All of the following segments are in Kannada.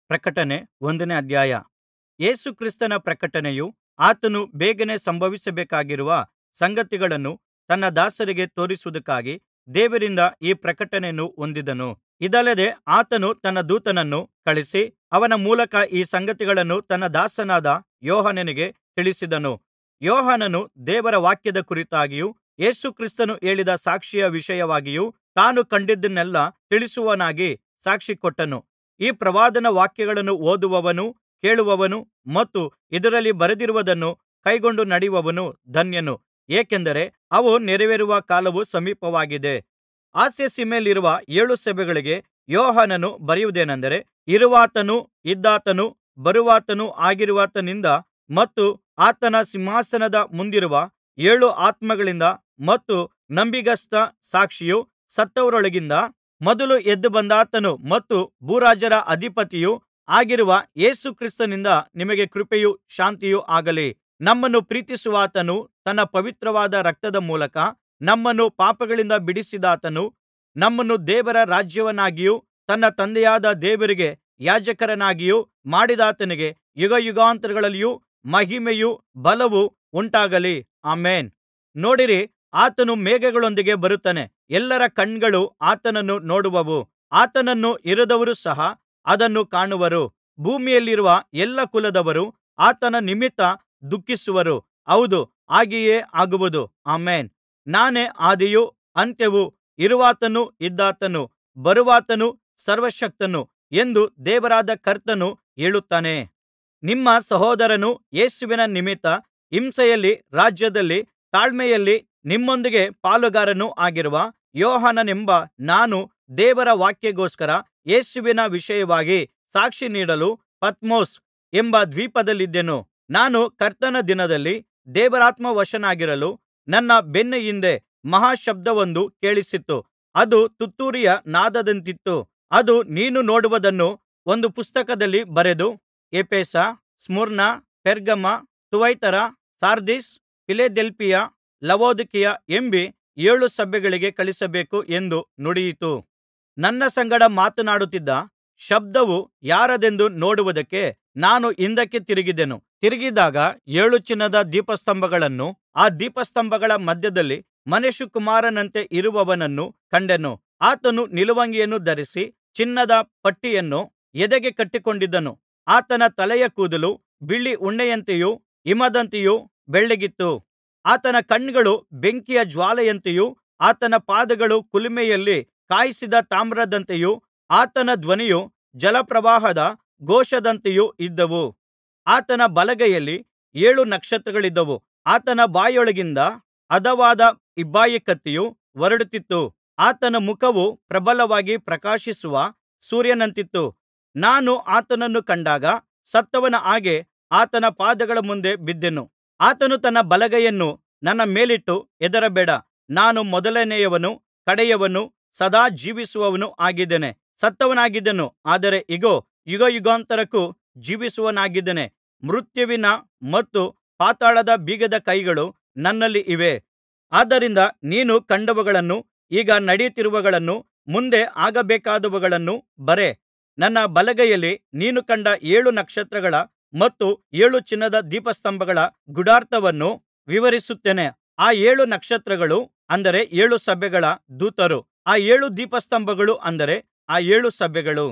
ಪ್ರಕಟಣೆ ಒಂದನೇ ಅಧ್ಯಾಯ ಯೇಸು ಕ್ರಿಸ್ತನ ಪ್ರಕಟಣೆಯು ಆತನು ಬೇಗನೆ ಸಂಭವಿಸಬೇಕಾಗಿರುವ ಸಂಗತಿಗಳನ್ನು ತನ್ನ ದಾಸರಿಗೆ ತೋರಿಸುವುದಕ್ಕಾಗಿ ದೇವರಿಂದ ಈ ಪ್ರಕಟಣೆಯನ್ನು ಹೊಂದಿದನು ಇದಲ್ಲದೆ ಆತನು ತನ್ನ ದೂತನನ್ನು ಕಳುಹಿಸಿ ಅವನ ಮೂಲಕ ಈ ಸಂಗತಿಗಳನ್ನು ತನ್ನ ದಾಸನಾದ ಯೋಹಾನನಿಗೆ ತಿಳಿಸಿದನು ಯೋಹಾನನು ದೇವರ ವಾಕ್ಯದ ಕುರಿತಾಗಿಯೂ ಯೇಸು ಕ್ರಿಸ್ತನು ಹೇಳಿದ ಸಾಕ್ಷಿಯ ವಿಷಯವಾಗಿಯೂ ತಾನು ಕಂಡದ್ದನ್ನೆಲ್ಲಾ ತಿಳಿಸುವವನಾಗಿ ಸಾಕ್ಷಿಕೊಟ್ಟನು ಈ ಪ್ರವಾದನಾ ವಾಕ್ಯಗಳನ್ನು ಓದುವವನೂ ಕೇಳುವವನೂ ಮತ್ತು ಇದರಲ್ಲಿ ಬರೆದಿರುವುದನ್ನು ಕೈಕೊಂಡು ನಡೆಯುವವನು ಧನ್ಯನು ಏಕೆಂದರೆ ಅವು ನೆರವೇರುವ ಕಾಲವು ಸಮೀಪವಾಗಿದೆ ಆಸ್ಯಸೀಮೆಯಲ್ಲಿರುವ ಏಳು ಸಭೆಗಳಿಗೆ ಯೋಹಾನನು ಬರೆಯುವುದೇನಂದರೆ ಇರುವಾತನೂ ಇದ್ದಾತನೂ ಬರುವಾತನೂ ಆಗಿರುವಾತನಿಂದ ಮತ್ತು ಆತನ ಸಿಂಹಾಸನದ ಮುಂದಿರುವ ಏಳು ಆತ್ಮಗಳಿಂದ ಮತ್ತು ನಂಬಿಗಸ್ತ ಸಾಕ್ಷಿಯೂ ಸತ್ತವರೊಳಗಿಂದ ಮೊದಲು ಎದ್ದು ಬಂದಾತನೂ ಮತ್ತು ಭೂರಾಜರ ಅಧಿಪತಿಯೂ ಆಗಿರುವ ಯೇಸು ಕ್ರಿಸ್ತನಿಂದ ನಿಮಗೆ ಕೃಪೆಯೂ ಶಾಂತಿಯೂ ಆಗಲಿ ನಮ್ಮನ್ನು ಪ್ರೀತಿಸುವಾತನೂ ತನ್ನ ಪವಿತ್ರವಾದ ರಕ್ತದ ಮೂಲಕ ನಮ್ಮನ್ನು ಪಾಪಗಳಿಂದ ಬಿಡಿಸಿದಾತನೂ ನಮ್ಮನ್ನು ದೇವರ ರಾಜ್ಯವನ್ನಾಗಿಯೂ ತನ್ನ ತಂದೆಯಾದ ದೇವರಿಗೆ ಯಾಜಕರನ್ನಾಗಿಯೂ ಮಾಡಿದಾತನಿಗೆ ಯುಗಯುಗಾಂತರಗಳಲ್ಲಿಯೂ ಮಹಿಮೆಯೂ ಬಲವೂ ಉಂಟಾಗಲಿ ಆಮೆನ್ ನೋಡಿರಿ ಆತನು ಮೇಘಗಳೊಂದಿಗೆ ಬರುತ್ತಾನೆ ಎಲ್ಲರ ಕಣ್ಣುಗಳು ಆತನನ್ನು ನೋಡುವವು ಆತನನ್ನು ಇರದವರು ಸಹ ಅದನ್ನು ಕಾಣುವರು ಭೂಮಿಯಲ್ಲಿರುವ ಎಲ್ಲಾ ಕುಲದವರು ಆತನ ನಿಮಿತ್ತ ದುಃಖಿಸುವರು ಹೌದು ಹಾಗೆಯೇ ಆಗುವುದು ಆಮೆನ್ ನಾನೇ ಆದಿಯೂ ಅಂತ್ಯವೂ ಇರುವಾತನೂ ಇದ್ದಾತನೂ ಬರುವಾತನೂ ಸರ್ವಶಕ್ತನು ಎಂದು ದೇವರಾದ ಕರ್ತನು ಹೇಳುತ್ತಾನೆ ನಿಮ್ಮ ಸಹೋದರನೂ ಯೇಸುವಿನ ನಿಮಿತ್ತ ಹಿಂಸೆಯಲ್ಲಿ ರಾಜ್ಯದಲ್ಲಿ ತಾಳ್ಮೆಯಲ್ಲಿ ನಿಮ್ಮೊಂದಿಗೆ ಪಾಲುಗಾರನೂ ಆಗಿರುವ ಯೋಹಾನನೆಂಬ ನಾನು ದೇವರ ವಾಕ್ಯಕ್ಕೋಸ್ಕರ ಯೇಸುವಿನ ವಿಷಯವಾಗಿ ಸಾಕ್ಷಿ ನೀಡಲು ಪತ್ಮೊಸ್ ಎಂಬ ದ್ವೀಪದಲ್ಲಿದ್ದೆನು ನಾನು ಕರ್ತನ ದಿನದಲ್ಲಿ ದೇವರಾತ್ಮವಶನಾಗಿರಲು ನನ್ನ ಬೆನ್ನ ಹಿಂದೆ ಮಹಾ ಶಬ್ದವೊಂದು ಕೇಳಿಸಿತು ಅದು ತುತ್ತೂರಿಯ ನಾದದಂತಿತ್ತು ಅದು ನೀನು ನೋಡುವುದನ್ನು ಒಂದು ಪುಸ್ತಕದಲ್ಲಿ ಬರೆದು ಎಫೆಸ ಸ್ಮುರ್ನ ಪೆರ್ಗಮ ಥುವತೈರ ಸಾರ್ದಿಸ್ ಫಿಲದೆಲ್ಫಿಯ ಲವೊದಿಕೀಯ ಎಂಬೀ ಏಳು ಸಭೆಗಳಿಗೆ ಕಳುಹಿಸಬೇಕು ಎಂದು ನುಡಿಯಿತು ನನ್ನ ಸಂಗಡ ಮಾತನಾಡುತ್ತಿದ್ದ ಶಬ್ದವು ಯಾರದೆಂದು ನೋಡುವುದಕ್ಕೆ ನಾನು ಹಿಂದಕ್ಕೆ ತಿರುಗಿದೆನು ತಿರುಗಿದಾಗ ಏಳು ಚಿನ್ನದ ದೀಪಸ್ತಂಭಗಳನ್ನೂ ಆ ದೀಪಸ್ತಂಭಗಳ ಮಧ್ಯದಲ್ಲಿ ಮನುಷ್ಯಕುಮಾರನಂತೆ ಇರುವವನನ್ನು ಕಂಡೆನು ಆತನು ನಿಲುವಂಗಿಯನ್ನು ಧರಿಸಿ ಚಿನ್ನದ ಪಟ್ಟಿಯನ್ನು ಎದೆಗೆ ಕಟ್ಟಿಕೊಂಡಿದ್ದನು ಆತನ ತಲೆಯ ಕೂದಲು ಬಿಳಿ ಉಣ್ಣೆಯಂತೆಯೂ ಹಿಮದಂತೆಯೂ ಬೆಳ್ಳಗಿತ್ತು ಆತನ ಕಣ್ಣುಗಳು ಬೆಂಕಿಯ ಜ್ವಾಲೆಯಂತೆಯೂ ಆತನ ಪಾದಗಳು ಕುಲುಮೆಯಲ್ಲಿ ಕಾಯಿಸಿದ ತಾಮ್ರದಂತೆಯೂ ಆತನ ಧ್ವನಿಯು ಜಲಪ್ರವಾಹದ ಘೋಷದಂತೆಯೂ ಇದ್ದವು ಆತನ ಬಲಗೈಯಲ್ಲಿ ಏಳು ನಕ್ಷತ್ರಗಳಿದ್ದವು ಆತನ ಬಾಯೊಳಗಿಂದ ಹದವಾದ ಇಬ್ಬಾಯಿ ಕತ್ತಿಯು ಹೊರಡುತ್ತಿತ್ತು ಆತನ ಮುಖವು ಪ್ರಬಲವಾಗಿ ಪ್ರಕಾಶಿಸುವ ಸೂರ್ಯನಂತಿತ್ತು ನಾನು ಆತನನ್ನು ಕಂಡಾಗ ಸತ್ತವನ ಹಾಗೆ ಆತನ ಪಾದಗಳ ಮುಂದೆ ಬಿದ್ದೆನು ಆತನು ತನ್ನ ಬಲಗೈಯನ್ನು ನನ್ನ ಮೇಲಿಟ್ಟು ಹೆದರಬೇಡ ನಾನು ಮೊದಲನೆಯವನೂ ಕಡೆಯವನೂ ಸದಾ ಜೀವಿಸುವವನೂ ಆಗಿದ್ದೇನೆ ಸತ್ತವನಾಗಿದ್ದೆನು ಆದರೆ ಇಗೋ ಯುಗಯುಗಾಂತರಕ್ಕೂ ಜೀವಿಸುವವನಾಗಿದ್ದೇನೆ ಮೃತ್ಯುವಿನ ಮತ್ತು ಪಾತಾಳದ ಬೀಗದ ಕೈಗಳು ನನ್ನಲ್ಲಿ ಇವೆ ಆದ್ದರಿಂದ ನೀನು ಕಂಡವುಗಳನ್ನೂ ಈಗ ನಡೆಯುತ್ತಿರುವವುಗಳನ್ನೂ ಮುಂದೆ ಆಗಬೇಕಾದವುಗಳನ್ನೂ ಬರೆ ನನ್ನ ಬಲಗೈಯಲ್ಲಿ ನೀನು ಕಂಡ ಏಳು ನಕ್ಷತ್ರಗಳ ಮತ್ತು ಏಳು ಚಿನ್ನದ ದೀಪಸ್ತಂಭಗಳ ಗೂಢಾರ್ಥವನ್ನು ವಿವರಿಸುತ್ತೇನೆ ಆ ಏಳು ನಕ್ಷತ್ರಗಳು ಅಂದರೆ ಏಳು ಸಭೆಗಳ ದೂತರು ಆ ಏಳು ದೀಪಸ್ತಂಭಗಳು ಅಂದರೆ ಆ ಏಳು ಸಭೆಗಳು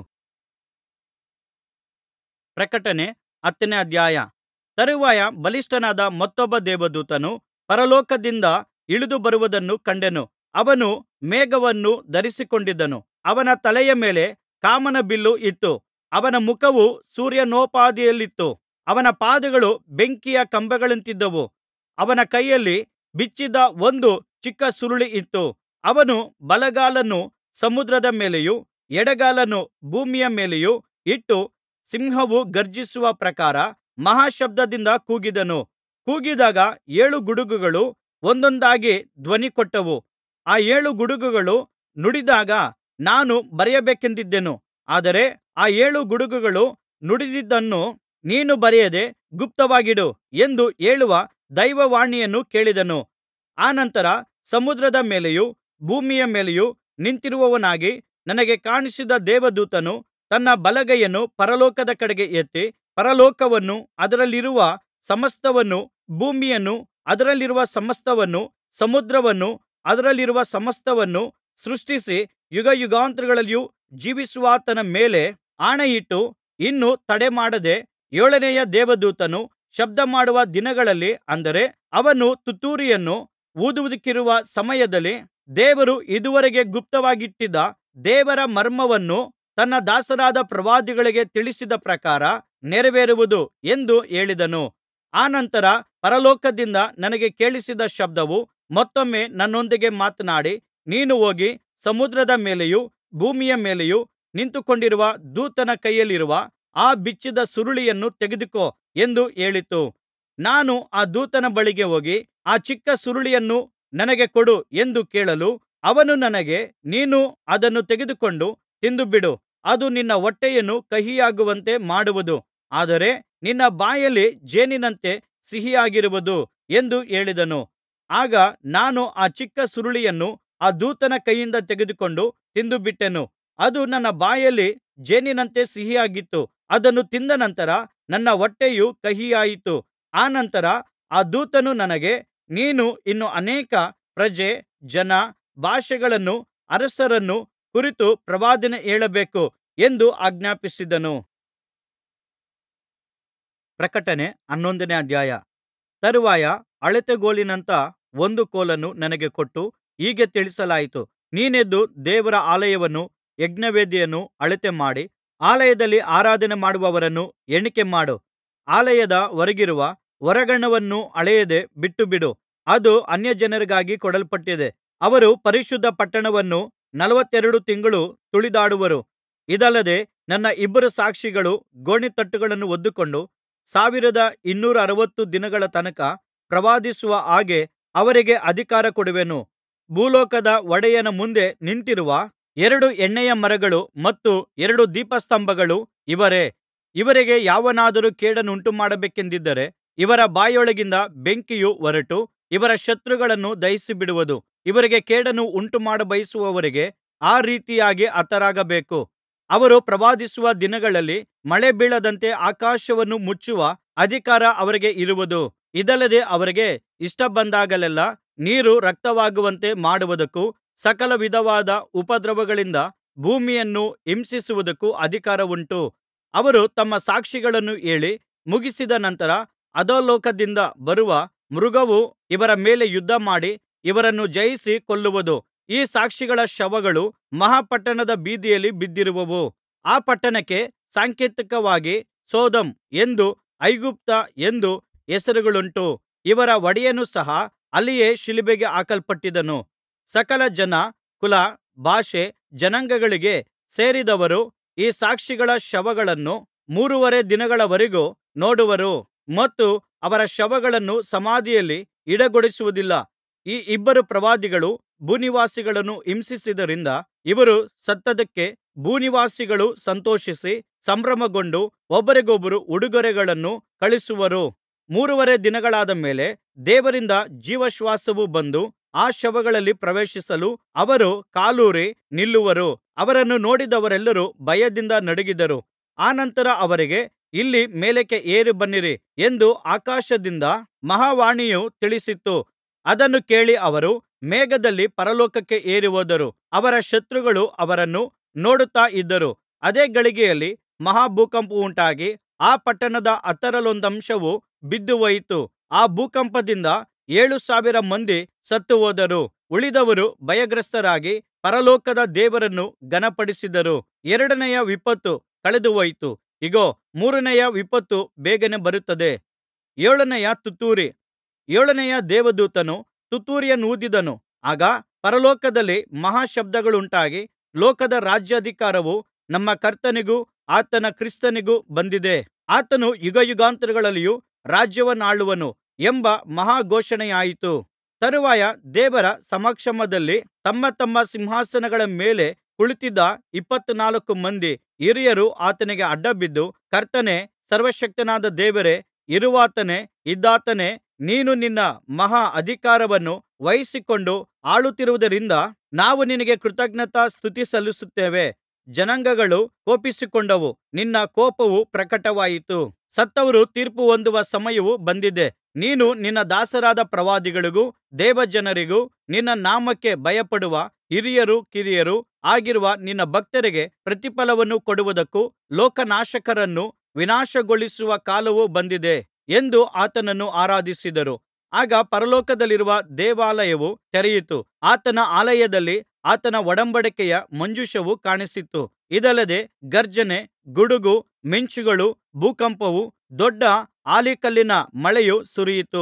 ಪ್ರಕಟಣೆ ಹತ್ತನೇ ಅಧ್ಯಾಯ ತರುವಾಯ ಬಲಿಷ್ಠನಾದ ಮತ್ತೊಬ್ಬ ದೇವದೂತನು ಪರಲೋಕದಿಂದ ಇಳಿದು ಬರುವುದನ್ನು ಕಂಡೆನು ಅವನು ಮೇಘವನ್ನು ಧರಿಸಿಕೊಂಡಿದ್ದನು ಅವನ ತಲೆಯ ಮೇಲೆ ಕಾಮನ ಬಿಲ್ಲು ಇತ್ತು ಅವನ ಮುಖವು ಸೂರ್ಯನೋಪಾದಿಯಲ್ಲಿತ್ತು ಅವನ ಪಾದಗಳು ಬೆಂಕಿಯ ಕಂಬಗಳಂತಿದ್ದವು ಅವನ ಕೈಯಲ್ಲಿ ಬಿಚ್ಚಿದ್ದ ಒಂದು ಚಿಕ್ಕ ಸುರುಳಿ ಇತ್ತು ಅವನು ಬಲಗಾಲನ್ನು ಸಮುದ್ರದ ಮೇಲೆಯೂ ಎಡಗಾಲನ್ನು ಭೂಮಿಯ ಮೇಲೆಯೂ ಇಟ್ಟು ಸಿಂಹವು ಗರ್ಜಿಸುವ ಪ್ರಕಾರ ಮಹಾಶಬ್ದದಿಂದ ಕೂಗಿದನು ಕೂಗಿದಾಗ ಏಳು ಗುಡುಗುಗಳು ಒಂದೊಂದಾಗಿ ಧ್ವನಿಕೊಟ್ಟವು ಆ ಏಳು ಗುಡುಗುಗಳು ನುಡಿದಾಗ ನಾನು ಬರೆಯಬೇಕೆಂದಿದ್ದೆನು ಆದರೆ ಆ ಏಳು ಗುಡುಗುಗಳು ನುಡಿದಿದ್ದನ್ನು ನೀನು ಬರೆಯದೆ ಗುಪ್ತವಾಗಿಡು ಎಂದು ಹೇಳುವ ದೈವವಾಣಿಯನ್ನು ಕೇಳಿದೆನು ಅನಂತರ ಸಮುದ್ರದ ಮೇಲೆಯೂ ಭೂಮಿಯ ಮೇಲೆಯೂ ನಿಂತಿರುವವನಾಗಿ ನನಗೆ ಕಾಣಿಸಿದ ದೇವದೂತನು ತನ್ನ ಬಲಗೈಯನ್ನು ಪರಲೋಕದ ಕಡೆಗೆ ಎತ್ತಿ ಪರಲೋಕವನ್ನೂ ಅದರಲ್ಲಿರುವ ಸಮಸ್ತವನ್ನೂ ಭೂಮಿಯನ್ನೂ ಅದರಲ್ಲಿರುವ ಸಮಸ್ತವನ್ನೂ ಸಮುದ್ರವನ್ನೂ ಅದರಲ್ಲಿರುವ ಸಮಸ್ತವನ್ನೂ ಸೃಷ್ಟಿಸಿ ಯುಗಯುಗಾಂತರಗಳಲ್ಲಿಯೂ ಜೀವಿಸುವಾತನ ಮೇಲೆ ಆಣೆಯಿಟ್ಟು ಇನ್ನು ತಡಮಾಡದೆ ಏಳನೆಯ ದೇವದೂತನು ಶಬ್ದಮಾಡುವ ದಿನಗಳಲ್ಲಿ ಅಂದರೆ ಅವನು ತುತ್ತೂರಿಯನ್ನು ಊದುವುದಕ್ಕಿರುವ ಸಮಯದಲ್ಲಿ ದೇವರು ಇದುವರೆಗೆ ಗುಪ್ತವಾಗಿಟ್ಟಿದ್ದ ದೇವರ ಮರ್ಮವನ್ನು ತನ್ನ ದಾಸರಾದ ಪ್ರವಾದಿಗಳಿಗೆ ತಿಳಿಸಿದ ಪ್ರಕಾರ ನೆರವೇರುವುದು ಎಂದು ಹೇಳಿದನು ಅನಂತರ ಪರಲೋಕದಿಂದ ನನಗೆ ಕೇಳಿಸಿದ ಶಬ್ದವು ಮತ್ತೊಮ್ಮೆ ನನ್ನೊಂದಿಗೆ ಮಾತನಾಡಿ ನೀನು ಹೋಗಿ ಸಮುದ್ರದ ಮೇಲೆಯೂ ಭೂಮಿಯ ಮೇಲೆಯೂ ನಿಂತುಕೊಂಡಿರುವ ದೂತನ ಕೈಯಲ್ಲಿರುವ ಆ ಬಿಚ್ಚಿದ ಸುರುಳಿಯನ್ನು ತೆಗೆದುಕೋ ಎಂದು ಹೇಳಿತು ನಾನು ಆ ದೂತನ ಬಳಿಗೆ ಹೋಗಿ ಆ ಚಿಕ್ಕ ಸುರುಳಿಯನ್ನು ನನಗೆ ಕೊಡು ಎಂದು ಕೇಳಲು ಅವನು ನನಗೆ ನೀನು ಅದನ್ನು ತೆಗೆದುಕೊಂಡು ತಿಂದುಬಿಡು ಅದು ನಿನ್ನ ಹೊಟ್ಟೆಯನ್ನು ಕಹಿಯಾಗುವಂತೆ ಮಾಡುವುದು ಆದರೆ ನಿನ್ನ ಬಾಯಲ್ಲಿ ಜೇನಿನಂತೆ ಸಿಹಿಯಾಗಿರುವುದು ಎಂದು ಹೇಳಿದನು ಆಗ ನಾನು ಆ ಚಿಕ್ಕ ಸುರುಳಿಯನ್ನು ಆ ದೂತನ ಕೈಯಿಂದ ತೆಗೆದುಕೊಂಡು ತಿಂದುಬಿಟ್ಟೆನು ಅದು ನನ್ನ ಬಾಯಲ್ಲಿ ಜೇನಿನಂತೆ ಸಿಹಿಯಾಗಿತ್ತು ಅದನ್ನು ತಿಂದ ನಂತರ ನನ್ನ ಹೊಟ್ಟೆಯು ಕಹಿಯಾಯಿತು ಅನಂತರ ಆ ದೂತನು ನನಗೆ ನೀನು ಇನ್ನು ಅನೇಕ ಪ್ರಜೆ ಜನ ಭಾಷೆಗಳನ್ನೂ ಅರಸರನ್ನೂ ಕುರಿತು ಪ್ರವಾದನೆ ಹೇಳಬೇಕು ಎಂದು ಆಜ್ಞಾಪಿಸಿದನು ಪ್ರಕಟಣೆ ಹನ್ನೊಂದನೇ ಅಧ್ಯಾಯ ತರುವಾಯ ಅಳತೆಗೋಲಿನಂಥ ಒಂದು ಕೋಲನ್ನು ನನಗೆ ಕೊಟ್ಟು ಹೀಗೆ ತಿಳಿಸಲಾಯಿತು ನೀನೆದ್ದು ದೇವರ ಆಲಯವನ್ನೂ ಯಜ್ಞವೇದಿಯನ್ನೂ ಅಳತೆ ಮಾಡಿ ಆಲಯದಲ್ಲಿ ಆರಾಧನೆ ಮಾಡುವವರನ್ನು ಎಣಿಕೆ ಮಾಡು ಆಲಯದ ಹೊರಗಿರುವ ಹೊರಾಂಗಣವನ್ನು ಅಳೆಯದೆ ಬಿಟ್ಟುಬಿಡು ಅದು ಅನ್ಯಜನರಿಗಾಗಿ ಕೊಡಲ್ಪಟ್ಟಿದೆ ಅವರು ಪರಿಶುದ್ಧ ಪಟ್ಟಣವನ್ನು ನಲವತ್ತೆರಡು ತಿಂಗಳು ತುಳಿದಾಡುವರು ಇದಲ್ಲದೆ ನನ್ನ ಇಬ್ಬರು ಸಾಕ್ಷಿಗಳು ಗೋಣಿತಟ್ಟುಗಳನ್ನು ಹೊದ್ದುಕೊಂಡು ಸಾವಿರದ ಇನ್ನೂರ ಅರವತ್ತು ದಿನಗಳ ತನಕ ಪ್ರವಾದಿಸುವ ಹಾಗೆ ಅವರಿಗೆ ಅಧಿಕಾರ ಕೊಡುವೆನು ಭೂಲೋಕದ ಒಡೆಯನ ಮುಂದೆ ನಿಂತಿರುವ ಎರಡು ಎಣ್ಣೆಯ ಮರಗಳು ಮತ್ತು ಎರಡು ದೀಪಸ್ತಂಭಗಳು ಇವರೇ ಇವರಿಗೆ ಯಾವನಾದರೂ ಕೇಡನ್ನುಂಟುಮಾಡಬೇಕೆಂದಿದ್ದರೆ ಇವರ ಬಾಯೊಳಗಿಂದ ಬೆಂಕಿಯು ಹೊರಟು ಇವರ ಶತ್ರುಗಳನ್ನು ದಹಿಸಿಬಿಡುವುದು ಇವರಿಗೆ ಕೇಡನ್ನು ಉಂಟುಮಾಡಬಯಸುವವರಿಗೆ ಆ ರೀತಿಯಾಗಿ ಹತರಾಗಬೇಕು ಅವರು ಪ್ರವಾದಿಸುವ ದಿನಗಳಲ್ಲಿ ಮಳೆ ಬೀಳದಂತೆ ಆಕಾಶವನ್ನು ಮುಚ್ಚುವ ಅಧಿಕಾರ ಅವರಿಗೆ ಇರುವುದು ಇದಲ್ಲದೆ ಅವರಿಗೆ ಇಷ್ಟ ಬಂದಾಗಲೆಲ್ಲಾ ನೀರು ರಕ್ತವಾಗುವಂತೆ ಮಾಡುವುದಕ್ಕೂ ಸಕಲ ವಿಧವಾದ ಉಪದ್ರವಗಳಿಂದ ಭೂಮಿಯನ್ನು ಹಿಂಸಿಸುವುದಕ್ಕೂ ಅಧಿಕಾರವುಂಟು ಅವರು ತಮ್ಮ ಸಾಕ್ಷಿಗಳನ್ನು ಹೇಳಿ ಮುಗಿಸಿದ ನಂತರ ಅಧೋಲೋಕದಿಂದ ಬರುವ ಮೃಗವು ಇವರ ಮೇಲೆ ಯುದ್ಧಮಾಡಿ ಇವರನ್ನು ಜಯಿಸಿ ಕೊಲ್ಲುವುದು ಈ ಸಾಕ್ಷಿಗಳ ಶವಗಳು ಮಹಾ ಪಟ್ಟಣದ ಬೀದಿಯಲ್ಲಿ ಬಿದ್ದಿರುವವು ಆ ಪಟ್ಟಣಕ್ಕೆ ಸಾಂಕೇತಿಕವಾಗಿ ಸೊದೋಮ್ ಎಂದೂ ಐಗುಪ್ತ ಎಂದೂ ಹೆಸರುಗಳುಂಟು ಇವರ ಒಡೆಯನು ಸಹ ಅಲ್ಲಿಯೇ ಶಿಲುಬೆಗೆ ಹಾಕಲ್ಪಟ್ಟಿದ್ದನು ಸಕಲ ಜನ ಕುಲ ಭಾಷೆ ಜನಾಂಗಗಳಿಗೆ ಸೇರಿದವರು ಈ ಸಾಕ್ಷಿಗಳ ಶವಗಳನ್ನು ಮೂರುವರೆ ದಿನಗಳವರೆಗೂ ನೋಡುವರು ಮತ್ತು ಅವರ ಶವಗಳನ್ನು ಸಮಾಧಿಯಲ್ಲಿ ಇಡಗೊಡಿಸುವುದಿಲ್ಲ ಈ ಇಬ್ಬರು ಪ್ರವಾದಿಗಳು ಭೂನಿವಾಸಿಗಳನ್ನು ಹಿಂಸಿಸಿದ್ದರಿಂದ ಇವರು ಸತ್ತದ್ದಕ್ಕೆ ಭೂನಿವಾಸಿಗಳು ಸಂತೋಷಿಸಿ ಸಂಭ್ರಮಗೊಂಡು ಒಬ್ಬರಿಗೊಬ್ಬರು ಉಡುಗೊರೆಗಳನ್ನು ಕಳುಹಿಸುವರು ಮೂರುವರೆ ದಿನಗಳಾದ ಮೇಲೆ ದೇವರಿಂದ ಜೀವಶ್ವಾಸವು ಬಂದು ಆ ಶವಗಳಲ್ಲಿ ಪ್ರವೇಶಿಸಲು ಅವರು ಕಾಲೂರಿ ನಿಲ್ಲುವರು ಅವರನ್ನು ನೋಡಿದವರೆಲ್ಲರೂ ಭಯದಿಂದ ನಡುಗಿದರು ಅನಂತರ ಅವರಿಗೆ ಇಲ್ಲಿ ಮೇಲಕ್ಕೆ ಏರಿ ಬನ್ನಿರಿ ಎಂದು ಆಕಾಶದಿಂದ ಮಹಾವಾಣಿಯು ತಿಳಿಸಿತು ಅದನ್ನು ಕೇಳಿ ಅವರು ಮೇಘದಲ್ಲಿ ಪರಲೋಕಕ್ಕೆ ಏರಿಹೋದರು ಅವರ ಶತ್ರುಗಳು ಅವರನ್ನು ನೋಡುತ್ತಾ ಇದ್ದರು ಅದೇ ಗಳಿಗೆಯಲ್ಲಿ ಮಹಾ ಭೂಕಂಪವುಂಟಾಗಿ ಆ ಪಟ್ಟಣದ ಹತ್ತರಲ್ಲೊಂದಂಶವು ಬಿದ್ದುಹೋಯಿತು ಆ ಭೂಕಂಪದಿಂದ ಏಳು ಸಾವಿರ ಮಂದಿ ಸತ್ತುಹೋದರು ಉಳಿದವರು ಭಯಗ್ರಸ್ತರಾಗಿ ಪರಲೋಕದ ದೇವರನ್ನು ಘನಪಡಿಸಿದರು ಎರಡನೆಯ ವಿಪತ್ತು ಕಳೆದುಹೋಯಿತು ಇಗೋ ಮೂರನೆಯ ವಿಪತ್ತು ಬೇಗನೆ ಬರುತ್ತದೆ ಏಳನೆಯ ತುತ್ತೂರಿ ಏಳನೆಯ ದೇವದೂತನು ತುತ್ತೂರಿಯನ್ನೂದಿದನು ಆಗ ಪರಲೋಕದಲ್ಲಿ ಮಹಾ ಶಬ್ದಗಳುಂಟಾಗಿ ಲೋಕದ ರಾಜ್ಯಾಧಿಕಾರವು ನಮ್ಮ ಕರ್ತನಿಗೂ ಆತನ ಕ್ರಿಸ್ತನಿಗೂ ಬಂದಿದೆ ಆತನು ಯುಗಯುಗಾಂತರಗಳಲ್ಲಿಯೂ ರಾಜ್ಯವನ್ನಾಳುವನು ಎಂಬ ಮಹಾ ಘೋಷಣೆಯಾಯಿತು ತರುವಾಯ ದೇವರ ಸಮಕ್ಷಮದಲ್ಲಿ ತಮ್ಮ ತಮ್ಮ ಸಿಂಹಾಸನಗಳ ಮೇಲೆ ಕುಳಿತಿದ್ದ ಇಪ್ಪತ್ತನಾಲ್ಕು ಮಂದಿ ಹಿರಿಯರು ಆತನಿಗೆ ಅಡ್ಡಬಿದ್ದು ಕರ್ತನೇ ಸರ್ವಶಕ್ತನಾದ ದೇವರೇ ಇರುವಾತನೇ ಇದ್ದಾತನೇ ನೀನು ನಿನ್ನ ಮಹಾ ಅಧಿಕಾರವನ್ನು ವಹಿಸಿಕೊಂಡು ಆಳುತ್ತಿರುವುದರಿಂದ ನಾವು ನಿನಗೆ ಕೃತಜ್ಞತಾ ಸ್ತುತಿ ಸಲ್ಲಿಸುತ್ತೇವೆ ಜನಾಂಗಗಳು ಕೋಪಿಸಿಕೊಂಡವು ನಿನ್ನ ಕೋಪವು ಪ್ರಕಟವಾಯಿತು ಸತ್ತವರು ತೀರ್ಪು ಹೊಂದುವ ಸಮಯವು ಬಂದಿದೆ ನೀನು ನಿನ್ನ ದಾಸರಾದ ಪ್ರವಾದಿಗಳಿಗೂ ದೇವಜನರಿಗೂ ನಿನ್ನ ನಾಮಕ್ಕೆ ಭಯಪಡುವ ಹಿರಿಯರೂ ಕಿರಿಯರೂ ಆಗಿರುವ ನಿನ್ನ ಭಕ್ತರಿಗೆ ಪ್ರತಿಫಲವನ್ನು ಕೊಡುವುದಕ್ಕೂ ಲೋಕನಾಶಕರನ್ನು ವಿನಾಶಗೊಳಿಸುವ ಕಾಲವು ಬಂದಿದೆ ಎಂದು ಆತನನ್ನು ಆರಾಧಿಸಿದರು ಆಗ ಪರಲೋಕದಲ್ಲಿರುವ ದೇವಾಲಯವು ತೆರೆಯಿತು ಆತನ ಆಲಯದಲ್ಲಿ ಆತನ ಒಡಂಬಡಿಕೆಯ ಮಂಜೂಷವು ಕಾಣಿಸಿತು ಇದಲ್ಲದೆ ಗರ್ಜನೆ ಗುಡುಗು ಮಿಂಚುಗಳು ಭೂಕಂಪವು ದೊಡ್ಡ ಆಲಿಕಲ್ಲಿನ ಮಳೆಯು ಸುರಿಯಿತು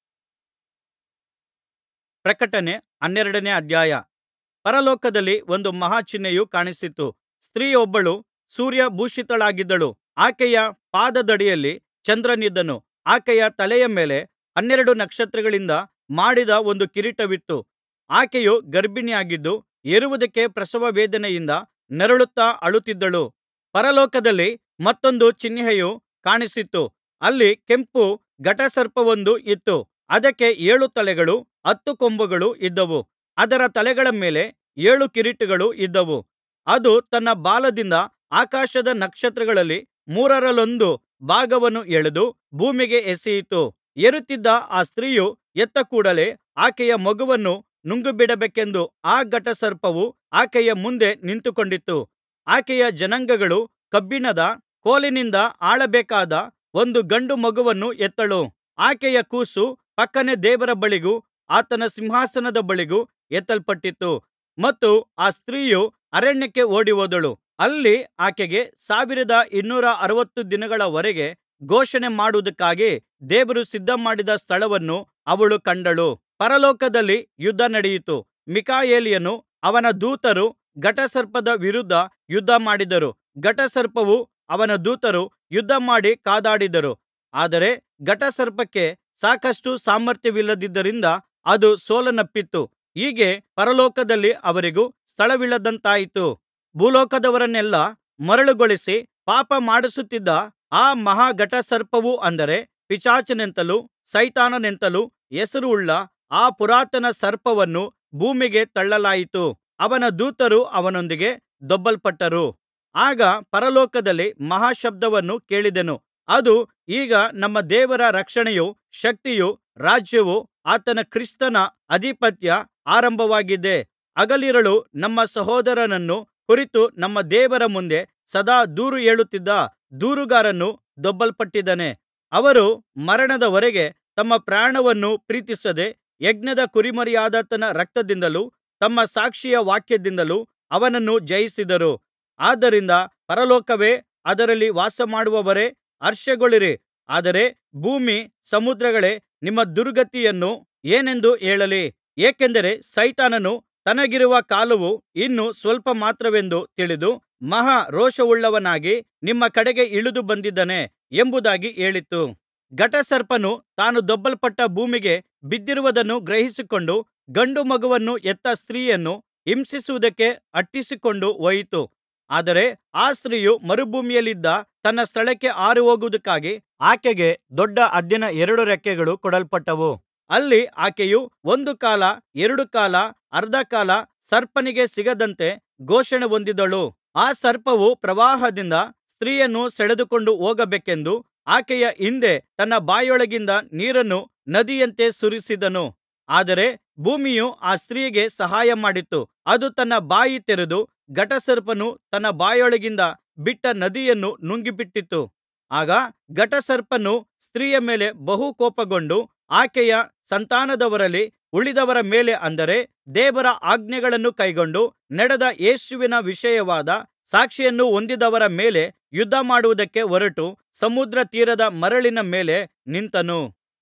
ಪ್ರಕಟಣೆ ಹನ್ನೆರಡನೇ ಅಧ್ಯಾಯ ಪರಲೋಕದಲ್ಲಿ ಒಂದು ಮಹಾ ಚಿಹ್ನೆಯು ಕಾಣಿಸಿತು ಸ್ತ್ರೀಯೊಬ್ಬಳು ಸೂರ್ಯಭೂಷಿತಳಾಗಿದ್ದಳು ಆಕೆಯ ಪಾದದಡಿಯಲ್ಲಿ ಚಂದ್ರನಿದ್ದನು ಆಕೆಯ ತಲೆಯ ಮೇಲೆ ಹನ್ನೆರಡು ನಕ್ಷತ್ರಗಳಿಂದ ಮಾಡಿದ ಒಂದು ಕಿರೀಟವಿತ್ತು ಆಕೆಯು ಗರ್ಭಿಣಿಯಾಗಿದ್ದು ಹೆರುವುದಕ್ಕೆ ಪ್ರಸವವೇದನೆಯಿಂದ ನರಳುತ್ತಾ ಅಳುತ್ತಿದ್ದಳು ಪರಲೋಕದಲ್ಲಿ ಮತ್ತೊಂದು ಚಿಹ್ನೆಯು ಕಾಣಿಸಿತು ಅಲ್ಲಿ ಕೆಂಪು ಘಟಸರ್ಪವೊಂದು ಇತ್ತು ಅದಕ್ಕೆ ಏಳು ತಲೆಗಳೂ ಹತ್ತು ಕೊಂಬುಗಳೂ ಇದ್ದವು ಅದರ ತಲೆಗಳ ಮೇಲೆ ಏಳು ಕಿರೀಟಗಳು ಇದ್ದವು ಅದು ತನ್ನ ಬಾಲದಿಂದ ಆಕಾಶದ ನಕ್ಷತ್ರಗಳಲ್ಲಿ ಮೂರರಲ್ಲೊಂದು ಭಾಗವನ್ನು ಎಳೆದು ಭೂಮಿಗೆ ಎಸೆಯಿತು ಹೆರುತ್ತಿದ್ದ ಆ ಸ್ತ್ರೀಯು ಹೆತ್ತ ಕೂಡಲೆ ಆಕೆಯ ಮಗುವನ್ನು ನುಂಗಿಬಿಡಬೇಕೆಂದು ಆ ಘಟಸರ್ಪವು ಆಕೆಯ ಮುಂದೆ ನಿಂತುಕೊಂಡಿತು ಆಕೆಯ ಜನಾಂಗಗಳು ಕಬ್ಬಿಣದ ಕೋಲಿನಿಂದ ಆಳಬೇಕಾದ ಒಂದು ಗಂಡು ಮಗುವನ್ನು ಹೆತ್ತಳು ಆಕೆಯ ಕೂಸು ಫಕ್ಕನೆ ದೇವರ ಬಳಿಗೂ ಆತನ ಸಿಂಹಾಸನದ ಬಳಿಗೂ ಎತ್ತಲ್ಪಟ್ಟಿತು ಮತ್ತು ಆ ಸ್ತ್ರೀಯು ಅರಣ್ಯಕ್ಕೆ ಓಡಿಹೋದಳು ಅಲ್ಲಿ ಆಕೆಗೆ ಸಾವಿರದ ಇನ್ನೂರ ಅರವತ್ತು ದಿನಗಳವರೆಗೆ ಪೋಷಣೆ ಮಾಡುವುದಕ್ಕಾಗಿ ದೇವರು ಸಿದ್ಧಮಾಡಿದ ಸ್ಥಳವನ್ನು ಅವಳು ಕಂಡಳು ಪರಲೋಕದಲ್ಲಿ ಯುದ್ಧ ನಡೆಯಿತು ಮಿಕಾಯೇಲನೂ ಅವನ ದೂತರು ಘಟಸರ್ಪದ ವಿರುದ್ಧ ಯುದ್ಧಮಾಡಿದರು ಘಟಸರ್ಪವೂ ಅವನ ದೂತರು ಯುದ್ಧಮಾಡಿ ಕಾದಾಡಿದರು ಆದರೆ ಘಟಸರ್ಪಕ್ಕೆ ಸಾಕಷ್ಟು ಸಾಮರ್ಥ್ಯವಿಲ್ಲದ್ದರಿಂದ ಅದು ಸೋಲನ್ನಪ್ಪಿತು ಹೀಗೆ ಪರಲೋಕದಲ್ಲಿ ಅವರಿಗೂ ಸ್ಥಳವಿಲ್ಲದಂತಾಯಿತು ಭೂಲೋಕದವರನ್ನೆಲ್ಲಾ ಮರಳುಗೊಳಿಸಿ ಪಾಪ ಮಾಡಿಸುತ್ತಿದ್ದ ಆ ಮಹಾ ಘಟಸರ್ಪವು ಅಂದರೆ ಪಿಶಾಚನೆಂತಲೂ ಸೈತಾನನೆಂತಲೂ ಹೆಸರುಳ್ಳ ಆ ಪುರಾತನ ಸರ್ಪವನ್ನು ಭೂಮಿಗೆ ತಳ್ಳಲಾಯಿತು ಅವನ ದೂತರು ಅವನೊಂದಿಗೆ ದೊಬ್ಬಲ್ಪಟ್ಟರು ಆಗ ಪರಲೋಕದಲ್ಲಿ ಮಹಾ ಶಬ್ದವನ್ನು ಕೇಳಿದೆನು ಅದು ಈಗ ನಮ್ಮ ದೇವರ ರಕ್ಷಣೆಯೂ ಶಕ್ತಿಯೂ ರಾಜ್ಯವೂ ಆತನ ಕ್ರಿಸ್ತನ ಅಧಿಪತ್ಯ ಆರಂಭವಾಗಿದೆ ಹಗಲಿರುಳು ನಮ್ಮ ಸಹೋದರರನ್ನು ಕುರಿತು ನಮ್ಮ ದೇವರ ಮುಂದೆ ಸದಾ ದೂರು ಹೇಳುತ್ತಿದ್ದ ದೂರುಗಾರನು ದೊಬ್ಬಲ್ಪಟ್ಟಿದ್ದಾನೆ ಅವರು ಮರಣದವರೆಗೆ ತಮ್ಮ ಪ್ರಾಣವನ್ನು ಪ್ರೀತಿಸದೆ ಯಜ್ಞದ ಕುರಿಮರಿಯಾದಾತನ ರಕ್ತದಿಂದಲೂ ತಮ್ಮ ಸಾಕ್ಷಿಯ ವಾಕ್ಯದಿಂದಲೂ ಅವನನ್ನು ಜಯಿಸಿದರು ಆದ್ದರಿಂದ ಪರಲೋಕವೇ ಅದರಲ್ಲಿ ವಾಸಮಾಡುವವರೇ ಹರ್ಷಗೊಳ್ಳಿರಿ ಆದರೆ ಭೂಮಿ ಸಮುದ್ರಗಳೇ ನಿಮ್ಮ ದುರ್ಗತಿಯನ್ನು ಏನೆಂದು ಹೇಳಲಿ ಏಕೆಂದರೆ ಸೈತಾನನು ತನಗಿರುವ ಕಾಲವು ಇನ್ನು ಸ್ವಲ್ಪ ಮಾತ್ರವೆಂದು ತಿಳಿದು ಮಹಾ ರೋಷವುಳ್ಳವನಾಗಿ ನಿಮ್ಮ ಕಡೆಗೆ ಇಳಿದು ಬಂದಿದ್ದಾನೆ ಎಂಬುದಾಗಿ ಹೇಳಿತು ಘಟಸರ್ಪನು ತಾನು ದೊಬ್ಬಲ್ಪಟ್ಟು ಭೂಮಿಗೆ ಬಿದ್ದಿರುವುದನ್ನು ಗ್ರಹಿಸಿಕೊಂಡು ಗಂಡು ಮಗುವನ್ನು ಹೆತ್ತ ಸ್ತ್ರೀಯನ್ನು ಹಿಂಸಿಸುವುದಕ್ಕೆ ಅಟ್ಟಿಸಿಕೊಂಡು ಹೋಯಿತು ಆದರೆ ಆ ಸ್ತ್ರೀಯು ಮರುಭೂಮಿಯಲ್ಲಿದ್ದ ತನ್ನ ಸ್ಥಳಕ್ಕೆ ಹಾರಿಹೋಗುವುದಕ್ಕಾಗಿ ಆಕೆಗೆ ದೊಡ್ಡ ಹದ್ದಿನ ಎರಡು ರೆಕ್ಕೆಗಳು ಕೊಡಲ್ಪಟ್ಟವು ಅಲ್ಲಿ ಆಕೆಯು ಒಂದು ಕಾಲ ಎರಡು ಕಾಲ ಅರ್ಧ ಕಾಲ ಸರ್ಪನಿಗೆ ಸಿಗದಂತೆ ಪೋಷಣೆ ಹೊಂದಿದಳು ಆ ಸರ್ಪವು ಪ್ರವಾಹದಿಂದ ಸ್ತ್ರೀಯನ್ನು ಸೆಳೆದುಕೊಂಡು ಹೋಗಬೇಕೆಂದು ಆಕೆಯ ಹಿಂದೆ ತನ್ನ ಬಾಯೊಳಗಿಂದ ನೀರನ್ನು ನದಿಯಂತೆ ಸುರಿಸಿದನು ಆದರೆ ಭೂಮಿಯು ಆ ಸ್ತ್ರೀಗೆ ಸಹಾಯ ಮಾಡಿತು ಅದು ತನ್ನ ಬಾಯಿ ತೆರೆದು ಘಟಸರ್ಪನು ತನ್ನ ಬಾಯೊಳಗಿಂದ ಬಿಟ್ಟ ನದಿಯನ್ನು ನುಂಗಿಬಿಟ್ಟಿತು ಆಗ ಘಟಸರ್ಪನು ಸ್ತ್ರೀಯ ಮೇಲೆ ಬಹು ಕೋಪಗೊಂಡು ಆಕೆಯ ಸಂತಾನದವರಲ್ಲಿ ಉಳಿದವರ ಮೇಲೆ ಅಂದರೆ ದೇವರ ಆಜ್ಞೆಗಳನ್ನು ಕೈಕೊಂಡು ನಡೆದ ಯೇಸುವಿನ ವಿಷಯವಾದ ಸಾಕ್ಷಿಯನ್ನು ಹೊಂದಿದವರ ಮೇಲೆ ಯುದ್ಧಮಾಡುವುದಕ್ಕೆ ಹೊರಟು ಸಮುದ್ರ ತೀರದ ಮರಳಿನ ಮೇಲೆ ನಿಂತನು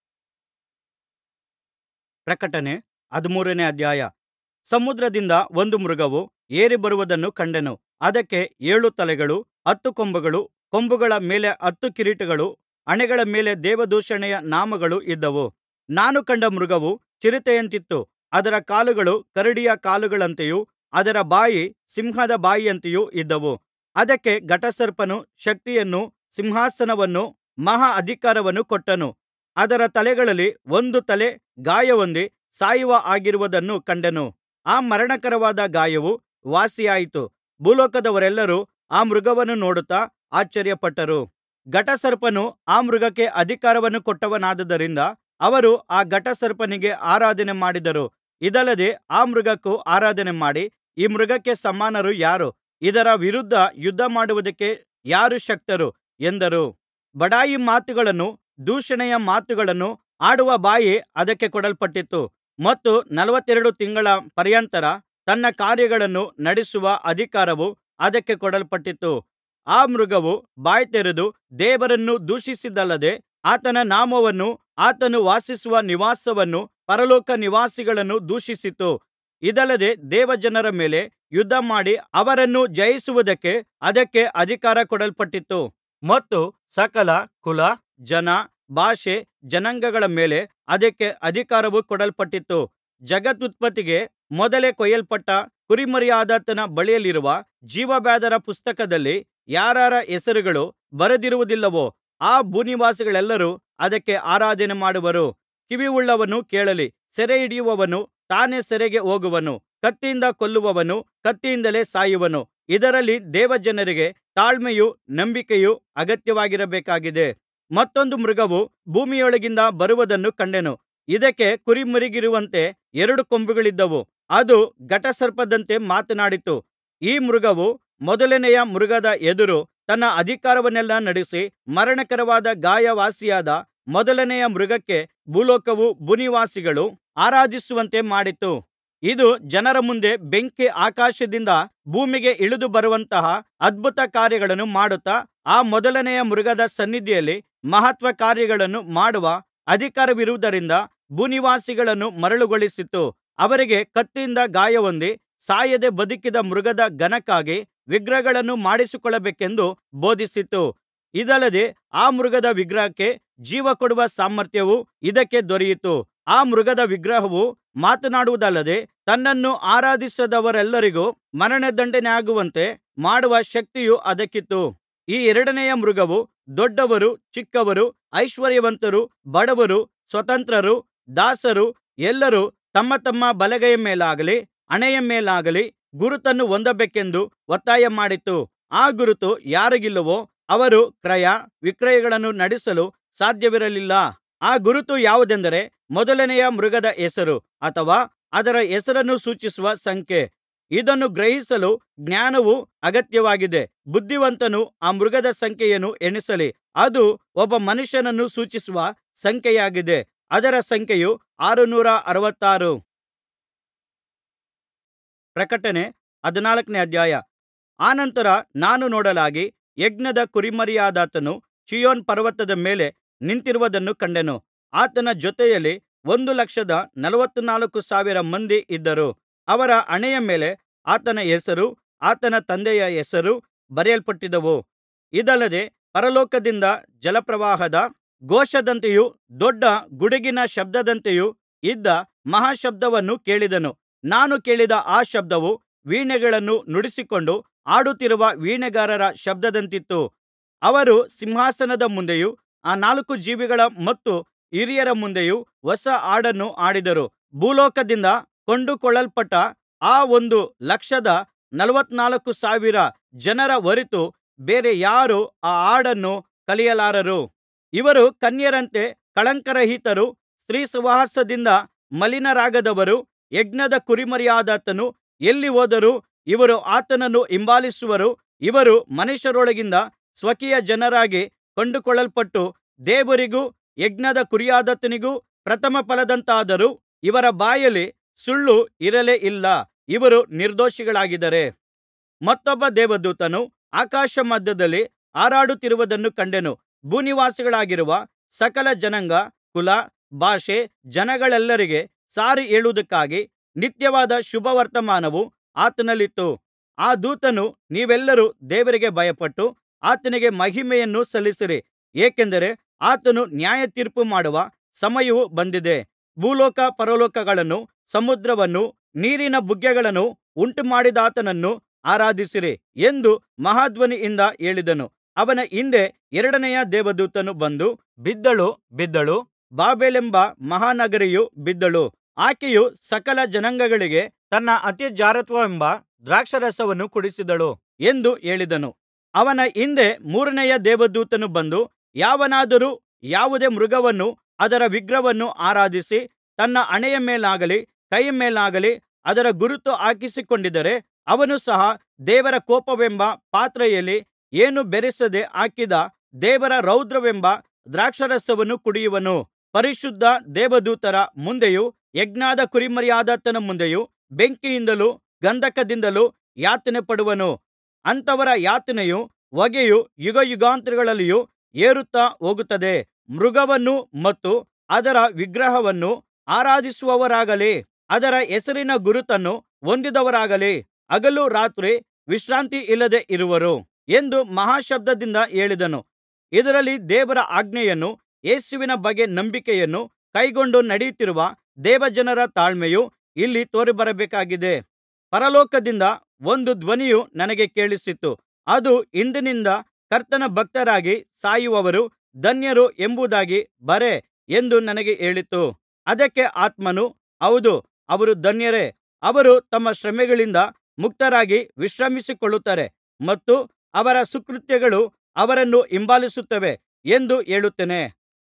ಪ್ರಕಟಣೆ ಹದಿಮೂರನೇ ಅಧ್ಯಾಯ ಸಮುದ್ರದಿಂದ ಒಂದು ಮೃಗವು ಏರಿ ಬರುವುದನ್ನು ಕಂಡೆನು ಅದಕ್ಕೆ ಏಳು ತಲೆಗಳೂ ಹತ್ತು ಕೊಂಬುಗಳೂ ಕೊಂಬುಗಳ ಮೇಲೆ ಹತ್ತು ಕಿರೀಟಗಳೂ ಹಣೆಗಳ ಮೇಲೆ ದೇವದೂಷಣೆಯ ನಾಮಗಳು ಇದ್ದವು ನಾನು ಕಂಡ ಮೃಗವು ಚಿರತೆಯಂತಿತ್ತು ಅದರ ಕಾಲುಗಳು ಕರಡಿಯ ಕಾಲುಗಳಂತೆಯೂ ಅದರ ಬಾಯಿ ಸಿಂಹದ ಬಾಯಿಯಂತೆಯೂ ಇದ್ದವು ಅದಕ್ಕೆ ಘಟಸರ್ಪನು ಶಕ್ತಿಯನ್ನೂ ಸಿಂಹಾಸನವನ್ನೂ ಮಹಾ ಅಧಿಕಾರವನ್ನೂ ಕೊಟ್ಟನು ಅದರ ತಲೆಗಳಲ್ಲಿ ಒಂದು ತಲೆ ಗಾಯಹೊಂದಿ ಸಾಯುವ ಹಾಗಿರುವುದನ್ನು ಕಂಡೆನು ಆ ಮರಣಕರವಾದ ಗಾಯವು ವಾಸಿಯಾಯಿತು ಭೂಲೋಕದವರೆಲ್ಲರೂ ಆ ಮೃಗವನ್ನು ನೋಡುತ್ತಾ ಆಶ್ಚರ್ಯಪಟ್ಟರು ಘಟಸರ್ಪನು ಆ ಮೃಗಕ್ಕೆ ಅಧಿಕಾರವನ್ನು ಕೊಟ್ಟವನಾದ್ದರಿಂದ ಅವರು ಆ ಘಟಸರ್ಪನಿಗೆ ಆರಾಧನೆ ಮಾಡಿದರು ಇದಲ್ಲದೆ ಆ ಮೃಗಕ್ಕೂ ಆರಾಧನೆ ಮಾಡಿ ಈ ಮೃಗಕ್ಕೆ ಸಮಾನರು ಯಾರು ಇದರ ವಿರುದ್ಧ ಯುದ್ಧಮಾಡುವುದಕ್ಕೆ ಯಾರು ಶಕ್ತರು ಎಂದರು ಬಡಾಯಿ ಮಾತುಗಳನ್ನೂ ದೂಷಣೆಯ ಮಾತುಗಳನ್ನೂ ಆಡುವ ಬಾಯಿ ಅದಕ್ಕೆ ಕೊಡಲ್ಪಟ್ಟಿತು ಮತ್ತು ನಲವತ್ತೆರಡು ತಿಂಗಳ ಪರ್ಯಂತರ ತನ್ನ ಕಾರ್ಯಗಳನ್ನು ನಡೆಸುವ ಅಧಿಕಾರವು ಅದಕ್ಕೆ ಕೊಡಲ್ಪಟ್ಟಿತು ಆ ಮೃಗವು ಬಾಯ್ತೆರೆದು ದೇವರನ್ನು ದೂಷಿಸಿದ್ದಲ್ಲದೆ ಆತನ ನಾಮವನ್ನೂ ಆತನು ವಾಸಿಸುವ ನಿವಾಸವನ್ನೂ ಪರಲೋಕ ನಿವಾಸಿಗಳನ್ನು ದೂಷಿಸಿತು ಇದಲ್ಲದೆ ದೇವಜನರ ಮೇಲೆ ಯುದ್ಧಮಾಡಿ ಅವರನ್ನು ಜಯಿಸುವುದಕ್ಕೆ ಅದಕ್ಕೆ ಅಧಿಕಾರ ಕೊಡಲ್ಪಟ್ಟಿತು ಮತ್ತು ಸಕಲ ಕುಲ ಜನ ಭಾಷೆ ಜನಾಂಗಗಳ ಮೇಲೆ ಅದಕ್ಕೆ ಅಧಿಕಾರವು ಕೊಡಲ್ಪಟ್ಟಿತು ಜಗದುತ್ಪತ್ತಿಗೆ ಮೊದಲೇ ಕೊಯ್ಯಲ್ಪಟ್ಟ ಕುರಿಮರಿಯಾದಾತನ ಬಳಿಯಲ್ಲಿರುವ ಜೀವಬಾಧ್ಯರ ಪುಸ್ತಕದಲ್ಲಿ ಯಾರಾರ ಹೆಸರುಗಳು ಬರೆದಿರುವುದಿಲ್ಲವೋ ಆ ಭೂನಿವಾಸಿಗಳೆಲ್ಲರೂ ಅದಕ್ಕೆ ಆರಾಧನೆ ಮಾಡುವರು ಕಿವಿಯುಳ್ಳವನು ಕೇಳಲಿ ಸೆರೆಹಿಡಿಯುವವನು ತಾನೇ ಸೆರೆಗೆ ಹೋಗುವನು ಕತ್ತಿಯಿಂದ ಕೊಲ್ಲುವವನು ಕತ್ತಿಯಿಂದಲೇ ಸಾಯುವನು ಇದರಲ್ಲಿ ದೇವಜನರಿಗೆ ತಾಳ್ಮೆಯೂ ನಂಬಿಕೆಯೂ ಅಗತ್ಯವಾಗಿರಬೇಕಾಗಿದೆ ಮತ್ತೊಂದು ಮೃಗವು ಭೂಮಿಯೊಳಗಿಂದ ಬರುವುದನ್ನು ಕಂಡೆನು ಇದಕ್ಕೆ ಕುರಿಮರಿಗಿರುವಂತೆ ಎರಡು ಕೊಂಬುಗಳಿದ್ದವು ಅದು ಘಟಸರ್ಪದಂತೆ ಮಾತನಾಡಿತು ಈ ಮೃಗವು ಮೊದಲನೆಯ ಮೃಗದ ಎದುರು ತನ್ನ ಅಧಿಕಾರವನ್ನೆಲ್ಲಾ ನಡಿಸಿ ಮರಣಕರವಾದ ಗಾಯ ವಾಸಿಯಾದ ಮೊದಲನೆಯ ಮೃಗಕ್ಕೆ ಭೂಲೋಕವೂ ಭೂನಿವಾಸಿಗಳು ಆರಾಧಿಸುವಂತೆ ಮಾಡಿತು ಇದು ಜನರ ಮುಂದೆ ಬೆಂಕಿ ಆಕಾಶದಿಂದ ಭೂಮಿಗೆ ಇಳಿದು ಬರುವಂತಹ ಅದ್ಭುತ ಕಾರ್ಯಗಳನ್ನು ಮಾಡುತ್ತಾ ಆ ಮೊದಲನೆಯ ಮೃಗದ ಸನ್ನಿಧಿಯಲ್ಲಿ ಮಹತ್ಕಾರ್ಯಗಳನ್ನು ಮಾಡುವ ಅಧಿಕಾರವಿರುವುದರಿಂದ ಭೂನಿವಾಸಿಗಳನ್ನು ಮರಳುಗೊಳಿಸಿತು ಅವರಿಗೆ ಕತ್ತಿಯಿಂದ ಗಾಯಹೊಂದಿ ಸಾಯದೆ ಬದುಕಿದ ಮೃಗದ ಘನಕ್ಕಾಗಿ ವಿಗ್ರಹಗಳನ್ನು ಮಾಡಿಸಿಕೊಳ್ಳಬೇಕೆಂದು ಬೋಧಿಸಿತು ಇದಲ್ಲದೆ ಆ ಮೃಗದ ವಿಗ್ರಹಕ್ಕೆ ಜೀವಕೊಡುವ ಸಾಮರ್ಥ್ಯವು ಇದಕ್ಕೆ ದೊರೆಯಿತು ಆ ಮೃಗದ ವಿಗ್ರಹವು ಮಾತನಾಡುವುದಲ್ಲದೆ ತನ್ನನ್ನು ಆರಾಧಿಸದವರೆಲ್ಲರಿಗೂ ಮರಣದಂಡನೆಯಾಗುವಂತೆ ಮಾಡುವ ಶಕ್ತಿಯು ಅದಕ್ಕಿತ್ತು ಈ ಎರಡನೆಯ ಮೃಗವು ದೊಡ್ಡವರು ಚಿಕ್ಕವರು ಐಶ್ವರ್ಯವಂತರು ಬಡವರು ಸ್ವತಂತ್ರರು ದಾಸರು ಎಲ್ಲರೂ ತಮ್ಮ ತಮ್ಮ ಬಲಗೈಯ ಮೇಲಾಗಲಿ ಹಣೆಯ ಮೇಲಾಗಲಿ ಗುರುತನ್ನು ಹೊಂದಬೇಕೆಂದು ಒತ್ತಾಯ ಮಾಡಿತು ಆ ಗುರುತು ಯಾರಿಗಿಲ್ಲವೋ ಅವರು ಕ್ರಯ ವಿಕ್ರಯಗಳನ್ನು ನಡೆಸಲು ಸಾಧ್ಯವಿರಲಿಲ್ಲ ಆ ಗುರುತು ಯಾವುದೆಂದರೆ ಮೊದಲನೆಯ ಮೃಗದ ಹೆಸರು ಅಥವಾ ಅದರ ಹೆಸರನ್ನು ಸೂಚಿಸುವ ಸಂಖ್ಯೆ ಇದನ್ನು ಗ್ರಹಿಸಲು ಜ್ಞಾನವು ಅಗತ್ಯವಾಗಿದೆ ಬುದ್ಧಿವಂತನು ಆ ಮೃಗದ ಸಂಖ್ಯೆಯನ್ನು ಎಣಿಸಲಿ ಅದು ಒಬ್ಬ ಮನುಷ್ಯನನ್ನು ಸೂಚಿಸುವ ಸಂಖ್ಯೆಯಾಗಿದೆ ಅದರ ಸಂಖ್ಯೆಯು ಆರುನೂರ ಅರವತ್ತಾರು ಪ್ರಕಟಣೆ ಹದಿನಾಲ್ಕನೇ ಅಧ್ಯಾಯ ಆನಂತರ ನಾನು ನೋಡಲಾಗಿ ಯಜ್ಞದ ಕುರಿಮರಿಯಾದಾತನು ಚೀಯೋನ್ ಪರ್ವತದ ಮೇಲೆ ನಿಂತಿರುವುದನ್ನು ಕಂಡೆನು ಆತನ ಜೊತೆಯಲ್ಲಿ ಒಂದು ಲಕ್ಷದ ನಲವತ್ತನಾಲ್ಕು ಸಾವಿರ ಮಂದಿ ಇದ್ದರು ಅವರ ಹಣೆಯ ಮೇಲೆ ಆತನ ಹೆಸರೂ ಆತನ ತಂದೆಯ ಹೆಸರೂ ಬರೆಯಲ್ಪಟ್ಟಿದ್ದವು ಇದಲ್ಲದೆ ಪರಲೋಕದಿಂದ ಜಲಪ್ರವಾಹದ ಘೋಷದಂತೆಯೂ ದೊಡ್ಡ ಗುಡುಗಿನ ಶಬ್ದದಂತೆಯೂ ಇದ್ದ ಮಹಾಶಬ್ದವನ್ನು ಕೇಳಿದೆನು ನಾನು ಕೇಳಿದ ಆ ಶಬ್ದವು ವೀಣೆಗಳನ್ನು ನುಡಿಸಿಕೊಂಡು ಹಾಡುತ್ತಿರುವ ವೀಣೆಗಾರರ ಶಬ್ದದಂತಿತ್ತು ಅವರು ಸಿಂಹಾಸನದ ಮುಂದೆಯೂ ಆ ನಾಲ್ಕು ಜೀವಿಗಳ ಮತ್ತು ಹಿರಿಯರ ಮುಂದೆಯೂ ಹೊಸ ಹಾಡನ್ನು ಹಾಡಿದರು ಭೂಲೋಕದಿಂದ ಕೊಂಡುಕೊಳ್ಳಲ್ಪಟ್ಟ ಆ ಒಂದು ಲಕ್ಷದ ನಲವತ್ತನಾಲ್ಕು ಸಾವಿರ ಜನರ ಹೊರತು ಬೇರೆ ಯಾರೂ ಆ ಹಾಡನ್ನು ಕಲಿಯಲಾರರು ಇವರು ಕನ್ಯೆಯರಂತೆ ಕಳಂಕರಹಿತರು ಸ್ತ್ರೀಸಹವಾಸದಿಂದ ಮಲಿನರಾಗದವರು ಯಜ್ಞದ ಕುರಿಮರಿಯಾದಾತನು ಎಲ್ಲಿ ಹೋದರೂ ಇವರು ಆತನನ್ನು ಹಿಂಬಾಲಿಸುವರು ಇವರು ಮನುಷ್ಯರೊಳಗಿಂದ ಸ್ವಕೀಯ ಜನರಾಗಿ ಕೊಂಡುಕೊಳ್ಳಲ್ಪಟ್ಟು ದೇವರಿಗೂ ಯಜ್ಞದ ಕುರಿಯಾದಾತನಿಗೂ ಪ್ರಥಮಫಲದಂತಾದರು ಇವರ ಬಾಯಲ್ಲಿ ಸುಳ್ಳು ಇರಲೇ ಇಲ್ಲ ಇವರು ನಿರ್ದೋಷಿಗಳಾಗಿದ್ದಾರೆ ಮತ್ತೊಬ್ಬ ದೇವದೂತನು ಆಕಾಶಮಧ್ಯದಲ್ಲಿ ಹಾರಾಡುತ್ತಿರುವುದನ್ನು ಕಂಡೆನು ಭೂನಿವಾಸಿಗಳಾಗಿರುವ ಸಕಲ ಜನಾಂಗ ಕುಲ ಭಾಷೆ ಜನಗಳೆಲ್ಲರಿಗೆ ಸಾರಿ ಹೇಳುವುದಕ್ಕಾಗಿ ನಿತ್ಯವಾದ ಶುಭವರ್ತಮಾನವು ಆತನಲ್ಲಿತ್ತು ಆ ದೂತನು ನೀವೆಲ್ಲರೂ ದೇವರಿಗೆ ಭಯಪಟ್ಟು ಆತನಿಗೆ ಮಹಿಮೆಯನ್ನು ಸಲ್ಲಿಸಿರಿ ಏಕೆಂದರೆ ಆತನು ನ್ಯಾಯತೀರ್ಪು ಮಾಡುವ ಸಮಯವು ಬಂದಿದೆ ಭೂಲೋಕ ಪರಲೋಕಗಳನ್ನೂ ಸಮುದ್ರವನ್ನೂ ನೀರಿನ ಬುಗ್ಗೆಗಳನ್ನೂ ಉಂಟುಮಾಡಿದಾತನನ್ನು ಆರಾಧಿಸಿರಿ ಎಂದು ಮಹಾಧ್ವನಿಯಿಂದ ಹೇಳಿದನು ಅವನ ಹಿಂದೆ ಎರಡನೆಯ ದೇವದೂತನು ಬಂದು ಬಿದ್ದಳು ಬಿದ್ದಳು ಬಾಬೆಲೆಂಬ ಮಹಾನಗರಿಯು ಬಿದ್ದಳು ಆಕೆಯು ಸಕಲ ಜನಾಂಗಗಳಿಗೆ ತನ್ನ ಅತಿಜಾರತ್ವವೆಂಬ ದ್ರಾಕ್ಷಾರಸವನ್ನು ಕುಡಿಸಿದಳು ಎಂದು ಹೇಳಿದನು ಅವನ ಹಿಂದೆ ಮೂರನೆಯ ದೇವದೂತನು ಬಂದು ಯಾವನಾದರೂ ಯಾವುದೇ ಮೃಗವನ್ನೂ ಅದರ ವಿಗ್ರಹವನ್ನೂ ಆರಾಧಿಸಿ ತನ್ನ ಹಣೆಯ ಮೇಲಾಗಲಿ ಕೈಯ ಮೇಲಾಗಲಿ ಅದರ ಗುರುತು ಹಾಕಿಸಿಕೊಂಡಿದ್ದರೆ ಅವನು ಸಹ ದೇವರ ಕೋಪವೆಂಬ ಪಾತ್ರೆಯಲ್ಲಿ ಏನೂ ಬೆರಸದೆ ಹಾಕಿದ ದೇವರ ರೌದ್ರವೆಂಬ ದ್ರಾಕ್ಷಾರಸವನ್ನು ಕುಡಿಯುವನು ಪರಿಶುದ್ಧ ದೇವದೂತರ ಮುಂದೆಯೂ ಯಜ್ಞದ ಕುರಿಮರಿಯಾದಾತನ ಮುಂದೆಯೂ ಬೆಂಕಿಯಿಂದಲೂ ಗಂಧಕದಿಂದಲೂ ಯಾತನೆಪಡುವನು ಅಂಥವರ ಯಾತನೆಯೂ ಹೊಗೆಯೂ ಯುಗಯುಗಾಂತರಗಳಲ್ಲಿಯೂ ಏರುತ್ತಾ ಹೋಗುತ್ತದೆ ಮೃಗವನ್ನೂ ಮತ್ತು ಅದರ ವಿಗ್ರಹವನ್ನೂ ಆರಾಧಿಸುವವರಾಗಲಿ ಅದರ ಹೆಸರಿನ ಗುರುತನ್ನು ಹೊಂದಿದವರಾಗಲಿ ಹಗಲು ರಾತ್ರಿ ವಿಶ್ರಾಂತಿಯಿಲ್ಲದೆ ಇರುವರು ಎಂದು ಮಹಾಶಬ್ದದಿಂದ ಹೇಳಿದನು ಇದರಲ್ಲಿ ದೇವರ ಆಜ್ಞೆಯನ್ನೂ ಯೇಸುವಿನ ಬಗ್ಗೆ ನಂಬಿಕೆಯನ್ನೂ ಕೈಕೊಂಡು ನಡೆಯುತ್ತಿರುವ ದೇವಜನರ ತಾಳ್ಮೆಯೂ ಇಲ್ಲಿ ತೋರಿಬರಬೇಕಾಗಿದೆ ಪರಲೋಕದಿಂದ ಒಂದು ಧ್ವನಿಯು ನನಗೆ ಕೇಳಿಸಿತು ಅದು ಇಂದಿನಿಂದ ಕರ್ತನ ಭಕ್ತರಾಗಿ ಸಾಯುವವರು ಧನ್ಯರು ಎಂಬುದಾಗಿ ಬರೆ ಎಂದು ನನಗೆ ಹೇಳಿತು ಅದಕ್ಕೆ ಆತ್ಮನು ಹೌದು ಅವರು ಧನ್ಯರೇ ಅವರು ತಮ್ಮ ಶ್ರಮೆಗಳಿಂದ ಮುಕ್ತರಾಗಿ ವಿಶ್ರಮಿಸಿಕೊಳ್ಳುತ್ತಾರೆ ಮತ್ತು ಅವರ ಸುಕೃತ್ಯಗಳು ಅವರನ್ನು ಹಿಂಬಾಲಿಸುತ್ತವೆ ಎಂದು ಹೇಳುತ್ತಾನೆ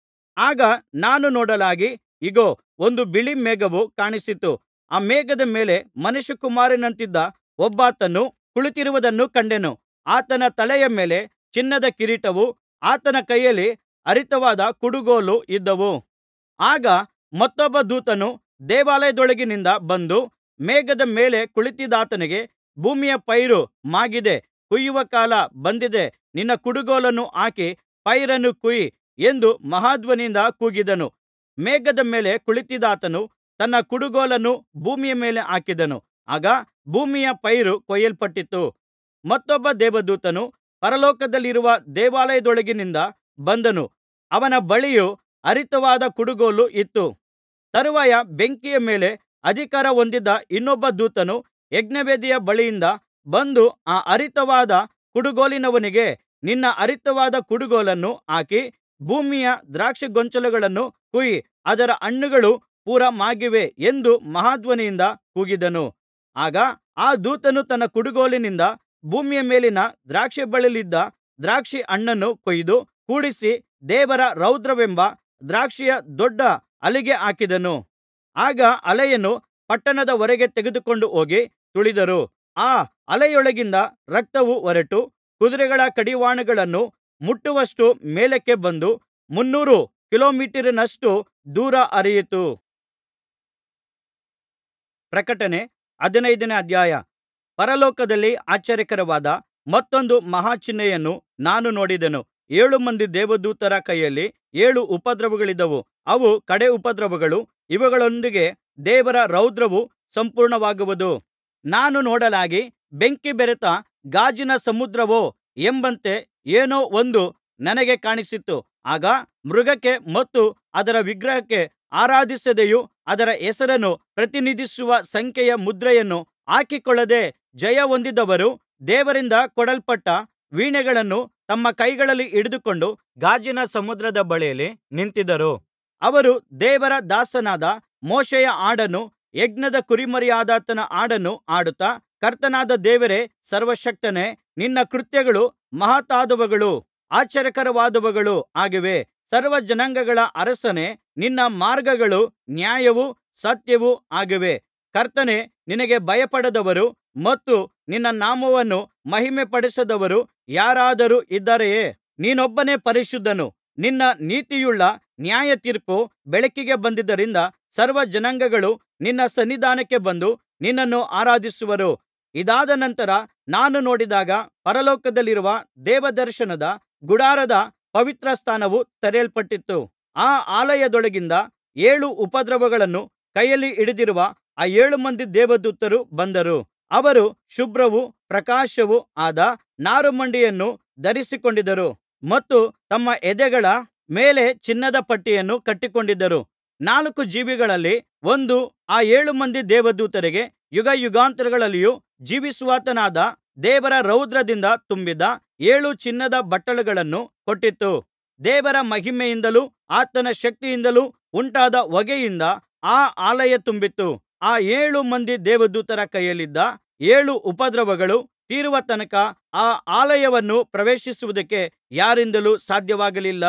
ಆಗ ನಾನು ನೋಡಲಾಗಿ ಇಗೋ ಒಂದು ಬಿಳಿ ಮೇಘವು ಕಾಣಿಸಿತು ಆ ಮೇಘದ ಮೇಲೆ ಮನುಷ್ಯಕುಮಾರನಂತಿದ್ದ ಒಬ್ಬಾತನು ಕುಳಿತಿರುವುದನ್ನು ಕಂಡೆನು ಆತನ ತಲೆಯ ಮೇಲೆ ಚಿನ್ನದ ಕಿರೀಟವೂ ಆತನ ಕೈಯಲ್ಲಿ ಹರಿತವಾದ ಕುಡುಗೋಲು ಇದ್ದವು ಆಗ ಮತ್ತೊಬ್ಬ ದೂತನು ದೇವಾಲಯದೊಳಗಿನಿಂದ ಬಂದು ಮೇಘದ ಮೇಲೆ ಕುಳಿತಿದ್ದಾತನಿಗೆ ಭೂಮಿಯ ಪೈರು ಮಾಗಿದೆ ಕೊಯ್ಯುವ ಕಾಲ ಬಂದಿದೆ ನಿನ್ನ ಕುಡುಗೋಲನ್ನು ಹಾಕಿ ಪೈರನ್ನು ಕೊಯ್ಯಿ ಎಂದು ಮಹಾಧ್ವನಿಯಿಂದ ಕೂಗಿದನು ಮೇಘದ ಮೇಲೆ ಕುಳಿತಿದ್ದಾತನು ತನ್ನ ಕುಡುಗೋಲನ್ನು ಭೂಮಿಯ ಮೇಲೆ ಹಾಕಿದನು ಆಗ ಭೂಮಿಯ ಪೈರು ಕೊಯ್ಯಲ್ಪಟ್ಟಿತು ಮತ್ತೊಬ್ಬ ದೇವದೂತನು ಪರಲೋಕದಲ್ಲಿರುವ ದೇವಾಲಯದೊಳಗಿನಿಂದ ಬಂದನು ಅವನ ಬಳಿಯೂ ಹರಿತವಾದ ಕುಡುಗೋಲು ಇತ್ತು ತರುವಾಯ ಬೆಂಕಿಯ ಮೇಲೆ ಅಧಿಕಾರ ಹೊಂದಿದ್ದ ಇನ್ನೊಬ್ಬ ದೂತನು ಯಜ್ಞವೇದಿಯ ಬಳಿಯಿಂದ ಬಂದು ಆ ಹರಿತವಾದ ಕುಡುಗೋಲಿನವನಿಗೆ ನಿನ್ನ ಹರಿತವಾದ ಕುಡುಗೋಲನ್ನು ಹಾಕಿ ಭೂಮಿಯ ದ್ರಾಕ್ಷಿಗೊಂಚಲುಗಳನ್ನು ಕೊಯ್ಯಿ ಅದರ ಹಣ್ಣುಗಳು ಪೂರಾ ಮಾಗಿವೆ ಎಂದು ಮಹಾಧ್ವನಿಯಿಂದ ಕೂಗಿದನು ಆಗ ಆ ದೂತನು ತನ್ನ ಕುಡುಗೋಲಿನಿಂದ ಭೂಮಿಯ ಮೇಲಿನ ದ್ರಾಕ್ಷಿಬಳ್ಳಿಯಲ್ಲಿದ್ದ ದ್ರಾಕ್ಷಿ ಹಣ್ಣನ್ನು ಕೊಯ್ದು ಕೂಡಿಸಿ ದೇವರ ರೌದ್ರವೆಂಬ ದ್ರಾಕ್ಷಿಯ ದೊಡ್ಡ ಆಲೆಗೆ ಹಾಕಿದನು ಆಗ ಆಲೆಯನ್ನು ಪಟ್ಟಣದ ಹೊರಗೆ ತೆಗೆದುಕೊಂಡು ಹೋಗಿ ತುಳಿದರು ಆ ಆಲೆಯೊಳಗಿಂದ ರಕ್ತವು ಹೊರಟು ಕುದುರೆಗಳ ಕಡಿವಾಣಗಳನ್ನು ಮುಟ್ಟುವಷ್ಟು ಮೇಲಕ್ಕೆ ಬಂದು ಮುನ್ನೂರು ಕಿಲೋಮೀಟರಿನಷ್ಟು ದೂರ ಹರಿಯಿತು ಪ್ರಕಟಣೆ ಹದಿನೈದನೇ ಅಧ್ಯಾಯ ಪರಲೋಕದಲ್ಲಿ ಆಶ್ಚರ್ಯಕರವಾದ ಮತ್ತೊಂದು ಮಹಾ ಚಿಹ್ನೆಯನ್ನು ನಾನು ನೋಡಿದೆನು ಏಳು ಮಂದಿ ದೇವದೂತರ ಕೈಯಲ್ಲಿ ಏಳು ಉಪದ್ರವಗಳಿದ್ದವು ಅವು ಕಡೇ ಉಪದ್ರವಗಳು ಇವುಗಳೊಂದಿಗೆ ದೇವರ ರೌದ್ರವು ಸಂಪೂರ್ಣವಾಗುವುದು ನಾನು ನೋಡಲಾಗಿ ಬೆಂಕಿ ಬೆರೆತ ಗಾಜಿನ ಸಮುದ್ರವೋ ಎಂಬಂತೆ ಏನೋ ಒಂದು ನನಗೆ ಕಾಣಿಸಿತು ಆಗ ಮೃಗಕ್ಕೆ ಮತ್ತು ಅದರ ವಿಗ್ರಹಕ್ಕೆ ಆರಾಧಿಸದೆಯೂ ಅದರ ಹೆಸರನ್ನು ಪ್ರತಿನಿಧಿಸುವ ಸಂಖ್ಯೆಯ ಮುದ್ರೆಯನ್ನು ಹಾಕಿಕೊಳ್ಳದೆ ಜಯ ಹೊಂದಿದವರು ದೇವರಿಂದ ಕೊಡಲ್ಪಟ್ಟ ವೀಣೆಗಳನ್ನು ತಮ್ಮ ಕೈಗಳಲ್ಲಿ ಹಿಡಿದುಕೊಂಡು ಗಾಜಿನ ಸಮುದ್ರದ ಬಳಿಯಲ್ಲಿ ನಿಂತಿದ್ದರು ಅವರು ದೇವರ ದಾಸನಾದ ಮೋಶೆಯ ಹಾಡನ್ನೂ ಯಜ್ಞದ ಕುರಿಮರಿಯಾದಾತನ ಹಾಡನ್ನೂ ಹಾಡುತ್ತಾ ಕರ್ತನಾದ ದೇವರೇ ಸರ್ವಶಕ್ತನೇ ನಿನ್ನ ಕೃತ್ಯಗಳು ಮಹತ್ತಾದವುಗಳೂ ಆಶ್ಚರ್ಯಕರವಾದವುಗಳೂ ಆಗಿವೆ ಸರ್ವಜನಾಂಗಗಳ ಅರಸನೇ ನಿನ್ನ ಮಾರ್ಗಗಳು ನ್ಯಾಯವೂ ಸತ್ಯವೂ ಆಗಿವೆ ಕರ್ತನೇ ನಿನಗೆ ಭಯಪಡದವರು ಮತ್ತು ನಿನ್ನ ನಾಮವನ್ನು ಮಹಿಮೆಪಡಿಸದವರು ಯಾರಾದರೂ ಇದ್ದಾರೆಯೇ ನೀನೊಬ್ಬನೇ ಪರಿಶುದ್ಧನು ನಿನ್ನ ನೀತಿಯುಳ್ಳ ನ್ಯಾಯತೀರ್ಪು ಬೆಳಕಿಗೆ ಬಂದಿದ್ದರಿಂದ ಸರ್ವಜನಾಂಗಗಳು ನಿನ್ನ ಸನ್ನಿಧಾನಕ್ಕೆ ಬಂದು ನಿನ್ನನ್ನು ಆರಾಧಿಸುವರು ಇದಾದ ನಂತರ ನಾನು ನೋಡಿದಾಗ ಪರಲೋಕದಲ್ಲಿರುವ ದೇವದರ್ಶನದ ಗುಡಾರದ ಪವಿತ್ರ ಸ್ಥಾನವು ತೆರೆಯಲ್ಪಟ್ಟಿತು ಆ ಆಲಯದೊಳಗಿಂದ ಏಳು ಉಪದ್ರವಗಳನ್ನು ಕೈಯಲ್ಲಿ ಹಿಡಿದಿರುವ ಆ ಏಳು ಮಂದಿ ದೇವದೂತರು ಬಂದರು ಅವರು ಶುಭ್ರವೂ ಪ್ರಕಾಶವೂ ಆದ ನಾರುಮಂಡಿಯನ್ನು ಧರಿಸಿಕೊಂಡಿದ್ದರು ಮತ್ತು ತಮ್ಮ ಎದೆಗಳ ಮೇಲೆ ಚಿನ್ನದ ಪಟ್ಟಿಯನ್ನು ಕಟ್ಟಿಕೊಂಡಿದ್ದರು ನಾಲ್ಕು ಜೀವಿಗಳಲ್ಲಿ ಒಂದು ಆ ಏಳು ಮಂದಿ ದೇವದೂತರಿಗೆ ಯುಗಯುಗಾಂತರಗಳಲ್ಲಿಯೂ ಜೀವಿಸುವಾತನಾದ ದೇವರ ರೌದ್ರದಿಂದ ತುಂಬಿದ ಏಳು ಚಿನ್ನದ ಬಟ್ಟಲುಗಳನ್ನು ಕೊಟ್ಟಿತು ದೇವರ ಮಹಿಮೆಯಿಂದಲೂ ಆತನ ಶಕ್ತಿಯಿಂದಲೂ ಉಂಟಾದ ಹೊಗೆಯಿಂದ ಆ ಆಲಯ ತುಂಬಿತ್ತು ಆ ಏಳು ಮಂದಿ ದೇವದೂತರ ಕೈಯಲ್ಲಿದ್ದ ಏಳು ಉಪದ್ರವಗಳು ತೀರುವ ತನಕ ಆ ಆಲಯವನ್ನು ಪ್ರವೇಶಿಸುವುದಕ್ಕೆ ಯಾರಿಂದಲೂ ಸಾಧ್ಯವಾಗಲಿಲ್ಲ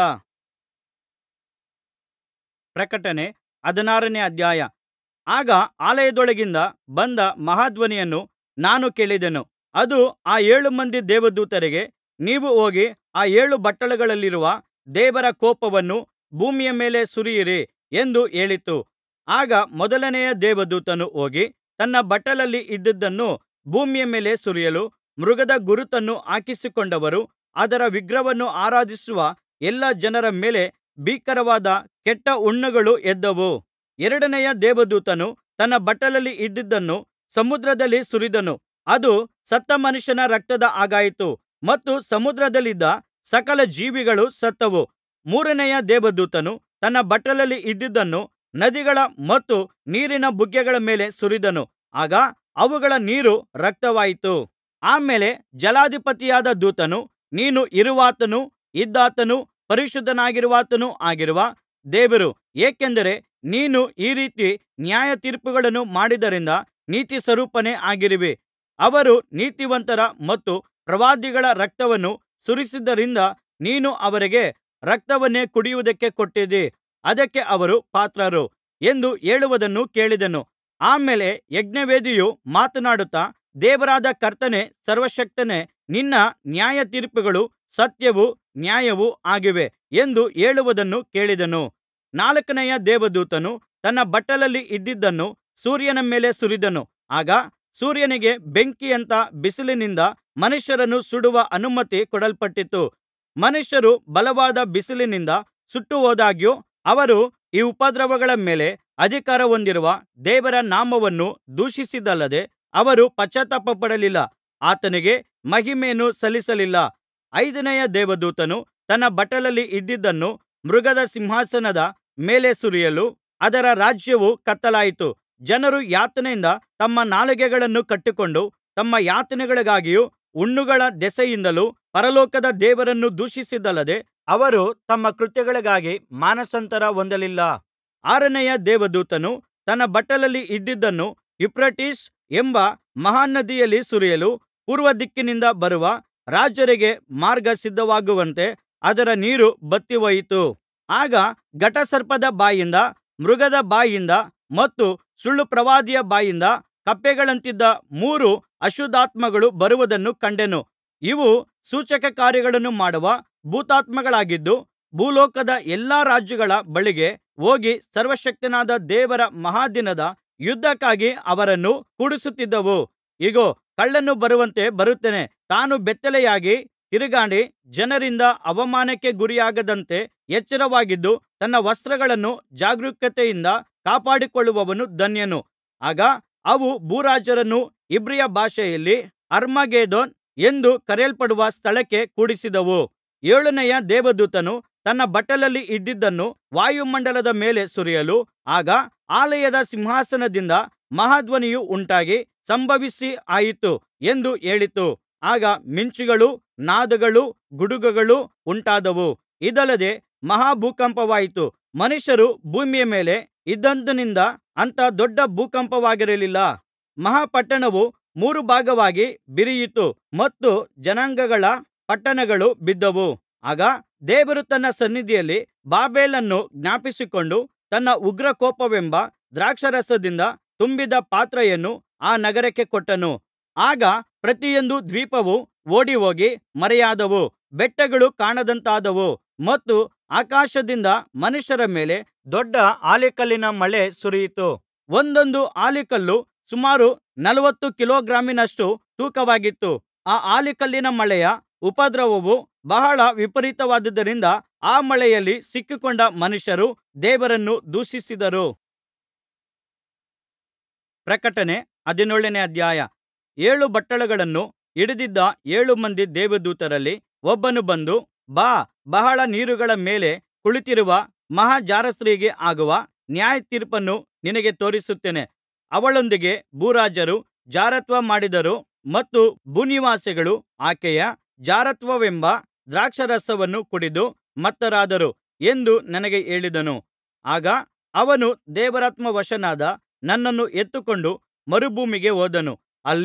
ಪ್ರಕಟಣೆ ಹದಿನಾರನೇ ಅಧ್ಯಾಯ ಆಗ ಆಲಯದೊಳಗಿಂದ ಬಂದ ಮಹಾಧ್ವನಿಯನ್ನು ನಾನು ಕೇಳಿದೆನು ಅದು ಆ ಏಳು ಮಂದಿ ದೇವದೂತರಿಗೆ ನೀವು ಹೋಗಿ ಆ ಏಳು ಬಟ್ಟಲುಗಳಲ್ಲಿರುವ ದೇವರ ಕೋಪವನ್ನು ಭೂಮಿಯ ಮೇಲೆ ಸುರಿಯಿರಿ ಎಂದು ಹೇಳಿತು ಆಗ ಮೊದಲನೆಯ ದೇವದೂತನು ಹೋಗಿ ತನ್ನ ಬಟ್ಟಲಲ್ಲಿ ಇದ್ದದ್ದನ್ನು ಭೂಮಿಯ ಮೇಲೆ ಸುರಿಯಲು ಮೃಗದ ಗುರುತನ್ನು ಹಾಕಿಸಿಕೊಂಡವರು ಅದರ ವಿಗ್ರಹವನ್ನು ಆರಾಧಿಸುವ ಎಲ್ಲಾ ಜನರ ಮೇಲೆ ಭೀಕರವಾದ ಕೆಟ್ಟ ಹುಣ್ಣುಗಳು ಎದ್ದವು ಎರಡನೆಯ ದೇವದೂತನು ತನ್ನ ಬಟ್ಟಲಲ್ಲಿ ಇದ್ದದ್ದನ್ನು ಸಮುದ್ರದಲ್ಲಿ ಸುರಿದನು ಅದು ಸತ್ತ ಮನುಷ್ಯನ ರಕ್ತದ ಹಾಗಾಯಿತು ಮತ್ತು ಸಮುದ್ರದಲ್ಲಿದ್ದ ಸಕಲ ಜೀವಿಗಳು ಸತ್ತವು ಮೂರನೆಯ ದೇವದೂತನು ತನ್ನ ಬಟ್ಟಲಲ್ಲಿ ಇದ್ದದ್ದನ್ನು ನದಿಗಳ ಮತ್ತು ನೀರಿನ ಬುಗ್ಗೆಗಳ ಮೇಲೆ ಸುರಿದನು ಆಗ ಅವುಗಳ ನೀರು ರಕ್ತವಾಯಿತು ಆ ಮೇಲೆ ಜಲಾಧಿಪತಿಯಾದ ದೂತನು ನೀನು ಇರುವಾತನೂ ಇದ್ದಾತನೂ ಪರಿಶುದ್ಧನಾಗಿರುವಾತನೂ ಆಗಿರುವ ದೇವರು ಏಕೆಂದರೆ ನೀನು ಈ ರೀತಿ ನ್ಯಾಯತೀರ್ಪುಗಳನ್ನು ಮಾಡಿದ್ದರಿಂದ ನೀತಿಸ್ವರೂಪನೇ ಆಗಿರುವಿ ಅವರು ನೀತಿವಂತರ ಮತ್ತು ಪ್ರವಾದಿಗಳ ರಕ್ತವನ್ನು ಸುರಿಸಿದ್ದರಿಂದ ನೀನು ಅವರಿಗೆ ರಕ್ತವನ್ನೇ ಕುಡಿಯುವುದಕ್ಕೆ ಕೊಟ್ಟಿದ್ದೀ ಅದಕ್ಕೆ ಅವರು ಪಾತ್ರರು ಎಂದು ಹೇಳುವುದನ್ನು ಕೇಳಿದೆನು ಆ ಮೇಲೆ ಯಜ್ಞವೇದಿಯು ಮಾತನಾಡುತ್ತಾ ದೇವರಾದ ಕರ್ತನೇ ಸರ್ವಶಕ್ತನೇ ನಿನ್ನ ನ್ಯಾಯತೀರ್ಪುಗಳು ಸತ್ಯವೂ ನ್ಯಾಯವೂ ಆಗಿವೆ ಎಂದು ಹೇಳುವುದನ್ನು ಕೇಳಿದೆನು ನಾಲ್ಕನೆಯ ದೇವದೂತನು ತನ್ನ ಬಟ್ಟಲಲ್ಲಿ ಇದ್ದದ್ದನ್ನು ಸೂರ್ಯನ ಮೇಲೆ ಸುರಿದನು ಆಗ ಸೂರ್ಯನಿಗೆ ಬೆಂಕಿಯಂಥ ಬಿಸಿಲಿನಿಂದ ಮನುಷ್ಯರನ್ನು ಸುಡುವ ಅನುಮತಿ ಕೊಡಲ್ಪಟ್ಟಿತು ಮನುಷ್ಯರು ಬಲವಾದ ಬಿಸಿಲಿನಿಂದ ಸುಟ್ಟುಹೋದಾಗ್ಯೂ ಅವರು ಈ ಉಪದ್ರವಗಳ ಮೇಲೆ ಅಧಿಕಾರ ಹೊಂದಿರುವ ದೇವರ ನಾಮವನ್ನು ದೂಷಿಸಿದಲ್ಲದೆ ಅವರು ಪಶ್ಚಾತ್ತಾಪಪಡಲಿಲ್ಲ ಆತನಿಗೆ ಮಹಿಮೆಯನ್ನು ಸಲ್ಲಿಸಲಿಲ್ಲ ಐದನೆಯ ದೇವದೂತನು ತನ್ನ ಬಟ್ಟಲಲ್ಲಿ ಇದ್ದದ್ದನ್ನು ಮೃಗದ ಸಿಂಹಾಸನದ ಮೇಲೆ ಸುರಿಯಲು ಅದರ ರಾಜ್ಯವು ಕತ್ತಲಾಯಿತು ಜನರು ಯಾತನೆಯಿಂದ ತಮ್ಮ ನಾಲಿಗೆಗಳನ್ನು ಕಟ್ಟಿಕೊಂಡು ತಮ್ಮ ಯಾತನೆಗಳಿಗಾಗಿಯೂ ಹುಣ್ಣುಗಳ ದೆಸೆಯಿಂದಲೂ ಪರಲೋಕದ ದೇವರನ್ನು ದೂಷಿಸಿದಲ್ಲದೆ ಅವರು ತಮ್ಮ ಕೃತ್ಯಗಳಿಗಾಗಿ ಮಾನಸಾಂತರ ಹೊಂದಲಿಲ್ಲ ಆರನೆಯ ದೇವದೂತನು ತನ್ನ ಬಟ್ಟಲಲ್ಲಿ ಇದ್ದದ್ದನ್ನು ಯೂಫ್ರೆಟಿಸ್ ಎಂಬ ಮಹಾನದಿಯಲ್ಲಿ ಸುರಿಯಲು ಪೂರ್ವದಿಕ್ಕಿನಿಂದ ಬರುವ ರಾಜರಿಗೆ ಮಾರ್ಗ ಸಿದ್ಧವಾಗುವಂತೆ ಅದರ ನೀರು ಬತ್ತಿಹೋಯಿತು ಆಗ ಘಟಸರ್ಪದ ಬಾಯಿಂದ ಮೃಗದ ಬಾಯಿಂದ ಮತ್ತು ಸುಳ್ಳು ಪ್ರವಾದಿಯ ಬಾಯಿಂದ ಕಪ್ಪೆಗಳಂತಿದ್ದ ಮೂರು ಅಶುದ್ಧಾತ್ಮಗಳು ಬರುವುದನ್ನು ಕಂಡೆನು ಇವು ಸೂಚಕಕಾರ್ಯಗಳನ್ನು ಮಾಡುವ ಭೂತಾತ್ಮಗಳಾಗಿದ್ದು ಭೂಲೋಕದ ಎಲ್ಲಾ ರಾಜರುಗಳ ಬಳಿಗೆ ಹೋಗಿ ಸರ್ವಶಕ್ತನಾದ ದೇವರ ಮಹಾದಿನದ ಯುದ್ಧಕ್ಕಾಗಿ ಅವರನ್ನು ಕೂಡಿಸುತ್ತಿದ್ದವು ಇಗೋ ಕಳ್ಳನು ಬರುವಂತೆ ಬರುತ್ತೇನೆ ತಾನು ಬೆತ್ತಲೆಯಾಗಿ ತಿರುಗಾಡಿ ಜನರಿಂದ ಅವಮಾನಕ್ಕೆ ಗುರಿಯಾಗದಂತೆ ಎಚ್ಚರವಾಗಿದ್ದು ತನ್ನ ವಸ್ತ್ರಗಳನ್ನು ಜಾಗರೂಕತೆಯಿಂದ ಕಾಪಾಡಿಕೊಳ್ಳುವವನು ಧನ್ಯನು ಆಗ ಅವು ಭೂರಾಜರನ್ನು ಇಬ್ರಿಯ ಭಾಷೆಯಲ್ಲಿ ಅರ್ಮಗೆದ್ದೋನ್ ಎಂದು ಕರೆಯಲ್ಪಡುವ ಸ್ಥಳಕ್ಕೆ ಕೂಡಿಸಿದವು ಏಳನೆಯ ದೇವದೂತನು ತನ್ನ ಬಟ್ಟಲಲ್ಲಿ ಇದ್ದದ್ದನ್ನು ವಾಯುಮಂಡಲದ ಮೇಲೆ ಸುರಿಯಲು ಆಗ ಆಲಯದ ಸಿಂಹಾಸನದಿಂದ ಮಹಾಧ್ವನಿಯು ಉಂಟಾಗಿ ಸಂಭವಿಸಿ ಆಯಿತು ಎಂದು ಹೇಳಿತು ಆಗ ಮಿಂಚುಗಳೂ ನಾದಗಳೂ ಗುಡುಗುಗಳೂ ಉಂಟಾದವು ಇದಲ್ಲದೆ ಮಹಾ ಭೂಕಂಪವಾಯಿತು ಮನುಷ್ಯರು ಭೂಮಿಯ ಮೇಲೆ ಇದ್ದಂದಿನಿಂದ ಅಂಥ ದೊಡ್ಡ ಭೂಕಂಪವಾಗಿರಲಿಲ್ಲ ಮಹಾ ಪಟ್ಟಣವು ಮೂರು ಭಾಗವಾಗಿ ಬಿರಿಯಿತು ಮತ್ತು ಜನಾಂಗಗಳ ಪಟ್ಟಣಗಳು ಬಿದ್ದವು ಆಗ ದೇವರು ತನ್ನ ಸನ್ನಿಧಿಯಲ್ಲಿ ಬಾಬೆಲನ್ನು ಜ್ಞಾಪಿಸಿಕೊಂಡು ತನ್ನ ಉಗ್ರಕೋಪವೆಂಬ ದ್ರಾಕ್ಷಾರಸದಿಂದ ತುಂಬಿದ ಪಾತ್ರೆಯನ್ನು ಆ ನಗರಕ್ಕೆ ಕೊಟ್ಟನು ಆಗ ಪ್ರತಿಯೊಂದು ದ್ವೀಪವು ಓಡಿಹೋಗಿ ಮರೆಯಾದವು ಬೆಟ್ಟಗಳು ಕಾಣದಂತಾದವು ಮತ್ತು ಆಕಾಶದಿಂದ ಮನುಷ್ಯರ ಮೇಲೆ ದೊಡ್ಡ ಆಲಿಕಲ್ಲಿನ ಮಳೆ ಸುರಿಯಿತು ಒಂದೊಂದು ಆಲಿಕಲ್ಲು ಸುಮಾರು ನಲವತ್ತು ಕಿಲೋಗ್ರಾಮಿನಷ್ಟು ತೂಕವಾಗಿತ್ತು ಆ ಆಲಿಕಲ್ಲಿನ ಮಳೆಯ ಉಪದ್ರವವು ಬಹಳ ವಿಪರೀತವಾದುದರಿಂದ ಆ ಮಳೆಯಲ್ಲಿ ಸಿಕ್ಕಿಕೊಂಡ ಮನುಷ್ಯರು ದೇವರನ್ನು ದೂಷಿಸಿದರು ಪ್ರಕಟಣೆ ಹದಿನೇಳನೇ ಅಧ್ಯಾಯ ಏಳು ಬಟ್ಟಲುಗಳನ್ನು ಹಿಡಿದಿದ್ದ ಏಳು ಮಂದಿ ದೇವದೂತರಲ್ಲಿ ಒಬ್ಬನು ಬಂದು ಬಾ ಬಹಳ ನೀರುಗಳ ಮೇಲೆ ಕುಳಿತಿರುವ ಮಹಾ ಜಾರಸ್ತ್ರೀಗೆ ಆಗುವ ನ್ಯಾಯತೀರ್ಪನ್ನು ನಿನಗೆ ತೋರಿಸುತ್ತೇನೆ ಅವಳೊಂದಿಗೆ ಭೂರಾಜರು ಜಾರತ್ವ ಮಾಡಿದರು ಮತ್ತು ಭೂನಿವಾಸಿಗಳು ಆಕೆಯ ಜಾರತ್ವವೆಂಬ ದ್ರಾಕ್ಷಾರಸವನ್ನು ಕುಡಿದು ಮತ್ತರಾದರು ಎಂದು ನನಗೆ ಹೇಳಿದನು ಆಗ ಅವನು ದೇವರಾತ್ಮವಶನಾದ ನನ್ನನ್ನು ಎತ್ತಿಕೊಂಡು ಮರುಭೂಮಿಗೆ ಹೋದನು ಅಲ್ಲಿ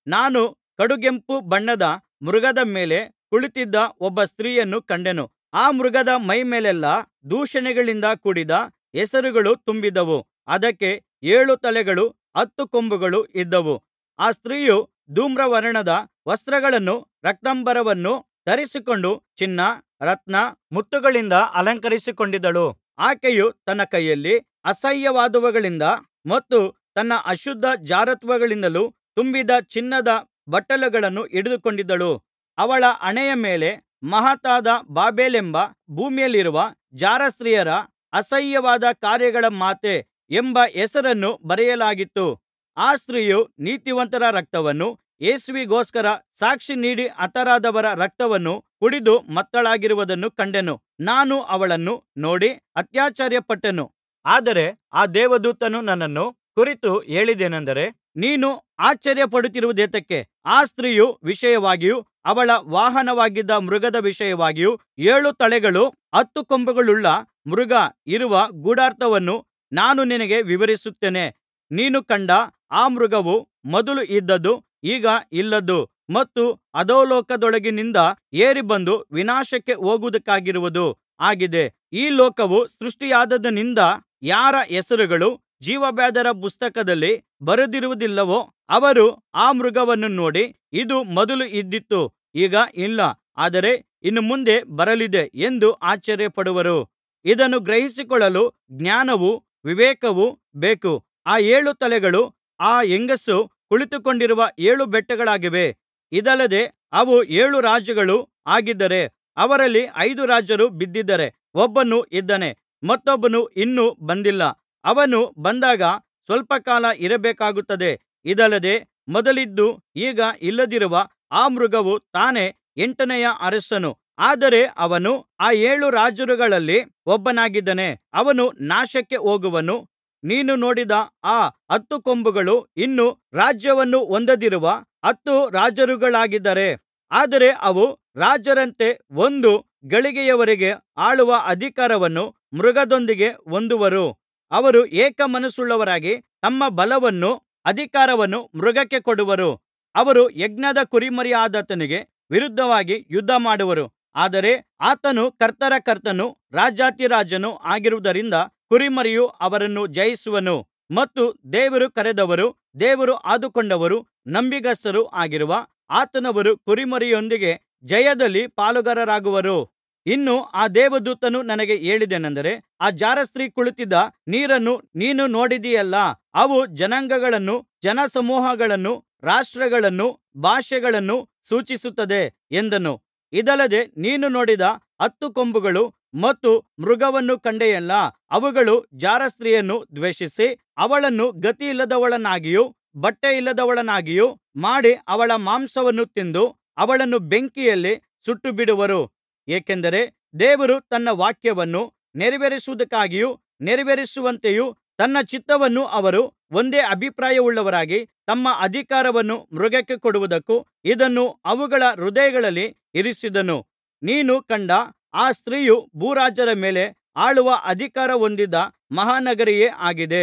ನಾನು ಕಡುಗೆಂಪು ಬಣ್ಣದ ಮೃಗದ ಮೇಲೆ ಕುಳಿತಿದ್ದ ಒಬ್ಬ ಸ್ತ್ರೀಯನ್ನು ಕಂಡೆನು ಆ ಮೃಗದ ಮೈಮೇಲೆಲ್ಲಾ ದೂಷಣೆಗಳಿಂದ ಕೂಡಿದ ಹೆಸರುಗಳು ತುಂಬಿದ್ದವು ಅದಕ್ಕೆ ಏಳು ತಲೆಗಳೂ ಹತ್ತು ಕೊಂಬುಗಳೂ ಇದ್ದವು ಆ ಸ್ತ್ರೀಯು ಧೂಮ್ರವರ್ಣದ ವಸ್ತ್ರಗಳನ್ನೂ ರಕ್ತಾಂಬರವನ್ನೂ ಧರಿಸಿಕೊಂಡು ಚಿನ್ನ ರತ್ನ ಮುತ್ತುಗಳಿಂದ ಅಲಂಕರಿಸಿಕೊಂಡಿದ್ದಳು ಆಕೆಯು ತನ್ನ ಕೈಯಲ್ಲಿ ಅಸಹ್ಯವಾದವುಗಳಿಂದ ಮತ್ತು ತನ್ನ ಅಶುದ್ಧ ಜಾರತ್ವಗಳಿಂದಲೂ ತುಂಬಿದ ಚಿನ್ನದ ಬಟ್ಟಲುಗಳನ್ನು ಹಿಡಿದುಕೊಂಡಿದ್ದಳು ಅವಳ ಹಣೆಯ ಮೇಲೆ ಮಹತ್ತಾದ ಬಾಬೆಲೆಂಬ ಭೂಮಿಯಲ್ಲಿರುವ ಜಾರಸ್ತ್ರೀಯರ ಅಸಹ್ಯವಾದ ಕಾರ್ಯಗಳ ಮಾತೆ ಎಂಬ ಹೆಸರನ್ನು ಬರೆಯಲಾಗಿತ್ತು ಆ ಸ್ತ್ರೀಯು ನೀತಿವಂತರ ರಕ್ತವನ್ನೂ ಯೇಸುವಿಗೋಸ್ಕರ ಸಾಕ್ಷಿ ನೀಡಿ ಹತರಾದವರ ರಕ್ತವನ್ನೂ ಕುಡಿದು ಮತ್ತಳಾಗಿರುವುದನ್ನು ಕಂಡೆನು ನಾನು ಅವಳನ್ನು ನೋಡಿ ಅತ್ಯಾಶ್ಚರ್ಯಪಟ್ಟೆನು ಆದರೆ ಆ ದೇವದೂತನು ನನ್ನನ್ನು ಕುರಿತು ಹೇಳಿದ್ದೇನಂದರೆ ನೀನು ಆಶ್ಚರ್ಯಪಡುತ್ತಿರುವುದೇತಕ್ಕೆ ಆ ಸ್ತ್ರೀಯ ವಿಷಯವಾಗಿಯೂ ಅವಳ ವಾಹನವಾಗಿದ್ದ ಮೃಗದ ವಿಷಯವಾಗಿಯೂ ಏಳು ತಲೆಗಳೂ ಹತ್ತು ಕೊಂಬುಗಳುಳ್ಳ ಮೃಗ ಇರುವ ಗೂಢಾರ್ಥವನ್ನು ನಾನು ನಿನಗೆ ವಿವರಿಸುತ್ತೇನೆ ನೀನು ಕಂಡ ಆ ಮೃಗವು ಮೊದಲು ಇದ್ದದ್ದು ಈಗ ಇಲ್ಲದ್ದು ಮತ್ತು ಅಧೋಲೋಕದೊಳಗಿನಿಂದ ಏರಿ ಬಂದು ವಿನಾಶಕ್ಕೆ ಹೋಗುವುದಕ್ಕಾಗಿರುವುದು ಆಗಿದೆ ಈ ಲೋಕವು ಸೃಷ್ಟಿಯಾದಾಗಿನಿಂದ ಯಾರ ಹೆಸರುಗಳು ಜೀವಬಾಧ್ಯರ ಪುಸ್ತಕದಲ್ಲಿ ಬರೆದಿರುವುದಿಲ್ಲವೋ ಅವರು ಆ ಮೃಗವನ್ನು ನೋಡಿ ಇದು ಮೊದಲು ಇದ್ದಿತು ಈಗ ಇಲ್ಲ ಆದರೆ ಇನ್ನು ಮುಂದೆ ಬರಲಿದೆ ಎಂದು ಆಶ್ಚರ್ಯಪಡುವರು ಇದನ್ನು ಗ್ರಹಿಸಿಕೊಳ್ಳಲು ಜ್ಞಾನವೂ ವಿವೇಕವೂ ಬೇಕು ಆ ಏಳು ತಲೆಗಳು ಆ ಹೆಂಗಸು ಕುಳಿತುಕೊಂಡಿರುವ ಏಳು ಬೆಟ್ಟಗಳಾಗಿವೆ ಇದಲ್ಲದೆ ಅವು ಏಳು ರಾಜರುಗಳೂ ಆಗಿದ್ದಾರೆ ಅವರಲ್ಲಿ ಐದು ರಾಜರು ಬಿದ್ದಿದ್ದಾರೆ ಒಬ್ಬನು ಇದ್ದಾನೆ ಮತ್ತೊಬ್ಬನು ಇನ್ನೂ ಬಂದಿಲ್ಲ ಅವನು ಬಂದಾಗ ಸ್ವಲ್ಪ ಕಾಲ ಇರಬೇಕಾಗುತ್ತದೆ ಇದಲ್ಲದೆ ಮೊದಲಿದ್ದು ಈಗ ಇಲ್ಲದಿರುವ ಆ ಮೃಗವು ತಾನೇ ಎಂಟನೆಯ ಅರಸನು ಆದರೆ ಅವನು ಆ ಏಳು ರಾಜರುಗಳಲ್ಲಿ ಒಬ್ಬನಾಗಿದ್ದಾನೆ ಅವನು ನಾಶಕ್ಕೆ ಹೋಗುವನು ನೀನು ನೋಡಿದ ಆ ಹತ್ತು ಕೊಂಬುಗಳು ಇನ್ನೂ ರಾಜ್ಯವನ್ನು ಹೊಂದದಿರುವ ಹತ್ತು ರಾಜರುಗಳಾಗಿದ್ದಾರೆ ಆದರೆ ಅವು ರಾಜರಂತೆ ಒಂದು ಗಳಿಗೆಯವರೆಗೆ ಆಳುವ ಅಧಿಕಾರವನ್ನು ಮೃಗದೊಂದಿಗೆ ಹೊಂದುವರು ಅವರು ಏಕಮನಸ್ಸುಳ್ಳವರಾಗಿ ತಮ್ಮ ಬಲವನ್ನೂ ಅಧಿಕಾರವನ್ನೂ ಮೃಗಕ್ಕೆ ಕೊಡುವರು ಅವರು ಯಜ್ಞದ ಕುರಿಮರಿಯಾದಾತನಿಗೆ ವಿರುದ್ಧವಾಗಿ ಯುದ್ಧಮಾಡುವರು ಆದರೆ ಆತನು ಕರ್ತರ ಕರ್ತನೂ ರಾಜಾಧಿರಾಜನೂ ಆಗಿರುವುದರಿಂದ ಕುರಿಮರಿಯು ಅವರನ್ನು ಜಯಿಸುವನು ಮತ್ತು ದೇವರು ಕರೆದವರೂ ದೇವರು ಆದುಕೊಂಡವರೂ ನಂಬಿಗಸ್ತರೂ ಆಗಿರುವ ಆತನವರು ಕುರಿಮರಿಯೊಂದಿಗೆ ಜಯದಲ್ಲಿ ಪಾಲುಗಾರರಾಗುವರು ಇನ್ನು ಆ ದೇವದೂತನು ನನಗೆ ಹೇಳಿದ್ದೇನೆಂದರೆ ಆ ಜಾರಸ್ತ್ರೀ ಕುಳಿತಿದ್ದ ನೀರನ್ನು ನೀನು ನೋಡಿದಿಯಲ್ಲಾ ಅವು ಜನಾಂಗಗಳನ್ನೂ ಜನಸಮೂಹಗಳನ್ನೂ ರಾಷ್ಟ್ರಗಳನ್ನೂ ಭಾಷೆಗಳನ್ನೂ ಸೂಚಿಸುತ್ತದೆ ಎಂದನು ಇದಲ್ಲದೆ ನೀನು ನೋಡಿದ ಹತ್ತು ಕೊಂಬುಗಳು ಮತ್ತು ಮೃಗವನ್ನು ಕಂಡೆಯಲ್ಲಾ ಅವುಗಳು ಜಾರಸ್ತ್ರೀಯನ್ನು ದ್ವೇಷಿಸಿ ಅವಳನ್ನು ಗತಿಯಿಲ್ಲದವಳನ್ನಾಗಿಯೂ ಬಟ್ಟೆಯಿಲ್ಲದವಳನ್ನಾಗಿಯೂ ಮಾಡಿ ಅವಳ ಮಾಂಸವನ್ನು ತಿಂದು ಅವಳನ್ನು ಬೆಂಕಿಯಲ್ಲಿ ಸುಟ್ಟುಬಿಡುವರು ಏಕೆಂದರೆ ದೇವರು ತನ್ನ ವಾಕ್ಯವನ್ನು ನೆರವೇರಿಸುವುದಕ್ಕಾಗಿಯೂ ನೆರವೇರಿಸುವಂತೆಯೂ ತನ್ನ ಚಿತ್ತವನ್ನು ಅವರು ಒಂದೇ ಅಭಿಪ್ರಾಯವುಳ್ಳವರಾಗಿ ತಮ್ಮ ಅಧಿಕಾರವನ್ನು ಮೃಗಕ್ಕೆ ಕೊಡುವುದಕ್ಕೂ ಇದನ್ನು ಅವುಗಳ ಹೃದಯಗಳಲ್ಲಿ ಇರಿಸಿದನು ನೀನು ಕಂಡ ಆ ಸ್ತ್ರೀಯು ಭೂರಾಜರ ಮೇಲೆ ಆಳುವ ಅಧಿಕಾರ ಹೊಂದಿದ ಮಹಾನಗರಿಯೇ ಆಗಿದೆ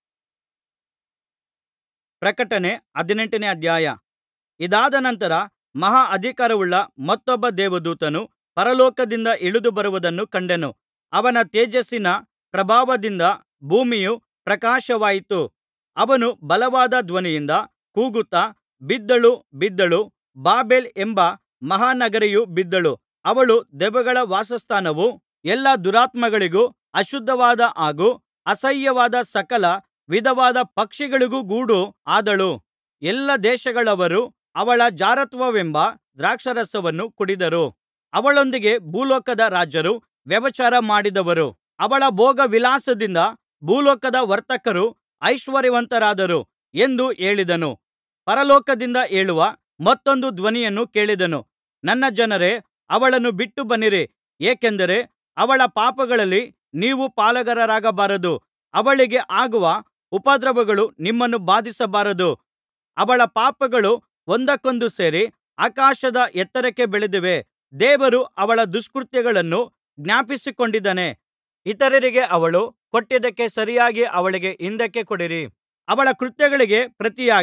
ಪ್ರಕಟಣೆ ಹದಿನೆಂಟನೇ ಅಧ್ಯಾಯ ಇದಾದ ನಂತರ ಮಹಾ ಅಧಿಕಾರವುಳ್ಳ ಮತ್ತೊಬ್ಬ ದೇವದೂತನು ಪರಲೋಕದಿಂದ ಇಳಿದು ಬರುವುದನ್ನು ಕಂಡೆನು ಅವನ ತೇಜಸ್ಸಿನ ಪ್ರಭಾವದಿಂದ ಭೂಮಿಯು ಪ್ರಕಾಶವಾಯಿತು ಅವನು ಬಲವಾದ ಧ್ವನಿಯಿಂದ ಕೂಗುತ್ತಾ ಬಿದ್ದಳು ಬಿದ್ದಳು ಬಾಬೆಲ್ ಎಂಬ ಮಹಾನಗರಿಯು ಬಿದ್ದಳು ಅವಳು ದೆವ್ವಗಳ ವಾಸಸ್ಥಾನವೂ ಎಲ್ಲಾ ದುರಾತ್ಮಗಳಿಗೂ ಅಶುದ್ಧವಾದ ಹಾಗೂ ಅಸಹ್ಯವಾದ ಸಕಲ ವಿಧವಾದ ಪಕ್ಷಿಗಳಿಗೂ ಗೂಡು ಆದಳು ಎಲ್ಲಾ ದೇಶಗಳವರು ಅವಳ ಜಾರತ್ವವೆಂಬ ದ್ರಾಕ್ಷಾರಸವನ್ನು ಕುಡಿದರು ಅವಳೊಂದಿಗೆ ಭೂಲೋಕದ ರಾಜರು ವ್ಯಭಿಚಾರ ಮಾಡಿದವರು ಅವಳ ಭೋಗವಿಲಾಸದಿಂದ ಭೂಲೋಕದ ವರ್ತಕರು ಐಶ್ವರ್ಯವಂತರಾದರು ಎಂದು ಹೇಳಿದನು ಪರಲೋಕದಿಂದ ಏಳುವ ಮತ್ತೊಂದು ಧ್ವನಿಯನ್ನು ಕೇಳಿದೆನು ನನ್ನ ಜನರೇ ಅವಳನ್ನು ಬಿಟ್ಟು ಬನ್ನಿರಿ ಏಕೆಂದರೆ ಅವಳ ಪಾಪಗಳಲ್ಲಿ ನೀವು ಪಾಲುಗಾರರಾಗಬಾರದು ಅವಳಿಗೆ ಆಗುವ ಉಪದ್ರವಗಳು ನಿಮ್ಮನ್ನು ಬಾಧಿಸಬಾರದು ಅವಳ ಪಾಪಗಳು ಒಂದಕ್ಕೊಂದು ಸೇರಿ ಆಕಾಶದ ಎತ್ತರಕ್ಕೆ ಬೆಳೆದಿವೆ ದೇವರು ಅವಳ ದುಷ್ಕೃತ್ಯಗಳನ್ನು ಜ್ಞಾಪಿಸಿಕೊಂಡಿದ್ದಾನೆ ಇತರರಿಗೆ ಅವಳು ಕೊಟ್ಟಿದ್ದಕ್ಕೆ ಸರಿಯಾಗಿ ಅವಳಿಗೆ ಹಿಂದಕ್ಕೆ ಕೊಡಿರಿ ಅವಳ ಕೃತ್ಯಗಳಿಗೆ ಪ್ರತಿಯಾಗಿ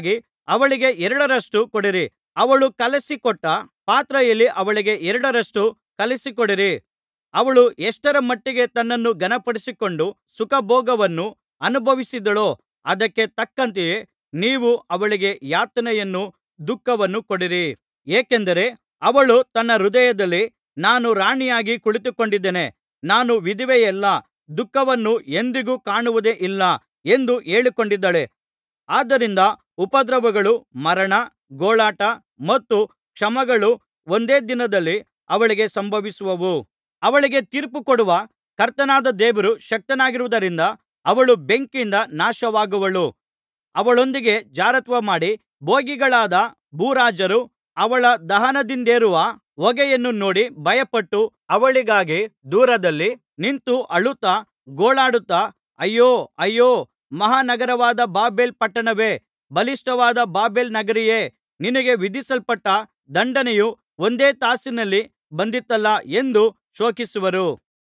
ಅವಳಿಗೆ ಎರಡರಷ್ಟು ಕೊಡಿರಿ ಅವಳು ಕಲಸಿಕೊಟ್ಟ ಪಾತ್ರೆಯಲ್ಲಿ ಅವಳಿಗೆ ಎರಡರಷ್ಟು ಕಲಸಿಕೊಡಿರಿ ಅವಳು ಎಷ್ಟರ ಮಟ್ಟಿಗೆ ತನ್ನನ್ನು ಘನಪಡಿಸಿಕೊಂಡು ಸುಖಭೋಗವನ್ನು ಅನುಭವಿಸಿದಳೋ ಅದಕ್ಕೆ ತಕ್ಕಂತೆಯೇ ನೀವು ಅವಳಿಗೆ ಯಾತನೆಯನ್ನೂ ದುಃಖವನ್ನೂ ಕೊಡಿರಿ ಏಕೆಂದರೆ ಅವಳು ತನ್ನ ಹೃದಯದಲ್ಲಿ ನಾನು ರಾಣಿಯಾಗಿ ಕುಳಿತುಕೊಂಡಿದ್ದೇನೆ ನಾನು ವಿಧವೆಯಲ್ಲ ದುಃಖವನ್ನು ಎಂದಿಗೂ ಕಾಣುವುದೇ ಇಲ್ಲ ಎಂದು ಹೇಳಿಕೊಂಡಿದ್ದಾಳೆ ಆದ್ದರಿಂದ ಉಪದ್ರವಗಳು ಮರಣ ಗೋಳಾಟ ಮತ್ತು ಕ್ಷಾಮಗಳು ಒಂದೇ ದಿನದಲ್ಲಿ ಅವಳಿಗೆ ಸಂಭವಿಸುವವು ಅವಳಿಗೆ ತೀರ್ಪುಕೊಡುವ ಕರ್ತನಾದ ದೇವರು ಶಕ್ತನಾಗಿರುವುದರಿಂದ ಅವಳು ಬೆಂಕಿಯಿಂದ ನಾಶವಾಗುವಳು ಅವಳೊಂದಿಗೆ ಜಾರತ್ವಮಾಡಿ ಭೋಗಿಗಳಾದ ಭೂರಾಜರು ಅವಳ ದಹನದಿಂದೇರುವ ಹೊಗೆಯನ್ನು ನೋಡಿ ಭಯಪಟ್ಟು ಅವಳಿಗಾಗಿ ದೂರದಲ್ಲಿ ನಿಂತು ಅಳುತ್ತಾ ಗೋಳಾಡುತ್ತಾ ಅಯ್ಯೋ ಅಯ್ಯೋ ಮಹಾನಗರವಾದ ಬಾಬೆಲ್ ಪಟ್ಟಣವೇ ಬಲಿಷ್ಠವಾದ ಬಾಬೆಲ್ ನಗರಿಯೇ ನಿನಗೆ ವಿಧಿಸಲ್ಪಟ್ಟ ದಂಡನೆಯು ಒಂದೇ ತಾಸಿನಲ್ಲಿ ಬಂದಿತಲ್ಲಾ ಎಂದು ಶೋಕಿಸುವರು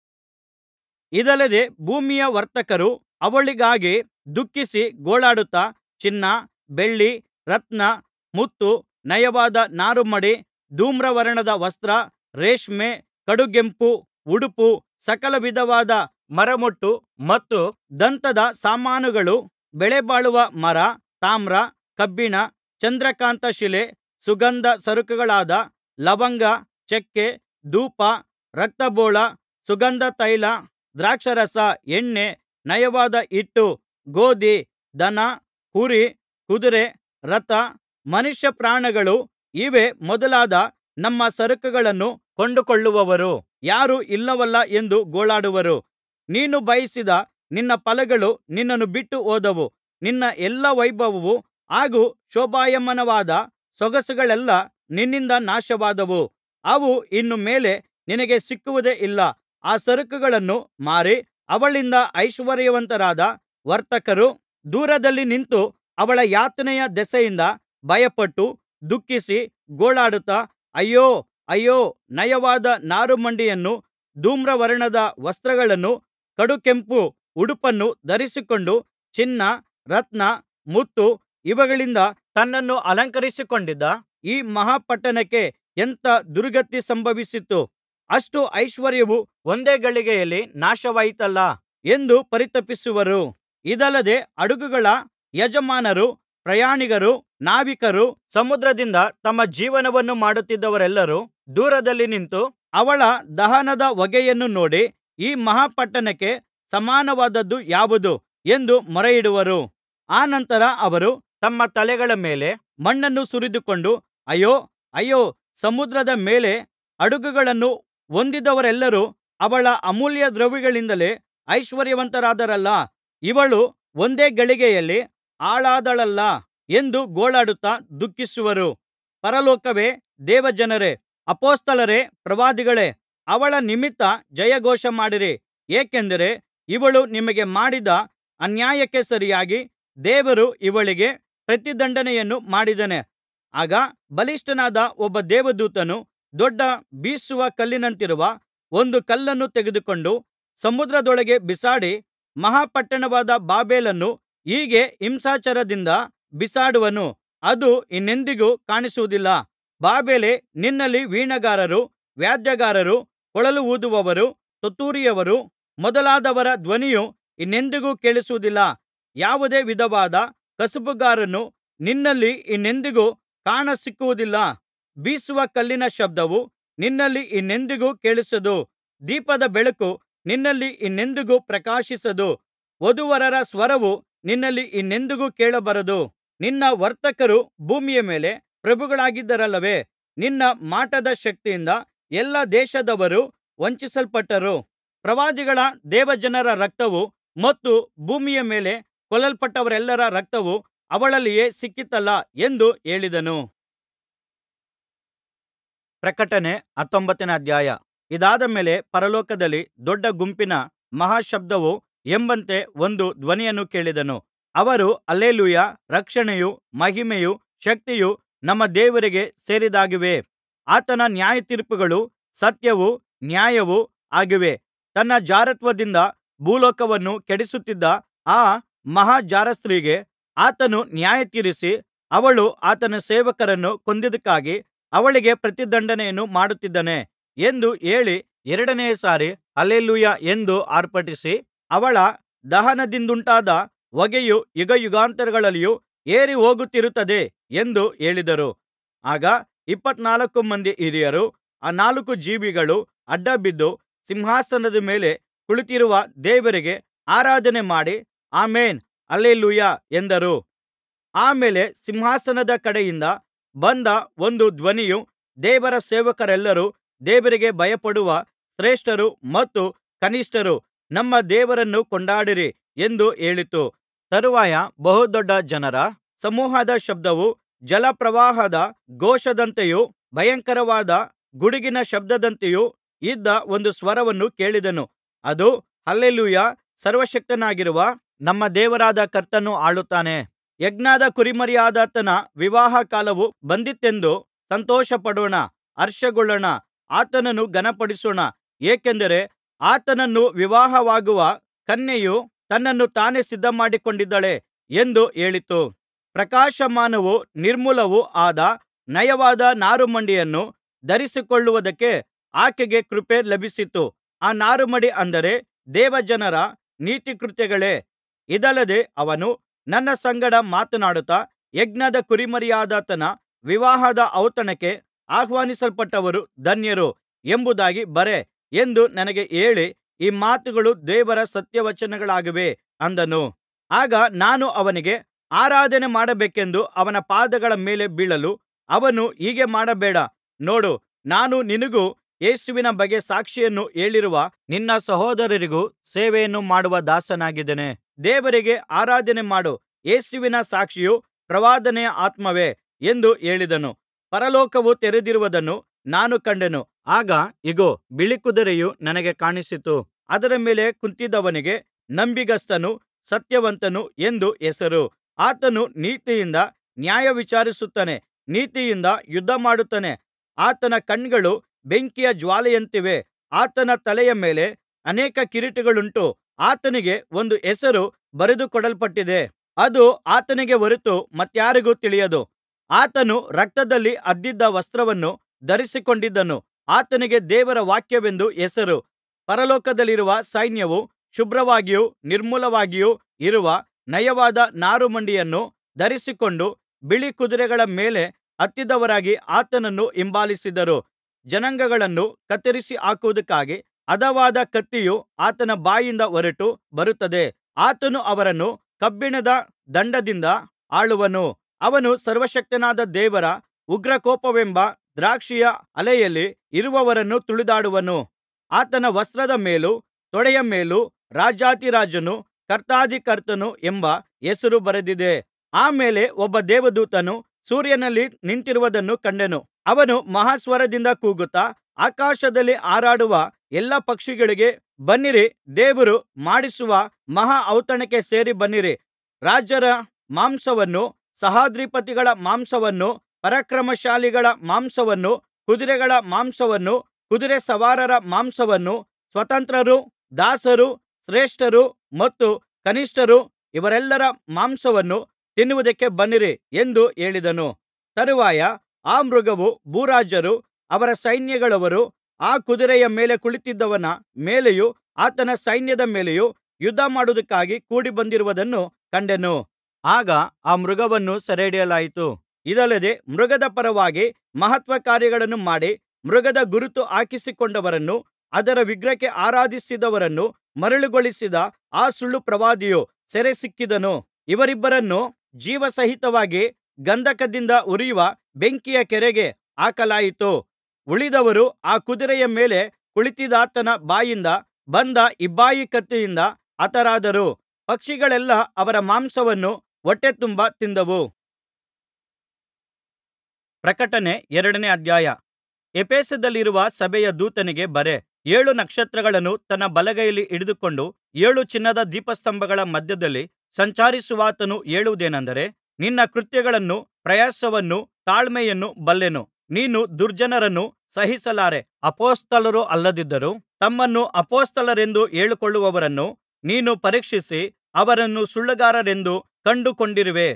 ಇದಲ್ಲದೆ ಭೂಮಿಯ ವರ್ತಕರು ಅವಳಿಗಾಗಿ ದುಃಖಿಸಿ ಗೋಳಾಡುತ್ತಾ ಚಿನ್ನ ಬೆಳ್ಳಿ ರತ್ನ ಮುತ್ತು ನಯವಾದ ನಾರುಮಡಿ ಧೂಮ್ರವರ್ಣದ ವಸ್ತ್ರ ರೇಷ್ಮೆ ಕಡುಗೆಂಪು ಉಡುಪು ಸಕಲ ವಿಧವಾದ ಮರಮೊಟ್ಟು ಮತ್ತು ದಂತದ ಸಾಮಾನುಗಳು ಬೆಲೆಬಾಳುವ ಮರ ತಾಮ್ರ ಕಬ್ಬಿಣ ಚಂದ್ರಕಾಂತ ಶಿಲೆ ಸುಗಂಧ ಸರಕುಗಳಾದ ಲವಂಗ ಚಕ್ಕೆ ಧೂಪ ರಕ್ತಬೋಳ ಸುಗಂಧತೈಲ ದ್ರಾಕ್ಷಾರಸ ಎಣ್ಣೆ ನಯವಾದ ಹಿಟ್ಟು ಗೋದಿ ದನ ಕುರಿ ಕುದುರೆ ರಥ ಮನುಷ್ಯಪ್ರಾಣಗಳು ಇವೇ ಮೊದಲಾದ ನಮ್ಮ ಸರಕುಗಳನ್ನು ಕೊಂಡುಕೊಳ್ಳುವವರು ಯಾರೂ ಇಲ್ಲವಲ್ಲಾ ಎಂದು ಗೋಳಾಡುವರು ನೀನು ಬಯಸಿದ ನಿನ್ನ ಫಲಗಳು ನಿನ್ನನ್ನು ಬಿಟ್ಟು ಹೋದವು ನಿನ್ನ ಎಲ್ಲಾ ವೈಭವವೂ ಹಾಗೂ ಶೋಭಾಯಮಾನವಾದ ಸೊಗಸುಗಳೆಲ್ಲಾ ನಿನ್ನಿಂದ ನಾಶವಾದವು ಅವು ಇನ್ನು ಮೇಲೆ ನಿನಗೆ ಸಿಕ್ಕುವುದೇ ಇಲ್ಲ ಆ ಸರಕುಗಳನ್ನು ಮಾರಿ ಅವಳಿಂದ ಐಶ್ವರ್ಯವಂತರಾದ ವರ್ತಕರು ದೂರದಲ್ಲಿ ನಿಂತು ಅವಳ ಯಾತನೆಯ ದೆಸೆಯಿಂದ ಭಯಪಟ್ಟು ದುಃಖಿಸಿ ಗೋಳಾಡುತ್ತಾ ಅಯ್ಯೋ ಅಯ್ಯೋ ನಯವಾದ ನಾರುಮಡಿಯನ್ನೂ ಧೂಮ್ರವರ್ಣದ ವಸ್ತ್ರಗಳನ್ನೂ ಕಡುಗೆಂಪು ಉಡುಪನ್ನೂ ಧರಿಸಿಕೊಂಡು ಚಿನ್ನ ರತ್ನ ಮುತ್ತು ಇವುಗಳಿಂದ ತನ್ನನ್ನು ಅಲಂಕರಿಸಿಕೊಂಡಿದ್ದ ಈ ಮಹಾಪಟ್ಟಣಕ್ಕೆ ಎಂಥ ದುರ್ಗತಿ ಸಂಭವಿಸಿತು ಅಷ್ಟು ಐಶ್ವರ್ಯವು ಒಂದೇ ಗಳಿಗೆಯಲ್ಲಿ ನಾಶವಾಯಿತಲ್ಲಾ ಎಂದು ಪರಿತಪಿಸುವರು ಇದಲ್ಲದೆ ಹಡಗುಗಳ ಯಜಮಾನರು ಪ್ರಯಾಣಿಕರು ನಾವಿಕರು ಸಮುದ್ರದಿಂದ ತಮ್ಮ ಜೀವನವನ್ನು ಮಾಡುತ್ತಿದ್ದವರೆಲ್ಲರೂ ದೂರದಲ್ಲಿ ನಿಂತು ಅವಳ ದಹನದ ಹೊಗೆಯನ್ನು ನೋಡಿ ಈ ಮಹಾಪಟ್ಟಣಕ್ಕೆ ಸಮಾನವಾದದ್ದು ಯಾವುದು ಎಂದು ಮೊರೆಯಿಡುವರು ಅನಂತರ ಅವರು ತಮ್ಮ ತಲೆಗಳ ಮೇಲೆ ಮಣ್ಣನ್ನು ಸುರಿದುಕೊಂಡು ಅಯ್ಯೋ ಅಯ್ಯೋ ಸಮುದ್ರದ ಮೇಲೆ ಹಡಗುಗಳನ್ನು ಹೊಂದಿದವರೆಲ್ಲರೂ ಅವಳ ಅಮೂಲ್ಯ ದ್ರವ್ಯಗಳಿಂದಲೇ ಐಶ್ವರ್ಯವಂತರಾದರಲ್ಲಾ ಇವಳು ಒಂದೇ ಗಳಿಗೆಯಲ್ಲಿ ಹಾಳಾದಳಲ್ಲಾ ಎಂದು ಗೋಳಾಡುತ್ತಾ ದುಃಖಿಸುವರು ಪರಲೋಕವೇ ದೇವಜನರೇ ಅಪೊಸ್ತಲರೇ ಪ್ರವಾದಿಗಳೇ ಅವಳ ನಿಮಿತ್ತ ಜಯಘೋಷಮಾಡಿರಿ ಏಕೆಂದರೆ ಇವಳು ನಿಮಗೆ ಮಾಡಿದ ಅನ್ಯಾಯಕ್ಕೆ ಸರಿಯಾಗಿ ದೇವರು ಇವಳಿಗೆ ಪ್ರತಿದಂಡನೆಯನ್ನು ಮಾಡಿದ್ದಾನೆ ಆಗ ಬಲಿಷ್ಠನಾದ ಒಬ್ಬ ದೇವದೂತನು ದೊಡ್ಡ ಬೀಸುವ ಕಲ್ಲಿನಂತಿರುವ ಒಂದು ಕಲ್ಲನ್ನು ತೆಗೆದುಕೊಂಡು ಸಮುದ್ರದೊಳಗೆ ಬಿಸಾಡಿ ಮಹಾಪಟ್ಟಣವಾದ ಬಾಬೆಲನ್ನು ಹೀಗೆ ಹಿಂಸಾಚಾರದಿಂದ ಬಿಸಾಡುವನು ಅದು ಇನ್ನೆಂದಿಗೂ ಕಾಣಿಸುವುದಿಲ್ಲ ಬಾಬೆಲೇ ನಿನ್ನಲ್ಲಿ ವೀಣೆಗಾರರು ವಾದ್ಯಗಾರರು ಕೊಳಲು ಊದುವವರು ತುತ್ತೂರಿಯವರು ಮೊದಲಾದವರ ಧ್ವನಿಯು ಇನ್ನೆಂದಿಗೂ ಕೇಳಿಸುವುದಿಲ್ಲ ಯಾವುದೇ ವಿಧವಾದ ಕಸುಬುಗಾರನು ನಿನ್ನಲ್ಲಿ ಇನ್ನೆಂದಿಗೂ ಕಾಣಸಿಕ್ಕುವುದಿಲ್ಲ ಬೀಸುವ ಕಲ್ಲಿನ ಶಬ್ದವು ನಿನ್ನಲ್ಲಿ ಇನ್ನೆಂದಿಗೂ ಕೇಳಿಸದು ದೀಪದ ಬೆಳಕು ನಿನ್ನಲ್ಲಿ ಇನ್ನೆಂದಿಗೂ ಪ್ರಕಾಶಿಸದು ವಧೂವರರ ಸ್ವರವು ನಿನ್ನಲ್ಲಿ ಇನ್ನೆಂದಿಗೂ ಕೇಳಬರದು ನಿನ್ನ ವರ್ತಕರು ಭೂಮಿಯ ಮೇಲೆ ಪ್ರಭುಗಳಾಗಿದ್ದಾರಲ್ಲವೇ ನಿನ್ನ ಮಾಟದ ಶಕ್ತಿಯಿಂದ ಎಲ್ಲಾ ದೇಶದವರು ವಂಚಿಸಲ್ಪಟ್ಟರು ಪ್ರವಾದಿಗಳ ದೇವಜನರ ರಕ್ತವು ಮತ್ತು ಭೂಮಿಯ ಮೇಲೆ ಕೊಲ್ಲಲ್ಪಟ್ಟವರೆಲ್ಲರ ರಕ್ತವು ಅವಳಲ್ಲಿಯೇ ಸಿಕ್ಕಿತಲ್ಲಾ ಎಂದು ಹೇಳಿದನು ಪ್ರಕಟಣೆ ಹತ್ತೊಂಬತ್ತನೇ ಅಧ್ಯಾಯ ಇದಾದ ಮೇಲೆ ಪರಲೋಕದಲ್ಲಿ ದೊಡ್ಡ ಗುಂಪಿನ ಮಹಾಶಬ್ದವು ಎಂಬಂತೆ ಒಂದು ಧ್ವನಿಯನ್ನು ಕೇಳಿದೆನು ಅವರು ಹಲ್ಲೆಲೂಯಾ ರಕ್ಷಣೆಯೂ ಮಹಿಮೆಯೂ ಶಕ್ತಿಯೂ ನಮ್ಮ ದೇವರಿಗೆ ಸೇರಿದ್ದಾಗಿವೆ ಆತನ ನ್ಯಾಯತೀರ್ಪುಗಳು ಸತ್ಯವೂ ನ್ಯಾಯವೂ ಆಗಿವೆ ತನ್ನ ಜಾರತ್ವದಿಂದ ಭೂಲೋಕವನ್ನು ಕೆಡಿಸುತ್ತಿದ್ದ ಆ ಮಹಾ ಜಾರಸ್ತ್ರೀಗೆ ಆತನು ನ್ಯಾಯತೀರಿಸಿ ಅವಳು ಆತನ ಸೇವಕರನ್ನು ಕೊಂದದ್ದಕ್ಕಾಗಿ ಅವಳಿಗೆ ಪ್ರತಿದಂಡನೆಯನ್ನು ಮಾಡುತ್ತಿದ್ದಾನೆ ಎಂದು ಹೇಳಿ ಎರಡನೆಯ ಸಾರಿ ಹಲ್ಲೆಲೂಯಾ ಎಂದು ಆರ್ಭಟಿಸಿ ಅವಳ ದಹನದಿಂದುಂಟಾದ ಹೊಗೆಯು ಯುಗಯುಗಾಂತರಗಳಲ್ಲಿಯೂ ಏರಿ ಹೋಗುತ್ತಿರುತ್ತದೆ ಎಂದು ಹೇಳಿದರು ಆಗ ಇಪ್ಪತ್ನಾಲ್ಕು ಮಂದಿ ಹಿರಿಯರು ಆ ನಾಲ್ಕು ಜೀವಿಗಳು ಅಡ್ಡಬಿದ್ದು ಸಿಂಹಾಸನದ ಮೇಲೆ ಕುಳಿತಿರುವ ದೇವರಿಗೆ ಆರಾಧನೆ ಮಾಡಿ ಆಮೆನ್ ಹಲ್ಲೆಲೂಯಾ ಎಂದರು ಆ ಮೇಲೆ ಸಿಂಹಾಸನದ ಕಡೆಯಿಂದ ಬಂದ ಒಂದು ಧ್ವನಿಯು ದೇವರ ಸೇವಕರೆಲ್ಲರೂ ದೇವರಿಗೆ ಭಯಪಡುವ ಶ್ರೇಷ್ಠರು ಮತ್ತು ಕನಿಷ್ಠರು ನಮ್ಮ ದೇವರನ್ನು ಕೊಂಡಾಡಿರಿ ಎಂದು ಹೇಳಿತು ತರುವಾಯ ಬಹುದೊಡ್ಡ ಜನರ ಸಮೂಹದ ಶಬ್ದವೂ ಜಲಪ್ರವಾಹದ ಘೋಷದಂತೆಯೂ ಭಯಂಕರವಾದ ಗುಡುಗಿನ ಶಬ್ದದಂತೆಯೂ ಇದ್ದ ಒಂದು ಸ್ವರವನ್ನು ಕೇಳಿದೆನು ಅದು ಹಲ್ಲೆಲೂಯಾ ಸರ್ವಶಕ್ತನಾಗಿರುವ ನಮ್ಮ ದೇವರಾದ ಕರ್ತನು ಆಳುತ್ತಾನೆ ಯಜ್ಞದ ಕುರಿಮರಿಯಾದಾತನ ವಿವಾಹ ಕಾಲವು ಬಂದಿತೆಂದು ಸಂತೋಷಪಡೋಣ ಹರ್ಷಗೊಳ್ಳೋಣ ಆತನನ್ನು ಘನಪಡಿಸೋಣ ಏಕೆಂದರೆ ಆತನನ್ನು ವಿವಾಹವಾಗುವ ಕನ್ಯೆಯು ತನ್ನನ್ನು ತಾನೇ ಸಿದ್ಧಮಾಡಿಕೊಂಡಿದ್ದಾಳೆ ಎಂದು ಹೇಳಿತು ಪ್ರಕಾಶಮಾನವೂ ನಿರ್ಮಲವೂ ಆದ ನಯವಾದ ನಾರುಮಡಿಯನ್ನು ಧರಿಸಿಕೊಳ್ಳುವುದಕ್ಕೆ ಆಕೆಗೆ ಕೃಪೆ ಲಭಿಸಿತು ಆ ನಾರುಮಡಿ ಅಂದರೆ ದೇವಜನರ ನೀತಿಕೃತ್ಯಗಳೇ ಇದಲ್ಲದೆ ಅವನು ನನ್ನ ಸಂಗಡ ಮಾತನಾಡುತ್ತಾ ಯಜ್ಞದ ಕುರಿಮರಿಯಾದಾತನ ವಿವಾಹದ ಔತಣಕ್ಕೆ ಆಹ್ವಾನಿಸಲ್ಪಟ್ಟವರು ಧನ್ಯರು ಎಂಬುದಾಗಿ ಬರೆ ಎಂದು ನನಗೆ ಹೇಳಿ ಈ ಮಾತುಗಳು ದೇವರ ಸತ್ಯವಚನಗಳಾಗಿವೆ ಅಂದನು ಆಗ ನಾನು ಅವನಿಗೆ ಆರಾಧನೆ ಮಾಡಬೇಕೆಂದು ಅವನ ಪಾದಗಳ ಮೇಲೆ ಬೀಳಲು ಅವನು ಹೀಗೆ ಮಾಡಬೇಡ ನೋಡು ನಾನು ನಿನಗೂ ಯೇಸುವಿನ ಬಗ್ಗೆ ಸಾಕ್ಷಿಯನ್ನು ಹೇಳಿರುವ ನಿನ್ನ ಸಹೋದರರಿಗೂ ಸೇವೆಯನ್ನು ಮಾಡುವ ದಾಸನಾಗಿದ್ದೇನೆ ದೇವರಿಗೆ ಆರಾಧನೆ ಮಾಡು ಯೇಸುವಿನ ಸಾಕ್ಷಿಯು ಪ್ರವಾದನೆಯ ಆತ್ಮವೇ ಎಂದು ಹೇಳಿದನು ಪರಲೋಕವು ತೆರೆದಿರುವುದನ್ನು ನಾನು ಕಂಡೆನು ಆಗ ಇಗೋ ಬಿಳಿ ಕುದುರೆಯು ನನಗೆ ಕಾಣಿಸಿತು ಅದರ ಮೇಲೆ ಕುಳಿತಿದ್ದವನಿಗೆ ನಂಬಿಗಸ್ತನು ಸತ್ಯವಂತನು ಎಂದು ಹೆಸರು ಆತನು ನೀತಿಯಿಂದ ನ್ಯಾಯವಿಚಾರಿಸುತ್ತಾನೆ ನೀತಿಯಿಂದ ಯುದ್ಧಮಾಡುತ್ತಾನೆ ಆತನ ಕಣ್ಣುಗಳು ಬೆಂಕಿಯ ಜ್ವಾಲೆಯಂತಿವೆ ಆತನ ತಲೆಯ ಮೇಲೆ ಅನೇಕ ಕಿರೀಟಗಳುಂಟು ಆತನಿಗೆ ಒಂದು ಹೆಸರು ಬರೆದುಕೊಡಲ್ಪಟ್ಟಿದೆ ಅದು ಆತನಿಗೆ ಹೊರತು ಮತ್ತಾರಿಗೂ ತಿಳಿಯದು ಆತನು ರಕ್ತದಲ್ಲಿ ಅದ್ದಿದ್ದ ವಸ್ತ್ರವನ್ನು ಧರಿಸಿಕೊಂಡಿದ್ದನು ಆತನಿಗೆ ದೇವರ ವಾಕ್ಯವೆಂದು ಹೆಸರು ಪರಲೋಕದಲ್ಲಿರುವ ಸೈನ್ಯವು ಶುಭ್ರವಾಗಿಯೂ ನಿರ್ಮಲವಾಗಿಯೂ ಇರುವ ನಯವಾದ ನಾರುಮಡಿಯನ್ನು ಧರಿಸಿಕೊಂಡು ಬಿಳಿ ಕುದುರೆಗಳ ಮೇಲೆ ಹತ್ತಿದವರಾಗಿ ಆತನನ್ನು ಹಿಂಬಾಲಿಸಿದರು ಜನಾಂಗಗಳನ್ನು ಕತ್ತರಿಸಿ ಹಾಕುವುದಕ್ಕಾಗಿ ಹದವಾದ ಕತ್ತಿಯು ಆತನ ಬಾಯಿಂದ ಹೊರಟು ಬರುತ್ತದೆ ಆತನು ಅವರನ್ನು ಕಬ್ಬಿಣದ ದಂಡದಿಂದ ಆಳುವನು ಅವನು ಸರ್ವಶಕ್ತನಾದ ದೇವರ ಉಗ್ರಕೋಪವೆಂಬ ದ್ರಾಕ್ಷಿಯ ಆಲೆಯಲ್ಲಿ ಇರುವವರನ್ನು ತುಳಿದಾಡುವನು ಆತನ ವಸ್ತ್ರದ ಮೇಲೂ ತೊಡೆಯ ಮೇಲೂ ರಾಜಾಧಿರಾಜನು ಕರ್ತಾಧಿಕರ್ತನು ಎಂಬ ಹೆಸರು ಬರೆದಿದೆ ಆ ಮೇಲೆ ಒಬ್ಬ ದೇವದೂತನು ಸೂರ್ಯನಲ್ಲಿ ನಿಂತಿರುವುದನ್ನು ಕಂಡೆನು ಅವನು ಮಹಾಸ್ವರದಿಂದ ಕೂಗುತ್ತಾ ಆಕಾಶದಲ್ಲಿ ಹಾರಾಡುವ ಎಲ್ಲಾ ಪಕ್ಷಿಗಳಿಗೆ ಬನ್ನಿರಿ ದೇವರು ಮಾಡಿಸುವ ಮಹಾ ಔತಣಕ್ಕೆ ಸೇರಿ ಬನ್ನಿರಿ ರಾಜರ ಮಾಂಸವನ್ನೂ ಸಹಸ್ರಾಧಿಪತಿಗಳ ಮಾಂಸವನ್ನೂ ಪರಾಕ್ರಮಶಾಲಿಗಳ ಮಾಂಸವನ್ನೂ ಕುದುರೆಗಳ ಮಾಂಸವನ್ನೂ ಕುದುರೆ ಸವಾರರ ಮಾಂಸವನ್ನೂ ಸ್ವತಂತ್ರರು ದಾಸರು ಶ್ರೇಷ್ಠರು ಮತ್ತು ಕನಿಷ್ಠರು ಇವರೆಲ್ಲರ ಮಾಂಸವನ್ನು ತಿನ್ನುವುದಕ್ಕೆ ಬನ್ನಿರಿ ಎಂದು ಹೇಳಿದನು ತರುವಾಯ ಆ ಮೃಗವು ಭೂರಾಜರು ಅವರ ಸೈನ್ಯಗಳವರು ಆ ಕುದುರೆಯ ಮೇಲೆ ಕುಳಿತಿದ್ದವನ ಮೇಲೆಯೂ ಆತನ ಸೈನ್ಯದ ಮೇಲೆಯೂ ಯುದ್ಧಮಾಡುವುದಕ್ಕಾಗಿ ಕೂಡಿಬಂದಿರುವುದನ್ನು ಕಂಡೆನು ಆಗ ಆ ಮೃಗವನ್ನು ಸೆರೆಹಿಡಿಯಲಾಯಿತು ಇದಲ್ಲದೆ ಮೃಗದ ಪರವಾಗಿ ಮಹತ್ಕಾರ್ಯಗಳನ್ನು ಮಾಡಿ ಮೃಗದ ಗುರುತು ಹಾಕಿಸಿಕೊಂಡವರನ್ನೂ ಅದರ ವಿಗ್ರಹಕ್ಕೆ ಆರಾಧಿಸಿದವರನ್ನೂ ಮರುಳುಗೊಳಿಸಿದ ಆ ಸುಳ್ಳು ಪ್ರವಾದಿಯು ಸೆರೆ ಸಿಕ್ಕಿದನು ಇವರಿಬ್ಬರನ್ನೂ ಜೀವಸಹಿತವಾಗಿ ಗಂಧಕದಿಂದ ಉರಿಯುವ ಬೆಂಕಿಯ ಕೆರೆಗೆ ಹಾಕಲಾಯಿತು ಉಳಿದವರು ಆ ಕುದುರೆಯ ಮೇಲೆ ಕುಳಿತಿದ್ದಾತನ ಬಾಯಿಂದ ಬಂದ ಇಬ್ಬಾಯಿ ಕತ್ತಿಯಿಂದ ಹತರಾದರು ಪಕ್ಷಿಗಳೆಲ್ಲಾ ಅವರ ಮಾಂಸವನ್ನು ಹೊಟ್ಟೆ ತುಂಬಾ ತಿಂದವು ಪ್ರಕಟಣೆ ಎರಡನೇ ಅಧ್ಯಾಯ ಎಫೆಸದಲ್ಲಿರುವ ಸಭೆಯ ದೂತನಿಗೆ ಬರೆ ಏಳು ನಕ್ಷತ್ರಗಳನ್ನು ತನ್ನ ಬಲಗೈಯಲ್ಲಿ ಹಿಡಿದುಕೊಂಡು ಏಳು ಚಿನ್ನದ ದೀಪಸ್ತಂಭಗಳ ಮಧ್ಯದಲ್ಲಿ ಸಂಚರಿಸುವಾತನು ಹೇಳುವುದೇನೆಂದರೆ ನಿನ್ನ ಕೃತ್ಯಗಳನ್ನೂ ಪ್ರಯಾಸವನ್ನೂ ತಾಳ್ಮೆಯನ್ನೂ ಬಲ್ಲೆನು ನೀನು ದುರ್ಜನರನ್ನು ಸಹಿಸಲಾರೆ ಅಪೊಸ್ತಲರು ಅಲ್ಲದಿದ್ದರೂ ತಮ್ಮನ್ನು ಅಪೊಸ್ತಲರೆಂದು ಹೇಳಿಕೊಳ್ಳುವವರನ್ನು ನೀನು ಪರೀಕ್ಷಿಸಿ ಅವರನ್ನು ಸುಳ್ಳುಗಾರರೆಂದು ಕಂಡುಕೊಂಡಿರುವೆ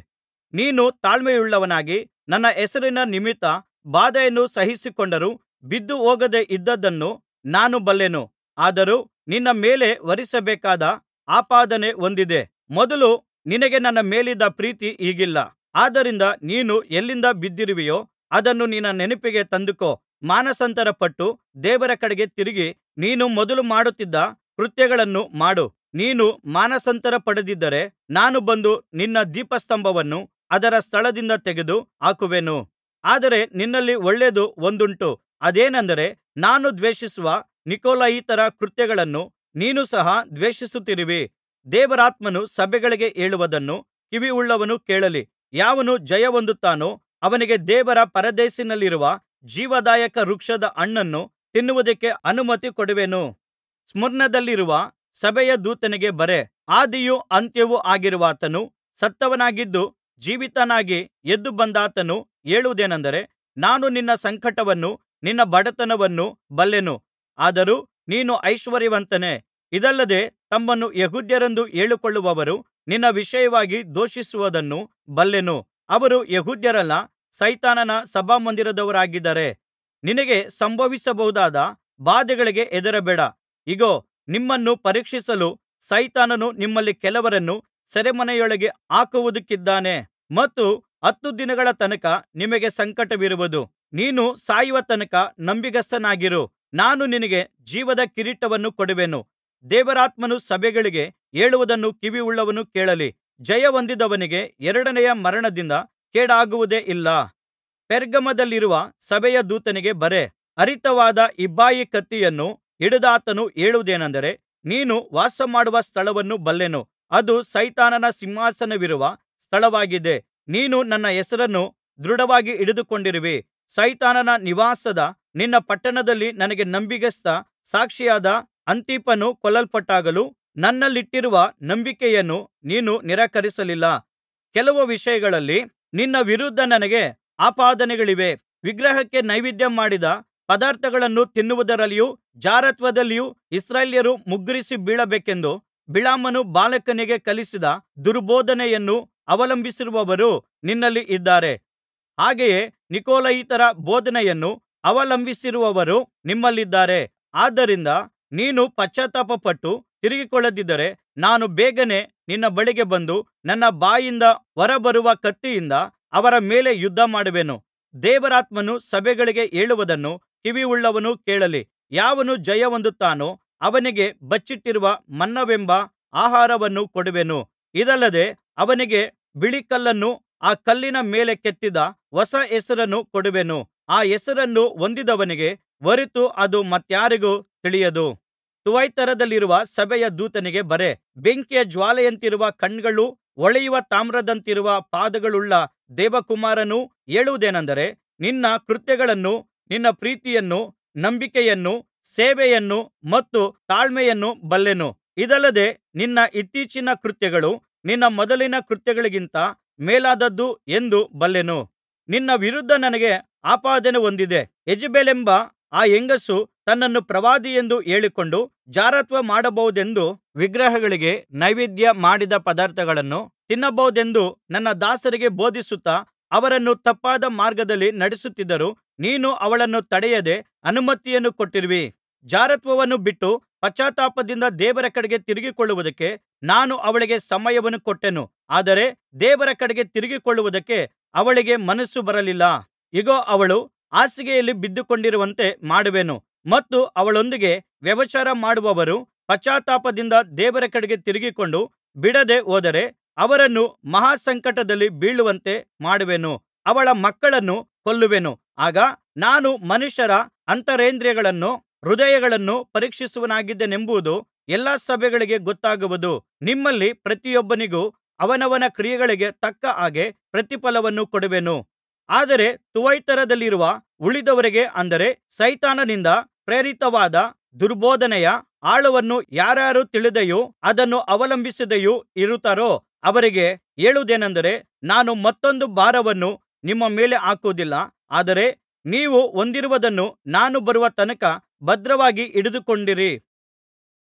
ನೀನು ತಾಳ್ಮೆಯುಳ್ಳವನಾಗಿ ನನ್ನ ಹೆಸರಿನ ನಿಮಿತ್ತ ಬಾಧೆಯನ್ನು ಸಹಿಸಿಕೊಂಡರೂ ಬಿದ್ದುಹೋಗದೆ ಇದ್ದದ್ದನ್ನು ನಾನು ಬಲ್ಲೆನು ಆದರೂ ನಿನ್ನ ಮೇಲೆ ಹೊರಿಸಬೇಕಾದ ಆಪಾದನೆ ಒಂದಿದೆ ಮೊದಲು ನಿನಗೆ ನನ್ನ ಮೇಲಿದ್ದ ಪ್ರೀತಿ ಈಗಿಲ್ಲ ಆದ್ದರಿಂದ ನೀನು ಎಲ್ಲಿಂದ ಬಿದ್ದಿರುವೆಯೋ ಅದನ್ನು ನಿನ್ನ ನೆನಪಿಗೆ ತಂದುಕೋ ಮಾನಸಾಂತರಪಟ್ಟು ದೇವರ ಕಡೆಗೆ ತಿರುಗಿ ನೀನು ಮೊದಲು ಮಾಡುತ್ತಿದ್ದ ಕೃತ್ಯಗಳನ್ನು ಮಾಡು ನೀನು ಮಾನಸಾಂತರಪಡದಿದ್ದರೆ ನಾನು ಬಂದು ನಿನ್ನ ದೀಪಸ್ತಂಭವನ್ನು ಅದರ ಸ್ಥಳದಿಂದ ತೆಗೆದು ಹಾಕುವೆನು ಆದರೆ ನಿನ್ನಲ್ಲಿ ಒಳ್ಳೇದು ಒಂದುಂಟು ಅದೇನೆಂದರೆ ನಾನು ದ್ವೇಷಿಸುವ ನಿಕೊಲಾಯಿತರ ಕೃತ್ಯಗಳನ್ನು ನೀನು ಸಹ ದ್ವೇಷಿಸುತ್ತಿರುವಿ ದೇವರಾತ್ಮನು ಸಭೆಗಳಿಗೆ ಹೇಳುವುದನ್ನು ಕಿವಿಯುಳ್ಳವನು ಕೇಳಲಿ ಯಾವನು ಜಯಹೊಂದುತ್ತಾನೋ ಅವನಿಗೆ ದೇವರ ಪರದೀಸಿನಲ್ಲಿರುವ ಜೀವದಾಯಕ ವೃಕ್ಷದ ಹಣ್ಣನ್ನು ತಿನ್ನುವುದಕ್ಕೆ ಅನುಮತಿ ಕೊಡುವೆನು ಸ್ಮುರ್ನದಲ್ಲಿರುವ ಸಭೆಯ ದೂತನಿಗೆ ಬರೆ ಆದಿಯೂ ಅಂತ್ಯವೂ ಆಗಿರುವಾತನು ಸತ್ತವನಾಗಿದ್ದು ಜೀವಿತನಾಗಿ ಎದ್ದು ಬಂದಾತನು ಹೇಳುವುದೇನಂದರೆ ನಾನು ನಿನ್ನ ಸಂಕಟವನ್ನೂ ನಿನ್ನ ಬಡತನವನ್ನೂ ಬಲ್ಲೆನು ಆದರೂ ನೀನು ಐಶ್ವರ್ಯವಂತನೇ ಇದಲ್ಲದೆ ತಮ್ಮನ್ನು ಯೆಹೂದ್ಯರೆಂದು ಹೇಳಿಕೊಳ್ಳುವವರು ನಿನ್ನ ವಿಷಯವಾಗಿ ದೂಷಿಸುವುದನ್ನು ಬಲ್ಲೆನು ಅವರು ಯೆಹೂದ್ಯರಲ್ಲ ಸೈತಾನನ ಸಭಾಮಂದಿರದವರಾಗಿದ್ದಾರೆ ನಿನಗೆ ಸಂಭವಿಸಬಹುದಾದ ಬಾಧೆಗಳಿಗೆ ಹೆದರಬೇಡ ಇಗೋ ನಿಮ್ಮನ್ನು ಪರೀಕ್ಷಿಸಲು ಸೈತಾನನು ನಿಮ್ಮಲ್ಲಿ ಕೆಲವರನ್ನು ಸೆರೆಮನೆಯೊಳಗೆ ಹಾಕುವುದಕ್ಕಿದ್ದಾನೆ ಮತ್ತು ಹತ್ತು ದಿನಗಳ ತನಕ ನಿಮಗೆ ಸಂಕಟವಿರುವುದು ನೀನು ಸಾಯುವ ತನಕ ನಂಬಿಗಸ್ತನಾಗಿರು ನಾನು ನಿನಗೆ ಜೀವದ ಕಿರೀಟವನ್ನು ಕೊಡುವೆನು ದೇವರಾತ್ಮನು ಸಭೆಗಳಿಗೆ ಹೇಳುವುದನ್ನು ಕಿವಿಯುಳ್ಳವನು ಕೇಳಲಿ ಜಯಹೊಂದಿದವನಿಗೆ ಎರಡನೆಯ ಮರಣದಿಂದ ಕೇಡಾಗುವುದೇ ಇಲ್ಲ ಪೆರ್ಗಮದಲ್ಲಿರುವ ಸಭೆಯ ದೂತನಿಗೆ ಬರೆ ಹರಿತವಾದ ಇಬ್ಬಾಯಿ ಕತ್ತಿಯನ್ನು ಹಿಡಿದಾತನು ಹೇಳುವುದೇನಂದರೆ ನೀನು ವಾಸಮಾಡುವ ಸ್ಥಳವನ್ನು ಬಲ್ಲೆನು ಅದು ಸೈತಾನನ ಸಿಂಹಾಸನವಿರುವ ಸ್ಥಳವಾಗಿದೆ ನೀನು ನನ್ನ ಹೆಸರನ್ನು ದೃಢವಾಗಿ ಹಿಡಿದುಕೊಂಡಿರುವಿ ಸೈತಾನನ ನಿವಾಸದ ನಿನ್ನ ಪಟ್ಟಣದಲ್ಲಿ ನನಗೆ ನಂಬಿಗಸ್ತ ಸಾಕ್ಷಿಯಾದ ಅಂತಿಪನು ಕೊಲ್ಲಲ್ಪಟ್ಟಾಗಲೂ ನನ್ನಲ್ಲಿಟ್ಟಿರುವ ನಂಬಿಕೆಯನ್ನು ನೀನು ನಿರಾಕರಿಸಲಿಲ್ಲ ಕೆಲವು ವಿಷಯಗಳಲ್ಲಿ ನಿನ್ನ ವಿರುದ್ಧ ನನಗೆ ಆಪಾದನೆಗಳಿವೆ ವಿಗ್ರಹಕ್ಕೆ ನೈವೇದ್ಯ ಮಾಡಿದ ಪದಾರ್ಥಗಳನ್ನು ತಿನ್ನುವುದರಲ್ಲಿಯೂ ಜಾರತ್ವದಲ್ಲಿಯೂ ಇಸ್ರಾಯೇಲ್ಯರು ಮುಗ್ಗರಿಸಿ ಬೀಳಬೇಕೆಂದು ಬಿಳಾಮನು ಬಾಲಾಕನಿಗೆ ಕಲಿಸಿದ ದುರ್ಬೋಧನೆಯನ್ನು ಅವಲಂಬಿಸಿರುವವರು ನಿನ್ನಲ್ಲಿ ಇದ್ದಾರೆ ಹಾಗೆಯೇ ನಿಕೊಲಾಯಿತರ ಬೋಧನೆಯನ್ನು ಅವಲಂಬಿಸಿರುವವರು ನಿಮ್ಮಲ್ಲಿದ್ದಾರೆ ಆದ್ದರಿಂದ ನೀನು ಪಶ್ಚಾತ್ತಾಪಪಟ್ಟು ತಿರುಗಿಕೊಳ್ಳದಿದ್ದರೆ ನಾನು ಬೇಗನೆ ನಿನ್ನ ಬಳಿಗೆ ಬಂದು ನನ್ನ ಬಾಯಿಂದ ಹೊರಬರುವ ಕತ್ತಿಯಿಂದ ಅವರ ಮೇಲೆ ಯುದ್ಧಮಾಡುವೆನು ದೇವರಾತ್ಮನು ಸಭೆಗಳಿಗೆ ಹೇಳುವುದನ್ನು ಕಿವಿಯುಳ್ಳವನು ಕೇಳಲಿ ಯಾವನು ಜಯಹೊಂದುತ್ತಾನೋ ಅವನಿಗೆ ಬಚ್ಚಿಟ್ಟಿರುವ ಮನ್ನವೆಂಬ ಆಹಾರವನ್ನು ಕೊಡುವೆನು ಇದಲ್ಲದೆ ಅವನಿಗೆ ಬಿಳಿ ಕಲ್ಲನ್ನೂ ಆ ಕಲ್ಲಿನ ಮೇಲೆ ಕೆತ್ತಿದ ಹೊಸ ಹೆಸರನ್ನು ಕೊಡುವೆನು ಆ ಹೆಸರನ್ನು ಹೊಂದಿದವನಿಗೆ ಹೊರತು ಅದು ಮತ್ತಾರಿಗೂ ತಿಳಿಯದು ಥುವೈರದಲ್ಲಿರುವ ಸಭೆಯ ದೂತನಿಗೆ ಬರೆ ಬೆಂಕಿಯ ಜ್ವಾಲೆಯಂತಿರುವ ಕಣ್ಣುಗಳೂ ಹೊಳೆಯುವ ತಾಮ್ರದಂತಿರುವ ಪಾದಗಳುಳ್ಳ ದೇವಕುಮಾರನು ಹೇಳುವುದೇನಂದರೆ ನಿನ್ನ ಕೃತ್ಯಗಳನ್ನೂ ನಿನ್ನ ಪ್ರೀತಿಯನ್ನೂ ನಂಬಿಕೆಯನ್ನೂ ಸೇವೆಯನ್ನೂ ಮತ್ತು ತಾಳ್ಮೆಯನ್ನೂ ಬಲ್ಲೆನು ಇದಲ್ಲದೆ ನಿನ್ನ ಇತ್ತೀಚಿನ ಕೃತ್ಯಗಳು ನಿನ್ನ ಮೊದಲಿನ ಕೃತ್ಯಗಳಿಗಿಂತ ಮೇಲಾದದ್ದು ಎಂದು ಬಲ್ಲೆನು ನಿನ್ನ ವಿರುದ್ಧ ನನಗೆ ಆಪಾದನೆ ಒಂದಿದೆ ಯೇಜೆಬೆಲೆಂಬ ಆ ಹೆಂಗಸು ತನ್ನನ್ನು ಪ್ರವಾದಿಯೆಂದು ಹೇಳಿಕೊಂಡು ಜಾರತ್ವ ಮಾಡಬಹುದೆಂದು ವಿಗ್ರಹಗಳಿಗೆ ನೈವೇದ್ಯ ಮಾಡಿದ ಪದಾರ್ಥಗಳನ್ನು ತಿನ್ನಬಹುದೆಂದು ನನ್ನ ದಾಸರಿಗೆ ಬೋಧಿಸುತ್ತಾ ಅವರನ್ನು ತಪ್ಪಾದ ಮಾರ್ಗದಲ್ಲಿ ನಡೆಸುತ್ತಿದ್ದರೂ ನೀನು ಅವಳನ್ನು ತಡೆಯದೆ ಅನುಮತಿಯನ್ನು ಕೊಟ್ಟಿರುವಿ ಜಾರತ್ವವನ್ನು ಬಿಟ್ಟು ಪಶ್ಚಾತ್ತಾಪದಿಂದ ದೇವರ ಕಡೆಗೆ ತಿರುಗಿಕೊಳ್ಳುವುದಕ್ಕೆ ನಾನು ಅವಳಿಗೆ ಸಮಯವನ್ನು ಕೊಟ್ಟೆನು ಆದರೆ ದೇವರ ಕಡೆಗೆ ತಿರುಗಿಕೊಳ್ಳುವುದಕ್ಕೆ ಅವಳಿಗೆ ಮನಸ್ಸು ಬರಲಿಲ್ಲ ಇಗೋ ಅವಳು ಹಾಸಿಗೆಯಲ್ಲಿ ಬಿದ್ದುಕೊಂಡಿರುವಂತೆ ಮಾಡುವೆನು ಮತ್ತು ಅವಳೊಂದಿಗೆ ವ್ಯಭಿಚಾರ ಮಾಡುವವರು ಪಶ್ಚಾತ್ತಾಪದಿಂದ ದೇವರ ಕಡೆಗೆ ತಿರುಗಿಕೊಂಡು ಬಿಡದೆ ಹೋದರೆ ಅವರನ್ನು ಮಹಾ ಸಂಕಟದಲ್ಲಿ ಬೀಳುವಂತೆ ಮಾಡುವೆನು ಅವಳ ಮಕ್ಕಳನ್ನು ಕೊಲ್ಲುವೆನು ಆಗ ನಾನು ಮನುಷ್ಯರ ಅಂತರೇಂದ್ರಿಯಗಳನ್ನೂ ಹೃದಯಗಳನ್ನೂ ಪರೀಕ್ಷಿಸುವವನಾಗಿದ್ದೇನೆಂಬುದು ಎಲ್ಲಾ ಸಭೆಗಳಿಗೆ ಗೊತ್ತಾಗುವುದು ನಿಮ್ಮಲ್ಲಿ ಪ್ರತಿಯೊಬ್ಬನಿಗೂ ಅವನವನ ಕ್ರಿಯೆಗಳಿಗೆ ತಕ್ಕ ಹಾಗೆ ಪ್ರತಿಫಲವನ್ನು ಕೊಡುವೆನು ಆದರೆ ಥುವೈರದಲ್ಲಿರುವ ಉಳಿದವರಿಗೆ ಅಂದರೆ ಸೈತಾನನಿಂದ ಪ್ರೇರಿತವಾದ ದುರ್ಬೋಧನೆಯ ಆಳವನ್ನು ಯಾರ್ಯಾರು ತಿಳಿದೆಯೂ ಅದನ್ನು ಅವಲಂಬಿಸದೆಯೂ ಇರುತ್ತಾರೋ ಅವರಿಗೆ ಹೇಳುವುದೇನಂದರೆ ನಾನು ಮತ್ತೊಂದು ಭಾರವನ್ನು ನಿಮ್ಮ ಮೇಲೆ ಹಾಕುವುದಿಲ್ಲ ಆದರೆ ನೀವು ಹೊಂದಿರುವುದನ್ನು ನಾನು ಬರುವ ತನಕ ಭದ್ರವಾಗಿ ಹಿಡಿದುಕೊಂಡಿರಿ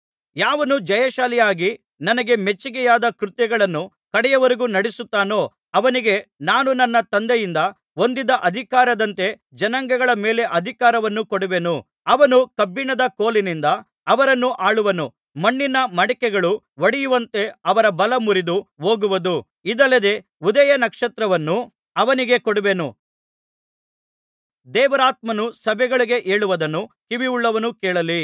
ಯಾವನು ಜಯಶಾಲಿಯಾಗಿ ನನಗೆ ಮೆಚ್ಚಿಕೆಯಾದ ಕೃತ್ಯಗಳನ್ನು ಕಡೆಯವರೆಗೂ ನಡೆಸುತ್ತಾನೋ ಅವನಿಗೆ ನಾನು ನನ್ನ ತಂದೆಯಿಂದ ಹೊಂದಿದ ಅಧಿಕಾರದಂತೆ ಜನಾಂಗಗಳ ಮೇಲೆ ಅಧಿಕಾರವನ್ನು ಕೊಡುವೆನು ಅವನು ಕಬ್ಬಿಣದ ಕೋಲಿನಿಂದ ಅವರನ್ನು ಆಳುವನು ಮಣ್ಣಿನ ಮಡಿಕೆಗಳು ಒಡೆಯುವಂತೆ ಅವರ ಬಲ ಮುರಿದು ಹೋಗುವುದು ಇದಲ್ಲದೆ ಉದಯ ನಕ್ಷತ್ರವನ್ನು ಅವನಿಗೆ ಕೊಡುವೆನು ದೇವರಾತ್ಮನು ಸಭೆಗಳಿಗೆ ಹೇಳುವುದನ್ನು ಕಿವಿಯುಳ್ಳವನು ಕೇಳಲಿ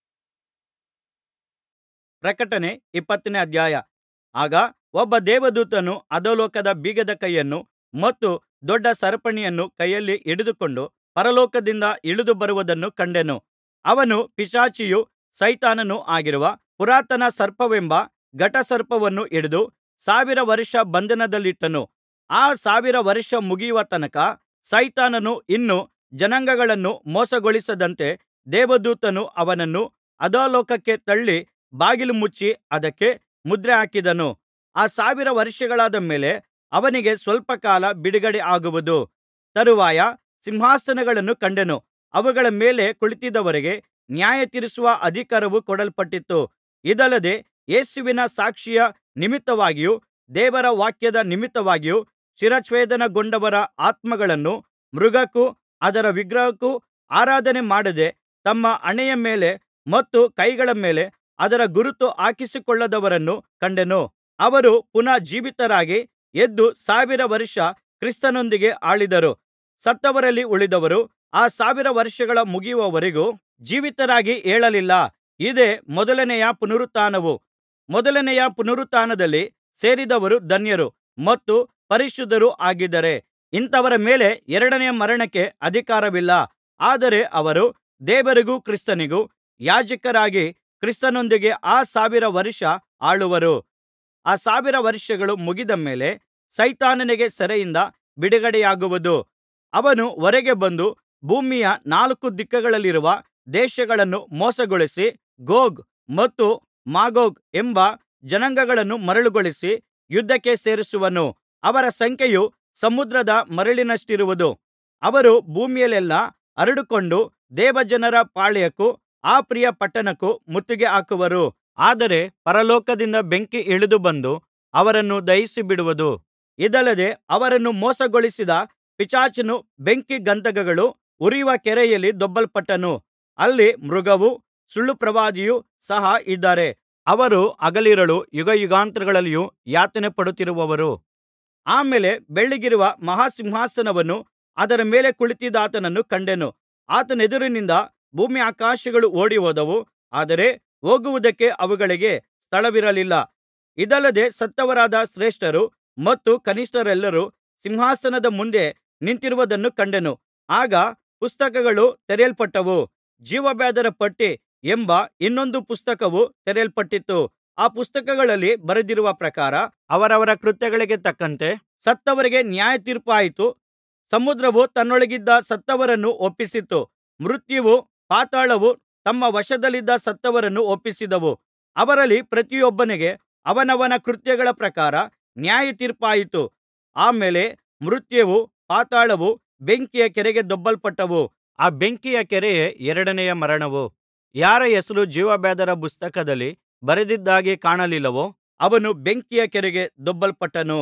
ಪ್ರಕಟಣೆ ಇಪ್ಪತ್ತನೇ ಅಧ್ಯಾಯ ಆಗ ಒಬ್ಬ ದೇವದೂತನು ಅಧೋಲೋಕದ ಬೀಗದ ಕೈಯನ್ನು ಮತ್ತು ದೊಡ್ಡ ಸರಪಣಿಯನ್ನು ಕೈಯಲ್ಲಿ ಹಿಡಿದುಕೊಂಡು ಪರಲೋಕದಿಂದ ಇಳಿದು ಬರುವುದನ್ನು ಕಂಡೆನು ಅವನು ಪಿಶಾಚಿಯೂ ಸೈತಾನನೂ ಆಗಿರುವ ಪುರಾತನ ಸರ್ಪವೆಂಬ ಘಟಸರ್ಪವನ್ನು ಹಿಡಿದು ಸಾವಿರ ವರ್ಷ ಬಂಧನದಲ್ಲಿಟ್ಟನು ಆ ಸಾವಿರ ವರ್ಷ ಮುಗಿಯುವ ತನಕ ಸೈತಾನನು ಇನ್ನು ಜನಾಂಗಗಳನ್ನು ಮೋಸಗೊಳಿಸದಂತೆ ದೇವದೂತನು ಅವನನ್ನು ಅಧೋಲೋಕಕ್ಕೆ ತಳ್ಳಿ ಬಾಗಿಲು ಮುಚ್ಚಿ ಅದಕ್ಕೆ ಮುದ್ರೆ ಹಾಕಿದನು ಆ ಸಾವಿರ ವರ್ಷಗಳಾದ ಮೇಲೆ ಅವನಿಗೆ ಸ್ವಲ್ಪ ಕಾಲ ಬಿಡುಗಡೆ ಆಗುವುದು ತರುವಾಯ ಸಿಂಹಾಸನಗಳನ್ನು ಕಂಡೆನು ಅವುಗಳ ಮೇಲೆ ಕುಳಿತಿದ್ದವರಿಗೆ ನ್ಯಾಯತೀರಿಸುವ ಅಧಿಕಾರವು ಕೊಡಲ್ಪಟ್ಟಿತು ಇದಲ್ಲದೆ ಯೇಸುವಿನ ಸಾಕ್ಷಿಯ ನಿಮಿತ್ತವಾಗಿಯೂ ದೇವರ ವಾಕ್ಯದ ನಿಮಿತ್ತವಾಗಿಯೂ ಶಿರಚ್ಛೇದನಗೊಂಡವರ ಆತ್ಮಗಳನ್ನು ಮೃಗಕ್ಕೂ ಅದರ ವಿಗ್ರಹಕ್ಕೂ ಆರಾಧನೆ ಮಾಡದೆ ತಮ್ಮ ಹಣೆಯ ಮೇಲೆ ಮತ್ತು ಕೈಗಳ ಮೇಲೆ ಅದರ ಗುರುತು ಹಾಕಿಸಿಕೊಳ್ಳದವರನ್ನು ಕಂಡೆನು ಅವರು ಪುನಃ ಜೀವಿತರಾಗಿ ಎದ್ದು ಸಾವಿರ ವರ್ಷ ಕ್ರಿಸ್ತನೊಂದಿಗೆ ಆಳಿದರು ಸತ್ತವರಲ್ಲಿ ಉಳಿದವರು ಆ ಸಾವಿರ ವರ್ಷಗಳ ಮುಗಿಯುವವರೆಗೂ ಜೀವಿತರಾಗಿ ಏಳಲಿಲ್ಲ ಇದೇ ಮೊದಲನೆಯ ಪುನರುತ್ಥಾನವು ಮೊದಲನೆಯ ಪುನರುತ್ಥಾನದಲ್ಲಿ ಸೇರಿದವರು ಧನ್ಯರು ಮತ್ತು ಪರಿಶುದ್ಧರೂ ಆಗಿದ್ದಾರೆ ಇಂಥವರ ಮೇಲೆ ಎರಡನೆಯ ಮರಣಕ್ಕೆ ಅಧಿಕಾರವಿಲ್ಲ ಆದರೆ ಅವರು ದೇವರಿಗೂ ಕ್ರಿಸ್ತನಿಗೂ ಯಾಜಕರಾಗಿ ಕ್ರಿಸ್ತನೊಂದಿಗೆ ಆ ಸಾವಿರ ವರ್ಷ ಆಳುವರು ಆ ಸಾವಿರ ವರ್ಷಗಳು ಮುಗಿದ ಮೇಲೆ ಸೈತಾನನಿಗೆ ಸೆರೆಯಿಂದ ಬಿಡುಗಡೆಯಾಗುವುದು ಅವನು ಹೊರಗೆ ಬಂದು ಭೂಮಿಯ ನಾಲ್ಕು ದಿಕ್ಕುಗಳಲ್ಲಿರುವ ದೇಶಗಳನ್ನು ಮೋಸಗೊಳಿಸಿ ಗೋಗ್ ಮತ್ತು ಮಾಗೋಗ್ ಎಂಬ ಜನಾಂಗಗಳನ್ನು ಮರಳುಗೊಳಿಸಿ ಯುದ್ಧಕ್ಕೆ ಸೇರಿಸುವನು ಅವರ ಸಂಖ್ಯೆಯು ಸಮುದ್ರದ ಮರಳಿನಷ್ಟಿರುವುದು ಅವರು ಭೂಮಿಯಲ್ಲೆಲ್ಲಾ ಹರಡಿಕೊಂಡು ದೇವಜನರ ಪಾಳ್ಯಕ್ಕೂ ಆ ಪ್ರಿಯ ಪಟ್ಟಣಕ್ಕೂ ಮುತ್ತಿಗೆ ಹಾಕುವರು ಆದರೆ ಪರಲೋಕದಿಂದ ಬೆಂಕಿ ಇಳಿದು ಬಂದು ಅವರನ್ನು ದಹಿಸಿಬಿಡುವುದು ಇದಲ್ಲದೆ ಅವರನ್ನು ಮೋಸಗೊಳಿಸಿದ ಪಿಶಾಚನು ಬೆಂಕಿ ಗಂಧಕಗಳು ಉರಿಯುವ ಕೆರೆಯಲ್ಲಿ ದೊಬ್ಬಲ್ಪಟ್ಟನು ಅಲ್ಲಿ ಮೃಗವೂ ಸುಳ್ಳುಪ್ರವಾದಿಯೂ ಸಹ ಇದ್ದಾರೆ ಅವರು ಹಗಲಿರುಳು ಯುಗಯುಗಾಂತರಗಳಲ್ಲಿಯೂ ಯಾತನೆ ಪಡುತ್ತಿರುವರು ಆಮೇಲೆ ಬೆಳ್ಳಗಿರುವ ಮಹಾಸಿಂಹಾಸನವನ್ನೂ ಅದರ ಮೇಲೆ ಕುಳಿತಿದ್ದಾತನನ್ನು ಕಂಡೆನು ಆತನೆದುರಿನಿಂದ ಭೂಮ್ಯಾಕಾಶಗಳು ಓಡಿಹೋದವು ಆದರೆ ಹೋಗುವುದಕ್ಕೆ ಅವುಗಳಿಗೆ ಸ್ಥಳವಿರಲಿಲ್ಲ ಇದಲ್ಲದೆ ಸತ್ತವರಾದ ಶ್ರೇಷ್ಠರು ಮತ್ತು ಕನಿಷ್ಠರೆಲ್ಲರೂ ಸಿಂಹಾಸನದ ಮುಂದೆ ನಿಂತಿರುವುದನ್ನು ಕಂಡೆನು ಆಗ ಪುಸ್ತಕಗಳು ತೆರೆಯಲ್ಪಟ್ಟವು ಜೀವಬಾಧ್ಯರ ಪಟ್ಟಿ ಎಂಬ ಇನ್ನೊಂದು ಪುಸ್ತಕವು ತೆರೆಯಲ್ಪಟ್ಟಿತು ಆ ಪುಸ್ತಕಗಳಲ್ಲಿ ಬರೆದಿರುವ ಪ್ರಕಾರ ಅವರವರ ಕೃತ್ಯಗಳಿಗೆ ತಕ್ಕಂತೆ ಸತ್ತವರಿಗೆ ನ್ಯಾಯತೀರ್ಪಾಯಿತು ಸಮುದ್ರವು ತನ್ನೊಳಗಿದ್ದ ಸತ್ತವರನ್ನು ಒಪ್ಪಿಸಿತು ಮೃತ್ಯುವು ಪಾತಾಳವು ತಮ್ಮ ವಶದಲ್ಲಿದ್ದ ಸತ್ತವರನ್ನು ಒಪ್ಪಿಸಿದವು ಅವರಲ್ಲಿ ಪ್ರತಿಯೊಬ್ಬನಿಗೆ ಅವನವನ ಕೃತ್ಯಗಳ ಪ್ರಕಾರ ನ್ಯಾಯತೀರ್ಪಾಯಿತು ಆಮೇಲೆ ಮೃತ್ಯುವು ಪಾತಾಳವು ಬೆಂಕಿಯ ಕೆರೆಗೆ ದೊಬ್ಬಲ್ಪಟ್ಟವು ಆ ಬೆಂಕಿಯ ಕೆರೆಯೇ ಎರಡನೆಯ ಮರಣವು ಯಾರ ಹೆಸರು ಜೀವಬಾಧ್ಯರ ಪುಸ್ತಕದಲ್ಲಿ ಬರೆದಿದ್ದಾಗಿ ಕಾಣಲಿಲ್ಲವೋ ಅವನು ಬೆಂಕಿಯ ಕೆರೆಗೆ ದೊಬ್ಬಲ್ಪಟ್ಟನು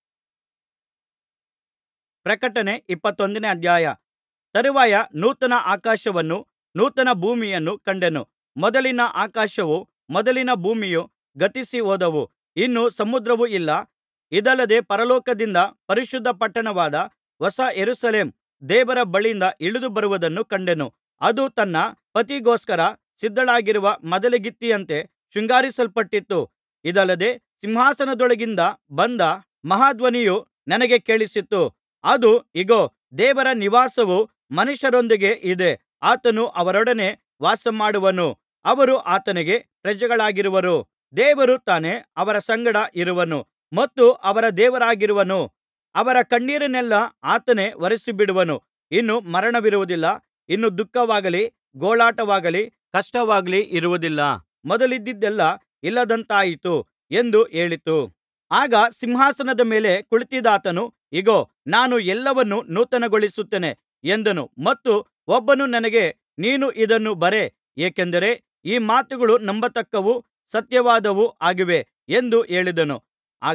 ಪ್ರಕಟಣೆ ಇಪ್ಪತ್ತೊಂದನೇ ಅಧ್ಯಾಯ ತರುವಾಯ ನೂತನ ಆಕಾಶವನ್ನೂ ನೂತನ ಭೂಮಿಯನ್ನೂ ಕಂಡೆನು ಮೊದಲಿನ ಆಕಾಶವೂ ಮೊದಲಿನ ಭೂಮಿಯೂ ಗತಿಸಿ ಹೋದವು ಇನ್ನು ಸಮುದ್ರವೂ ಇಲ್ಲ ಇದಲ್ಲದೆ ಪರಲೋಕದಿಂದ ಪರಿಶುದ್ಧ ಪಟ್ಟಣವಾದ ಹೊಸ ಯೆರೂಸಲೇಮ್ ದೇವರ ಬಳಿಯಿಂದ ಇಳಿದು ಬರುವುದನ್ನು ಕಂಡೆನು ಅದು ತನ್ನ ಪತಿಗೋಸ್ಕರ ಸಿದ್ಧಳಾಗಿರುವ ಮದಲಗಿತ್ತಿಯಂತೆ ಶೃಂಗರಿಸಲ್ಪಟ್ಟಿತ್ತು ಇದಲ್ಲದೆ ಸಿಂಹಾಸನದೊಳಗಿಂದ ಬಂದ ಮಹಾಧ್ವನಿಯು ನನಗೆ ಕೇಳಿಸಿತು ಅದು ಇಗೋ ದೇವರ ನಿವಾಸವು ಮನುಷ್ಯರೊಂದಿಗೆ ಇದೆ ಆತನು ಅವರೊಡನೆ ವಾಸಮಾಡುವನು ಅವರು ಆತನಿಗೆ ಪ್ರಜೆಗಳಾಗಿರುವರು ದೇವರು ತಾನೇ ಅವರ ಸಂಗಡ ಇರುವನು ಮತ್ತು ಅವರ ದೇವರಾಗಿರುವನು ಅವರ ಕಣ್ಣೀರನ್ನೆಲ್ಲಾ ಆತನೇ ಒರೆಸಿಬಿಡುವನು ಇನ್ನು ಮರಣವಿರುವುದಿಲ್ಲ ಇನ್ನು ದುಃಖವಾಗಲಿ ಗೋಳಾಟವಾಗಲಿ ಕಷ್ಟವಾಗಲಿ ಇರುವುದಿಲ್ಲ ಮೊದಲಿದ್ದದ್ದೆಲ್ಲಾ ಇಲ್ಲದಂತಾಯಿತು ಎಂದು ಹೇಳಿತು ಆಗ ಸಿಂಹಾಸನದ ಮೇಲೆ ಕುಳಿತಿದ್ದಾತನು ಇಗೋ ನಾನು ಎಲ್ಲವನ್ನೂ ನೂತನಗೊಳಿಸುತ್ತೇನೆ ಎಂದನು ಮತ್ತು ಒಬ್ಬನು ನನಗೆ ನೀನು ಇದನ್ನು ಬರೆ ಏಕೆಂದರೆ ಈ ಮಾತುಗಳು ನಂಬತಕ್ಕವೂ ಸತ್ಯವಾದವೂ ಆಗಿವೆ ಎಂದು ಹೇಳಿದನು ಆಗ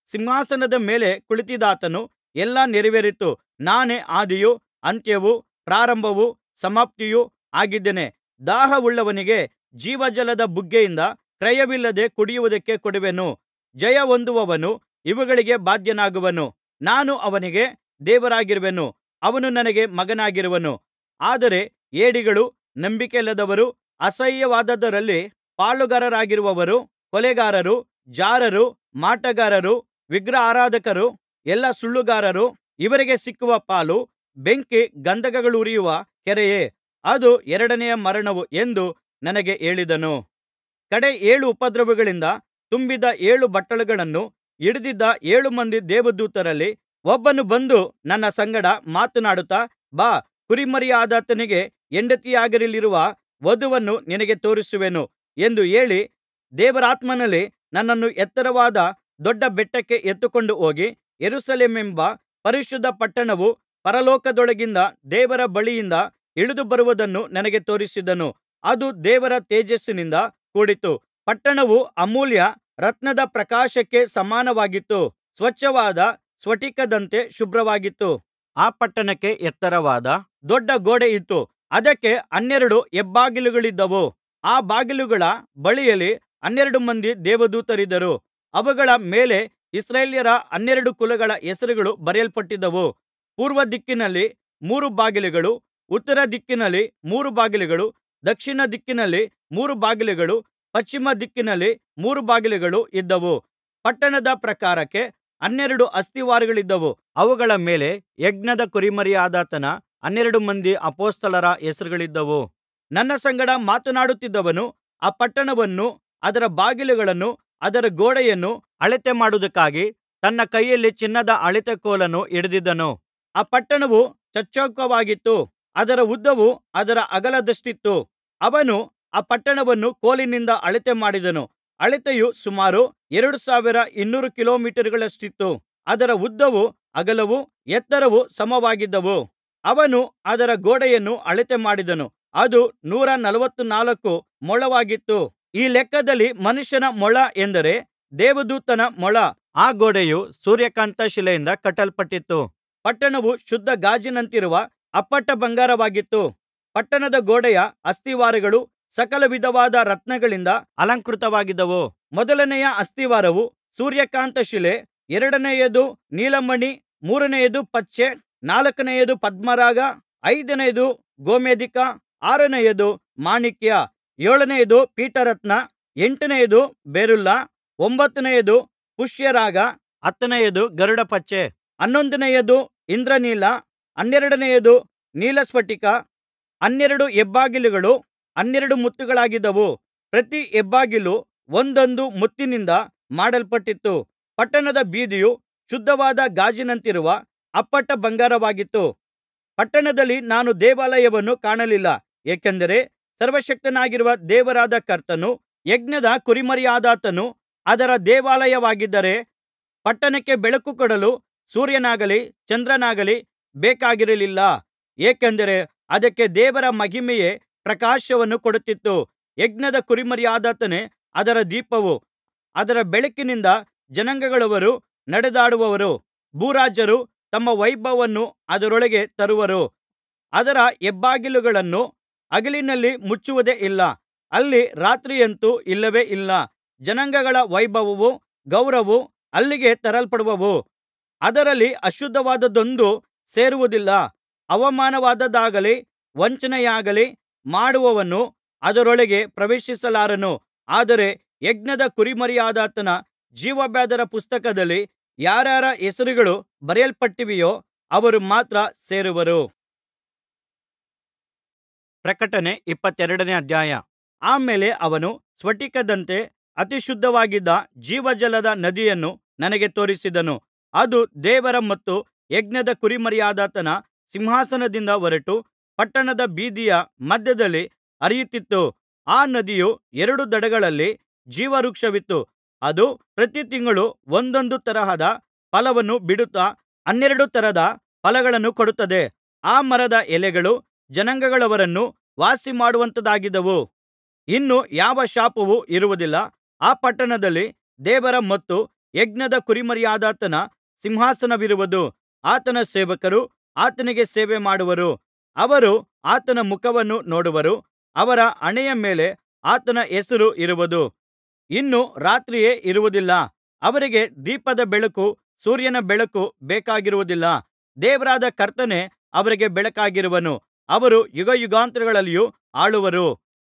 ಸಿಂಹಾಸನದ ಮೇಲೆ ಕುಳಿತಿದ್ದಾತನು ಎಲ್ಲಾ ನೆರವೇರಿತು ನಾನೇ ಆದಿಯೂ ಅಂತ್ಯವೂ ಪ್ರಾರಂಭವೂ ಸಮಾಪ್ತಿಯೂ ಆಗಿದ್ದೇನೆ ದಾಹವುಳ್ಳವನಿಗೆ ಜೀವಜಲದ ಬುಗ್ಗೆಯಿಂದ ಕ್ರಯವಿಲ್ಲದೆ ಕುಡಿಯುವುದಕ್ಕೆ ಕೊಡುವೆನು ಜಯಹೊಂದುವವನು ಇವುಗಳಿಗೆ ಬಾಧ್ಯನಾಗುವನು ನಾನು ಅವನಿಗೆ ದೇವರಾಗಿರುವೆನು ಅವನು ನನಗೆ ಮಗನಾಗಿರುವನು ಆದರೆ ಹೇಡಿಗಳು ನಂಬಿಕೆಯಿಲ್ಲದವರು ಅಸಹ್ಯವಾದದ್ದರಲ್ಲಿ ಪಾಲುಗಾರರಾಗಿರುವವರು ಕೊಲೆಗಾರರು ಜಾರರು ಮಾಟಗಾರರು ವಿಗ್ರಹಾರಾಧಕರು ಎಲ್ಲಾ ಸುಳ್ಳುಗಾರರು ಇವರಿಗೆ ಸಿಕ್ಕುವ ಪಾಲು ಬೆಂಕಿ ಗಂಧಕಗಳುರಿಯುವ ಕೆರೆಯೇ ಅದು ಎರಡನೆಯ ಮರಣವು ಎಂದು ನನಗೆ ಹೇಳಿದನು ಕಡೆ ಏಳು ಉಪದ್ರವಗಳಿಂದ ತುಂಬಿದ್ದ ಏಳು ಬಟ್ಟಲುಗಳನ್ನು ಹಿಡಿದಿದ್ದ ಏಳು ಮಂದಿ ದೇವದೂತರಲ್ಲಿ ಒಬ್ಬನು ಬಂದು ನನ್ನ ಸಂಗಡ ಮಾತನಾಡುತ್ತಾ ಬಾ ಕುರಿಮರಿಯಾದಾತನಿಗೆ ಹೆಂಡತಿಯಾಗಲಿರುವ ವಧುವನ್ನು ನಿನಗೆ ತೋರಿಸುವೆನು ಎಂದು ಹೇಳಿ ದೇವರಾತ್ಮನಲ್ಲಿ ನನ್ನನ್ನು ಎತ್ತರವಾದ ದೊಡ್ಡ ಬೆಟ್ಟಕ್ಕೆ ಎತ್ತಿಕೊಂಡು ಹೋಗಿ ಯೆರೂಸಲೇಮೆಂಬ ಪರಿಶುದ್ಧ ಪಟ್ಟಣವು ಪರಲೋಕದೊಳಗಿಂದ ದೇವರ ಬಳಿಯಿಂದ ಇಳಿದು ಬರುವುದನ್ನು ನನಗೆ ತೋರಿಸಿದನು ಅದು ದೇವರ ತೇಜಸ್ಸಿನಿಂದ ಕೂಡಿತ್ತು ಪಟ್ಟಣವು ಅಮೂಲ್ಯ ರತ್ನದ ಪ್ರಕಾಶಕ್ಕೆ ಸಮಾನವಾಗಿತ್ತು ಸ್ವಚ್ಛವಾದ ಸ್ಫಟಿಕದಂತೆ ಶುಭ್ರವಾಗಿತ್ತು ಆ ಪಟ್ಟಣಕ್ಕೆ ಎತ್ತರವಾದ ದೊಡ್ಡ ಗೋಡೆ ಇತ್ತು ಅದಕ್ಕೆ ಹನ್ನೆರಡು ಹೆಬ್ಬಾಗಿಲುಗಳಿದ್ದವು ಆ ಬಾಗಿಲುಗಳ ಬಳಿಯಲ್ಲಿ ಹನ್ನೆರಡು ಮಂದಿ ದೇವದೂತರಿದ್ದರು ಅವುಗಳ ಮೇಲೆ ಇಸ್ರಾಯೇಲ್ಯರ ಹನ್ನೆರಡು ಕುಲಗಳ ಹೆಸರುಗಳು ಬರೆಯಲ್ಪಟ್ಟಿದ್ದವು ಪೂರ್ವ ದಿಕ್ಕಿನಲ್ಲಿ ಮೂರು ಬಾಗಿಲುಗಳು ಉತ್ತರ ದಿಕ್ಕಿನಲ್ಲಿ ಮೂರು ಬಾಗಿಲುಗಳು ದಕ್ಷಿಣ ದಿಕ್ಕಿನಲ್ಲಿ ಮೂರು ಬಾಗಿಲುಗಳು ಪಶ್ಚಿಮ ದಿಕ್ಕಿನಲ್ಲಿ ಮೂರು ಬಾಗಿಲುಗಳು ಇದ್ದವು ಪಟ್ಟಣದ ಪ್ರಾಕಾರಕ್ಕೆ ಹನ್ನೆರಡು ಅಸ್ತಿವಾರಗಳಿದ್ದವು ಅವುಗಳ ಮೇಲೆ ಯಜ್ಞದ ಕುರಿಮರಿಯಾದಾತನ ಹನ್ನೆರಡು ಮಂದಿ ಅಪೊಸ್ತಲರ ಹೆಸರುಗಳಿದ್ದವು ನನ್ನ ಸಂಗಡ ಮಾತನಾಡುತ್ತಿದ್ದವನು ಆ ಪಟ್ಟಣವನ್ನೂ ಅದರ ಬಾಗಿಲುಗಳನ್ನೂ ಅದರ ಗೋಡೆಯನ್ನೂ ಅಳತೆ ಮಾಡುವುದಕ್ಕಾಗಿ ತನ್ನ ಕೈಯಲ್ಲಿ ಚಿನ್ನದ ಅಳತೆ ಕೋಲನ್ನು ಹಿಡಿದಿದ್ದನು ಆ ಪಟ್ಟಣವು ಚಚ್ಚೌಕವಾಗಿತ್ತು ಅದರ ಉದ್ದವು ಅದರ ಅಗಲದಷ್ಟಿತ್ತು ಅವನು ಆ ಪಟ್ಟಣವನ್ನು ಕೋಲಿನಿಂದ ಅಳತೆ ಮಾಡಿದನು ಅಳತೆಯು ಸುಮಾರು ಎರಡು ಸಾವಿರ ಇನ್ನೂರು ಕಿಲೋಮೀಟರುಗಳಷ್ಟಿತ್ತು ಅದರ ಉದ್ದವೂ ಅಗಲವೂ ಎತ್ತರವೂ ಸಮವಾಗಿದ್ದವು ಅವನು ಅದರ ಗೋಡೆಯನ್ನು ಅಳತೆ ಮಾಡಿದನು ಅದು ನೂರ ನಲವತ್ತನಾಲ್ಕು ಮೊಳವಾಗಿತ್ತು ಈ ಲೆಕ್ಕದಲ್ಲಿ ಮನುಷ್ಯನ ಮೊಳ ಎಂದರೆ ದೇವದೂತನ ಮೊಳ ಆ ಗೋಡೆಯು ಸೂರ್ಯಕಾಂತ ಶಿಲೆಯಿಂದ ಕಟ್ಟಲ್ಪಟ್ಟಿತ್ತು ಪಟ್ಟಣವು ಶುದ್ಧ ಗಾಜಿನಂತಿರುವ ಅಪ್ಪಟ ಬಂಗಾರವಾಗಿತ್ತು ಪಟ್ಟಣದ ಗೋಡೆಯ ಅಸ್ತಿವಾರಗಳು ಸಕಲ ವಿಧವಾದ ರತ್ನಗಳಿಂದ ಅಲಂಕೃತವಾಗಿದ್ದವು ಮೊದಲನೆಯ ಅಸ್ತಿವಾರವು ಸೂರ್ಯಕಾಂತ ಶಿಲೆ ಎರಡನೆಯದು ನೀಲಮಣಿ ಮೂರನೆಯದು ಪಚ್ಚೆ ನಾಲ್ಕನೆಯದು ಪದ್ಮರಾಗ ಐದನೆಯದು ಗೋಮೇಧಿಕ ಆರನೆಯದು ಮಾಣಿಕ್ಯ ಏಳನೆಯದು ಪೀತರತ್ನ ಎಂಟನೆಯದು ಬೆರುಲ್ಲ ಒಂಬತ್ತನೆಯದು ಪುಷ್ಯರಾಗ ಹತ್ತನೆಯದು ಗರುಡಪಚ್ಚೆ ಹನ್ನೊಂದನೆಯದು ಇಂದ್ರನೀಲ ಹನ್ನೆರಡನೆಯದು ನೀಲಸ್ಫಟಿಕ ಹನ್ನೆರಡು ಹೆಬ್ಬಾಗಿಲುಗಳು ಹನ್ನೆರಡು ಮುತ್ತುಗಳಾಗಿದ್ದವು ಪ್ರತಿ ಹೆಬ್ಬಾಗಿಲು ಒಂದೊಂದು ಮುತ್ತಿನಿಂದ ಮಾಡಲ್ಪಟ್ಟಿತ್ತು ಪಟ್ಟಣದ ಬೀದಿಯು ಶುದ್ಧವಾದ ಗಾಜಿನಂತಿರುವ ಅಪ್ಪಟ ಬಂಗಾರವಾಗಿತ್ತು ಪಟ್ಟಣದಲ್ಲಿ ನಾನು ದೇವಾಲಯವನ್ನು ಕಾಣಲಿಲ್ಲ ಏಕೆಂದರೆ ಸರ್ವಶಕ್ತನಾಗಿರುವ ದೇವರಾದ ಕರ್ತನು ಯಜ್ಞದ ಕುರಿಮರಿಯಾದಾತನು ಅದರ ದೇವಾಲಯವಾಗಿದ್ದರೆ ಪಟ್ಟಣಕ್ಕೆ ಬೆಳಕು ಕೊಡಲು ಸೂರ್ಯನಾಗಲಿ ಚಂದ್ರನಾಗಲಿ ಬೇಕಾಗಿರಲಿಲ್ಲ ಏಕೆಂದರೆ ಅದಕ್ಕೆ ದೇವರ ಮಹಿಮೆಯೇ ಪ್ರಕಾಶವನ್ನು ಕೊಡುತ್ತಿತ್ತು ಯಜ್ಞದ ಕುರಿಮರಿಯಾದಾತನೇ ಅದರ ದೀಪವು ಅದರ ಬೆಳಕಿನಿಂದ ಜನಾಂಗಗಳವರು ನಡೆದಾಡುವರು ಭೂರಾಜರು ತಮ್ಮ ವೈಭವವನ್ನು ಅದರೊಳಗೆ ತರುವರು ಅದರ ಹೆಬ್ಬಾಗಿಲುಗಳನ್ನು ಹಗಲಿನಲ್ಲಿ ಮುಚ್ಚುವುದೇ ಇಲ್ಲ ಅಲ್ಲಿ ರಾತ್ರಿಯಂತೂ ಇಲ್ಲವೇ ಇಲ್ಲ ಜನಾಂಗಗಳ ವೈಭವವೂ ಗೌರವವೂ ಅಲ್ಲಿಗೆ ತರಲ್ಪಡುವವು ಅದರಲ್ಲಿ ಅಶುದ್ಧವಾದದ್ದೊಂದೂ ಸೇರುವುದಿಲ್ಲ ಅವಮಾನವಾದದ್ದಾಗಲಿ ವಂಚನೆಯಾಗಲಿ ಮಾಡುವವನು ಅದರೊಳಗೆ ಪ್ರವೇಶಿಸಲಾರನು ಆದರೆ ಯಜ್ಞದ ಕುರಿಮರಿಯಾದಾತನ ಜೀವಬಾಧ್ಯರ ಪುಸ್ತಕದಲ್ಲಿ ಯಾರ್ಯಾರ ಹೆಸರುಗಳು ಬರೆಯಲ್ಪಟ್ಟಿವೆಯೋ ಅವರು ಮಾತ್ರ ಸೇರುವರು ಪ್ರಕಟಣೆ ಇಪ್ಪತ್ತೆರಡನೇ ಅಧ್ಯಾಯ ಆಮೇಲೆ ಅವನು ಸ್ಫಟಿಕದಂತೆ ಅತಿಶುದ್ಧವಾಗಿದ್ದ ಜೀವಜಲದ ನದಿಯನ್ನು ನನಗೆ ತೋರಿಸಿದನು ಅದು ದೇವರ ಮತ್ತು ಯಜ್ಞದ ಕುರಿಮರಿಯಾದಾತನ ಸಿಂಹಾಸನದಿಂದ ಹೊರಟು ಪಟ್ಟಣದ ಬೀದಿಯ ಮಧ್ಯದಲ್ಲಿ ಹರಿಯುತ್ತಿತ್ತು ಆ ನದಿಯು ಎರಡು ದಡಗಳಲ್ಲಿ ಜೀವವೃಕ್ಷವಿತ್ತು ಅದು ಪ್ರತಿ ತಿಂಗಳು ಒಂದೊಂದು ತರಹದ ಫಲವನ್ನು ಬಿಡುತ್ತಾ ಹನ್ನೆರಡು ತರದ ಫಲಗಳನ್ನು ಕೊಡುತ್ತದೆ ಆ ಮರದ ಎಲೆಗಳು ಜನಾಂಗಗಳವರನ್ನು ವಾಸಿಮಾಡುವಂಥದ್ದಾಗಿದ್ದವು ಇನ್ನು ಯಾವ ಶಾಪವೂ ಇರುವುದಿಲ್ಲ ಆ ಪಟ್ಟಣದಲ್ಲಿ ದೇವರ ಮತ್ತು ಯಜ್ಞದ ಕುರಿಮರಿಯಾದಾತನ ಸಿಂಹಾಸನವಿರುವುದು ಆತನ ಸೇವಕರು ಆತನಿಗೆ ಸೇವೆ ಮಾಡುವರು ಅವರು ಆತನ ಮುಖವನ್ನು ನೋಡುವರು ಅವರ ಹಣೆಯ ಮೇಲೆ ಆತನ ಹೆಸರು ಇರುವುದು ಇನ್ನು ರಾತ್ರಿಯೇ ಇರುವುದಿಲ್ಲ ಅವರಿಗೆ ದೀಪದ ಬೆಳಕು ಸೂರ್ಯನ ಬೆಳಕು ಬೇಕಾಗಿರುವುದಿಲ್ಲ ದೇವರಾದ ಕರ್ತನೇ ಅವರಿಗೆ ಬೆಳಕಾಗಿರುವನು ಅವರು ಯುಗಯುಗಾಂತರಗಳಲ್ಲಿಯೂ ಆಳುವರು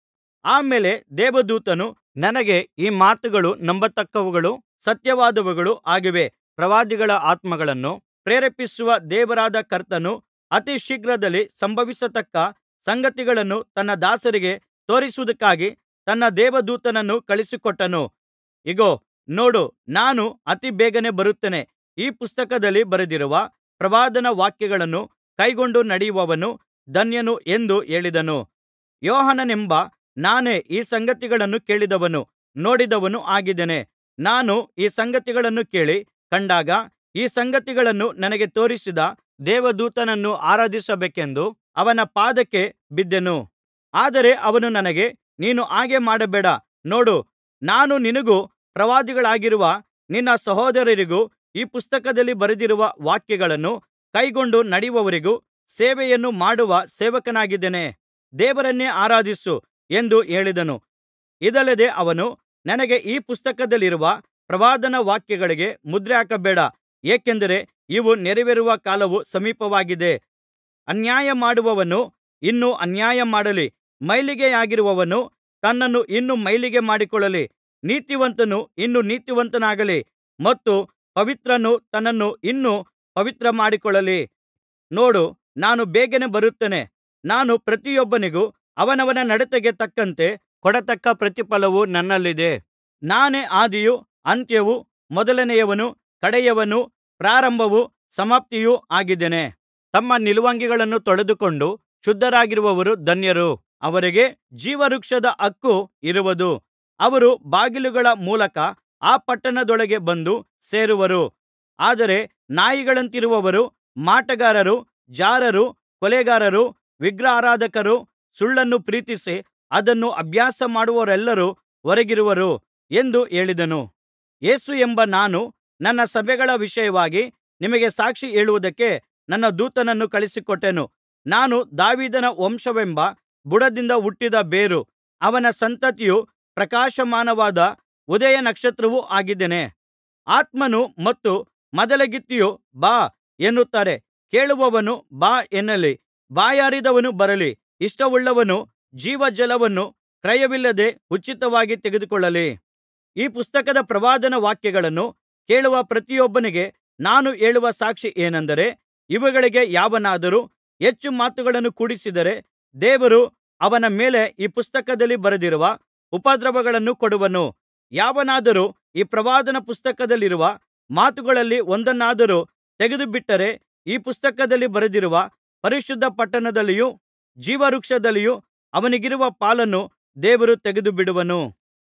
ಆ ಮೇಲೆ ದೇವದೂತನು ನನಗೆ ಈ ಮಾತುಗಳು ನಂಬತಕ್ಕವುಗಳೂ ಸತ್ಯವಾದವುಗಳೂ ಆಗಿವೆ ಪ್ರವಾದಿಗಳ ಆತ್ಮಗಳನ್ನು ಪ್ರೇರೇಪಿಸುವ ದೇವರಾದ ಕರ್ತನು ಅತಿ ಶೀಘ್ರದಲ್ಲಿ ಸಂಭವಿಸತಕ್ಕ ಸಂಗತಿಗಳನ್ನು ತನ್ನ ದಾಸರಿಗೆ ತೋರಿಸುವುದಕ್ಕಾಗಿ ತನ್ನ ದೇವದೂತನನ್ನು ಕಳುಹಿಸಿಕೊಟ್ಟನು ಇಗೋ ನೋಡು ನಾನು ಅತಿ ಬೇಗನೆ ಬರುತ್ತೇನೆ ಈ ಪುಸ್ತಕದಲ್ಲಿ ಬರೆದಿರುವ ಪ್ರವಾದನಾ ವಾಕ್ಯಗಳನ್ನು ಕೈಕೊಂಡು ನಡೆಯುವವನು ಧನ್ಯನು ಎಂದು ಹೇಳಿದನು ಯೋಹಾನನೆಂಬ ನಾನೇ ಈ ಸಂಗತಿಗಳನ್ನು ಕೇಳಿದವನೂ ನೋಡಿದವನೂ ಆಗಿದ್ದೇನೆ ನಾನು ಈ ಸಂಗತಿಗಳನ್ನು ಕೇಳಿ ಕಂಡಾಗ ಈ ಸಂಗತಿಗಳನ್ನು ನನಗೆ ತೋರಿಸಿದ ದೇವದೂತನನ್ನು ಆರಾಧಿಸಬೇಕೆಂದು ಅವನ ಪಾದಕ್ಕೆ ಬಿದ್ದೆನು ಆದರೆ ಅವನು ನನಗೆ ನೀನು ಹಾಗೆ ಮಾಡಬೇಡ ನೋಡು ನಾನು ನಿನಗೂ ಪ್ರವಾದಿಗಳಾಗಿರುವ ನಿನ್ನ ಸಹೋದರರಿಗೂ ಈ ಪುಸ್ತಕದಲ್ಲಿ ಬರೆದಿರುವ ವಾಕ್ಯಗಳನ್ನು ಕೈಕೊಂಡು ನಡೆಯುವವರಿಗೂ ಸೇವೆಯನ್ನು ಮಾಡುವ ಸೇವಕನಾಗಿದ್ದೇನೆ ದೇವರನ್ನೇ ಆರಾಧಿಸು ಎಂದು ಹೇಳಿದನು ಇದಲ್ಲದೆ ಅವನು ನನಗೆ ಈ ಪುಸ್ತಕದಲ್ಲಿರುವ ಪ್ರವಾದನಾ ವಾಕ್ಯಗಳಿಗೆ ಮುದ್ರೆ ಹಾಕಬೇಡ ಏಕೆಂದರೆ ಇವು ನೆರವೇರುವ ಕಾಲವು ಸಮೀಪವಾಗಿದೆ ಅನ್ಯಾಯ ಮಾಡುವವನು ಇನ್ನೂ ಅನ್ಯಾಯ ಮಾಡಲಿ ಮೈಲಿಗೆಯಾಗಿರುವವನು ತನ್ನನ್ನು ಇನ್ನೂ ಮೈಲಿಗೆ ಮಾಡಿಕೊಳ್ಳಲಿ ನೀತಿವಂತನು ಇನ್ನೂ ನೀತಿವಂತನಾಗಲಿ ಮತ್ತು ಪವಿತ್ರನು ತನ್ನನ್ನು ಇನ್ನೂ ಪವಿತ್ರ ಮಾಡಿಕೊಳ್ಳಲಿ ನೋಡು ನಾನು ಬೇಗನೆ ಬರುತ್ತೇನೆ ನಾನು ಪ್ರತಿಯೊಬ್ಬನಿಗೂ ಅವನವನ ನಡತೆಗೆ ತಕ್ಕಂತೆ ಕೊಡತಕ್ಕ ಪ್ರತಿಫಲವು ನನ್ನಲ್ಲಿದೆ ನಾನೇ ಆದಿಯೂ ಅಂತ್ಯವೂ ಮೊದಲನೆಯವನೂ ಕಡೆಯವನೂ ಪ್ರಾರಂಭವೂ ಸಮಾಪ್ತಿಯೂ ಆಗಿದ್ದೇನೆ ತಮ್ಮ ನಿಲುವಂಗಿಗಳನ್ನು ತೊಳೆದುಕೊಂಡು ಶುದ್ಧರಾಗಿರುವವರು ಧನ್ಯರು ಅವರಿಗೆ ಜೀವವೃಕ್ಷದ ಹಕ್ಕು ಇರುವುದು ಅವರು ಬಾಗಿಲುಗಳ ಮೂಲಕ ಆ ಪಟ್ಟಣದೊಳಗೆ ಬಂದು ಸೇರುವರು ಆದರೆ ನಾಯಿಗಳಂತಿರುವವರು ಮಾಟಗಾರರು ಜಾರರು ಕೊಲೆಗಾರರು ವಿಗ್ರಹಾರಾಧಕರು ಸುಳ್ಳನ್ನು ಪ್ರೀತಿಸಿ ಅದನ್ನು ಅಭ್ಯಾಸ ಮಾಡುವವರೆಲ್ಲರೂ ಹೊರಗಿರುವರು ಎಂದು ಹೇಳಿದನು ಯೇಸು ಎಂಬ ನಾನು ನನ್ನ ಸಭೆಗಳ ವಿಷಯವಾಗಿ ನಿಮಗೆ ಸಾಕ್ಷಿ ಹೇಳುವುದಕ್ಕೆ ನನ್ನ ದೂತನನ್ನು ಕಳುಹಿಸಿಕೊಟ್ಟೆನು ನಾನು ದಾವೀದನ ವಂಶವೆಂಬ ಬುಡದಿಂದ ಹುಟ್ಟಿದ ಬೇರು ಅವನ ಸಂತತಿಯೂ ಪ್ರಕಾಶಮಾನವಾದ ಉದಯ ನಕ್ಷತ್ರವೂ ಆಗಿದ್ದೇನೆ ಆತ್ಮನು ಮತ್ತು ಮದಲಗಿತ್ತಿಯು ಬಾ ಎನ್ನುತ್ತಾರೆ ಕೇಳುವವನು ಬಾ ಎನ್ನಲಿ ಬಾಯಾರಿದವನು ಬರಲಿ ಇಷ್ಟವುಳ್ಳವನು ಜೀವಜಲವನ್ನು ಕ್ರಯವಿಲ್ಲದೆ ಉಚಿತವಾಗಿ ತೆಗೆದುಕೊಳ್ಳಲಿ ಈ ಪುಸ್ತಕದ ಪ್ರವಾದನಾ ವಾಕ್ಯಗಳನ್ನು ಕೇಳುವ ಪ್ರತಿಯೊಬ್ಬನಿಗೆ ನಾನು ಹೇಳುವ ಸಾಕ್ಷಿ ಏನೆಂದರೆ ಇವುಗಳಿಗೆ ಯಾವನಾದರೂ ಹೆಚ್ಚು ಮಾತುಗಳನ್ನು ಕೂಡಿಸಿದರೆ ದೇವರು ಅವನ ಮೇಲೆ ಈ ಪುಸ್ತಕದಲ್ಲಿ ಬರೆದಿರುವ ಉಪದ್ರವಗಳನ್ನು ಕೊಡುವನು ಯಾವನಾದರೂ ಈ ಪ್ರವಾದನಾ ಪುಸ್ತಕದಲ್ಲಿರುವ ಮಾತುಗಳಲ್ಲಿ ಒಂದನ್ನಾದರೂ ತೆಗೆದುಬಿಟ್ಟರೆ ಈ ಪುಸ್ತಕದಲ್ಲಿ ಬರೆದಿರುವ ಪರಿಶುದ್ಧ ಪಟ್ಟಣದಲ್ಲಿಯೂ ಜೀವವೃಕ್ಷದಲ್ಲಿಯೂ ಅವನಿಗಿರುವ ಪಾಲನ್ನು ದೇವರು ತೆಗೆದುಬಿಡುವನು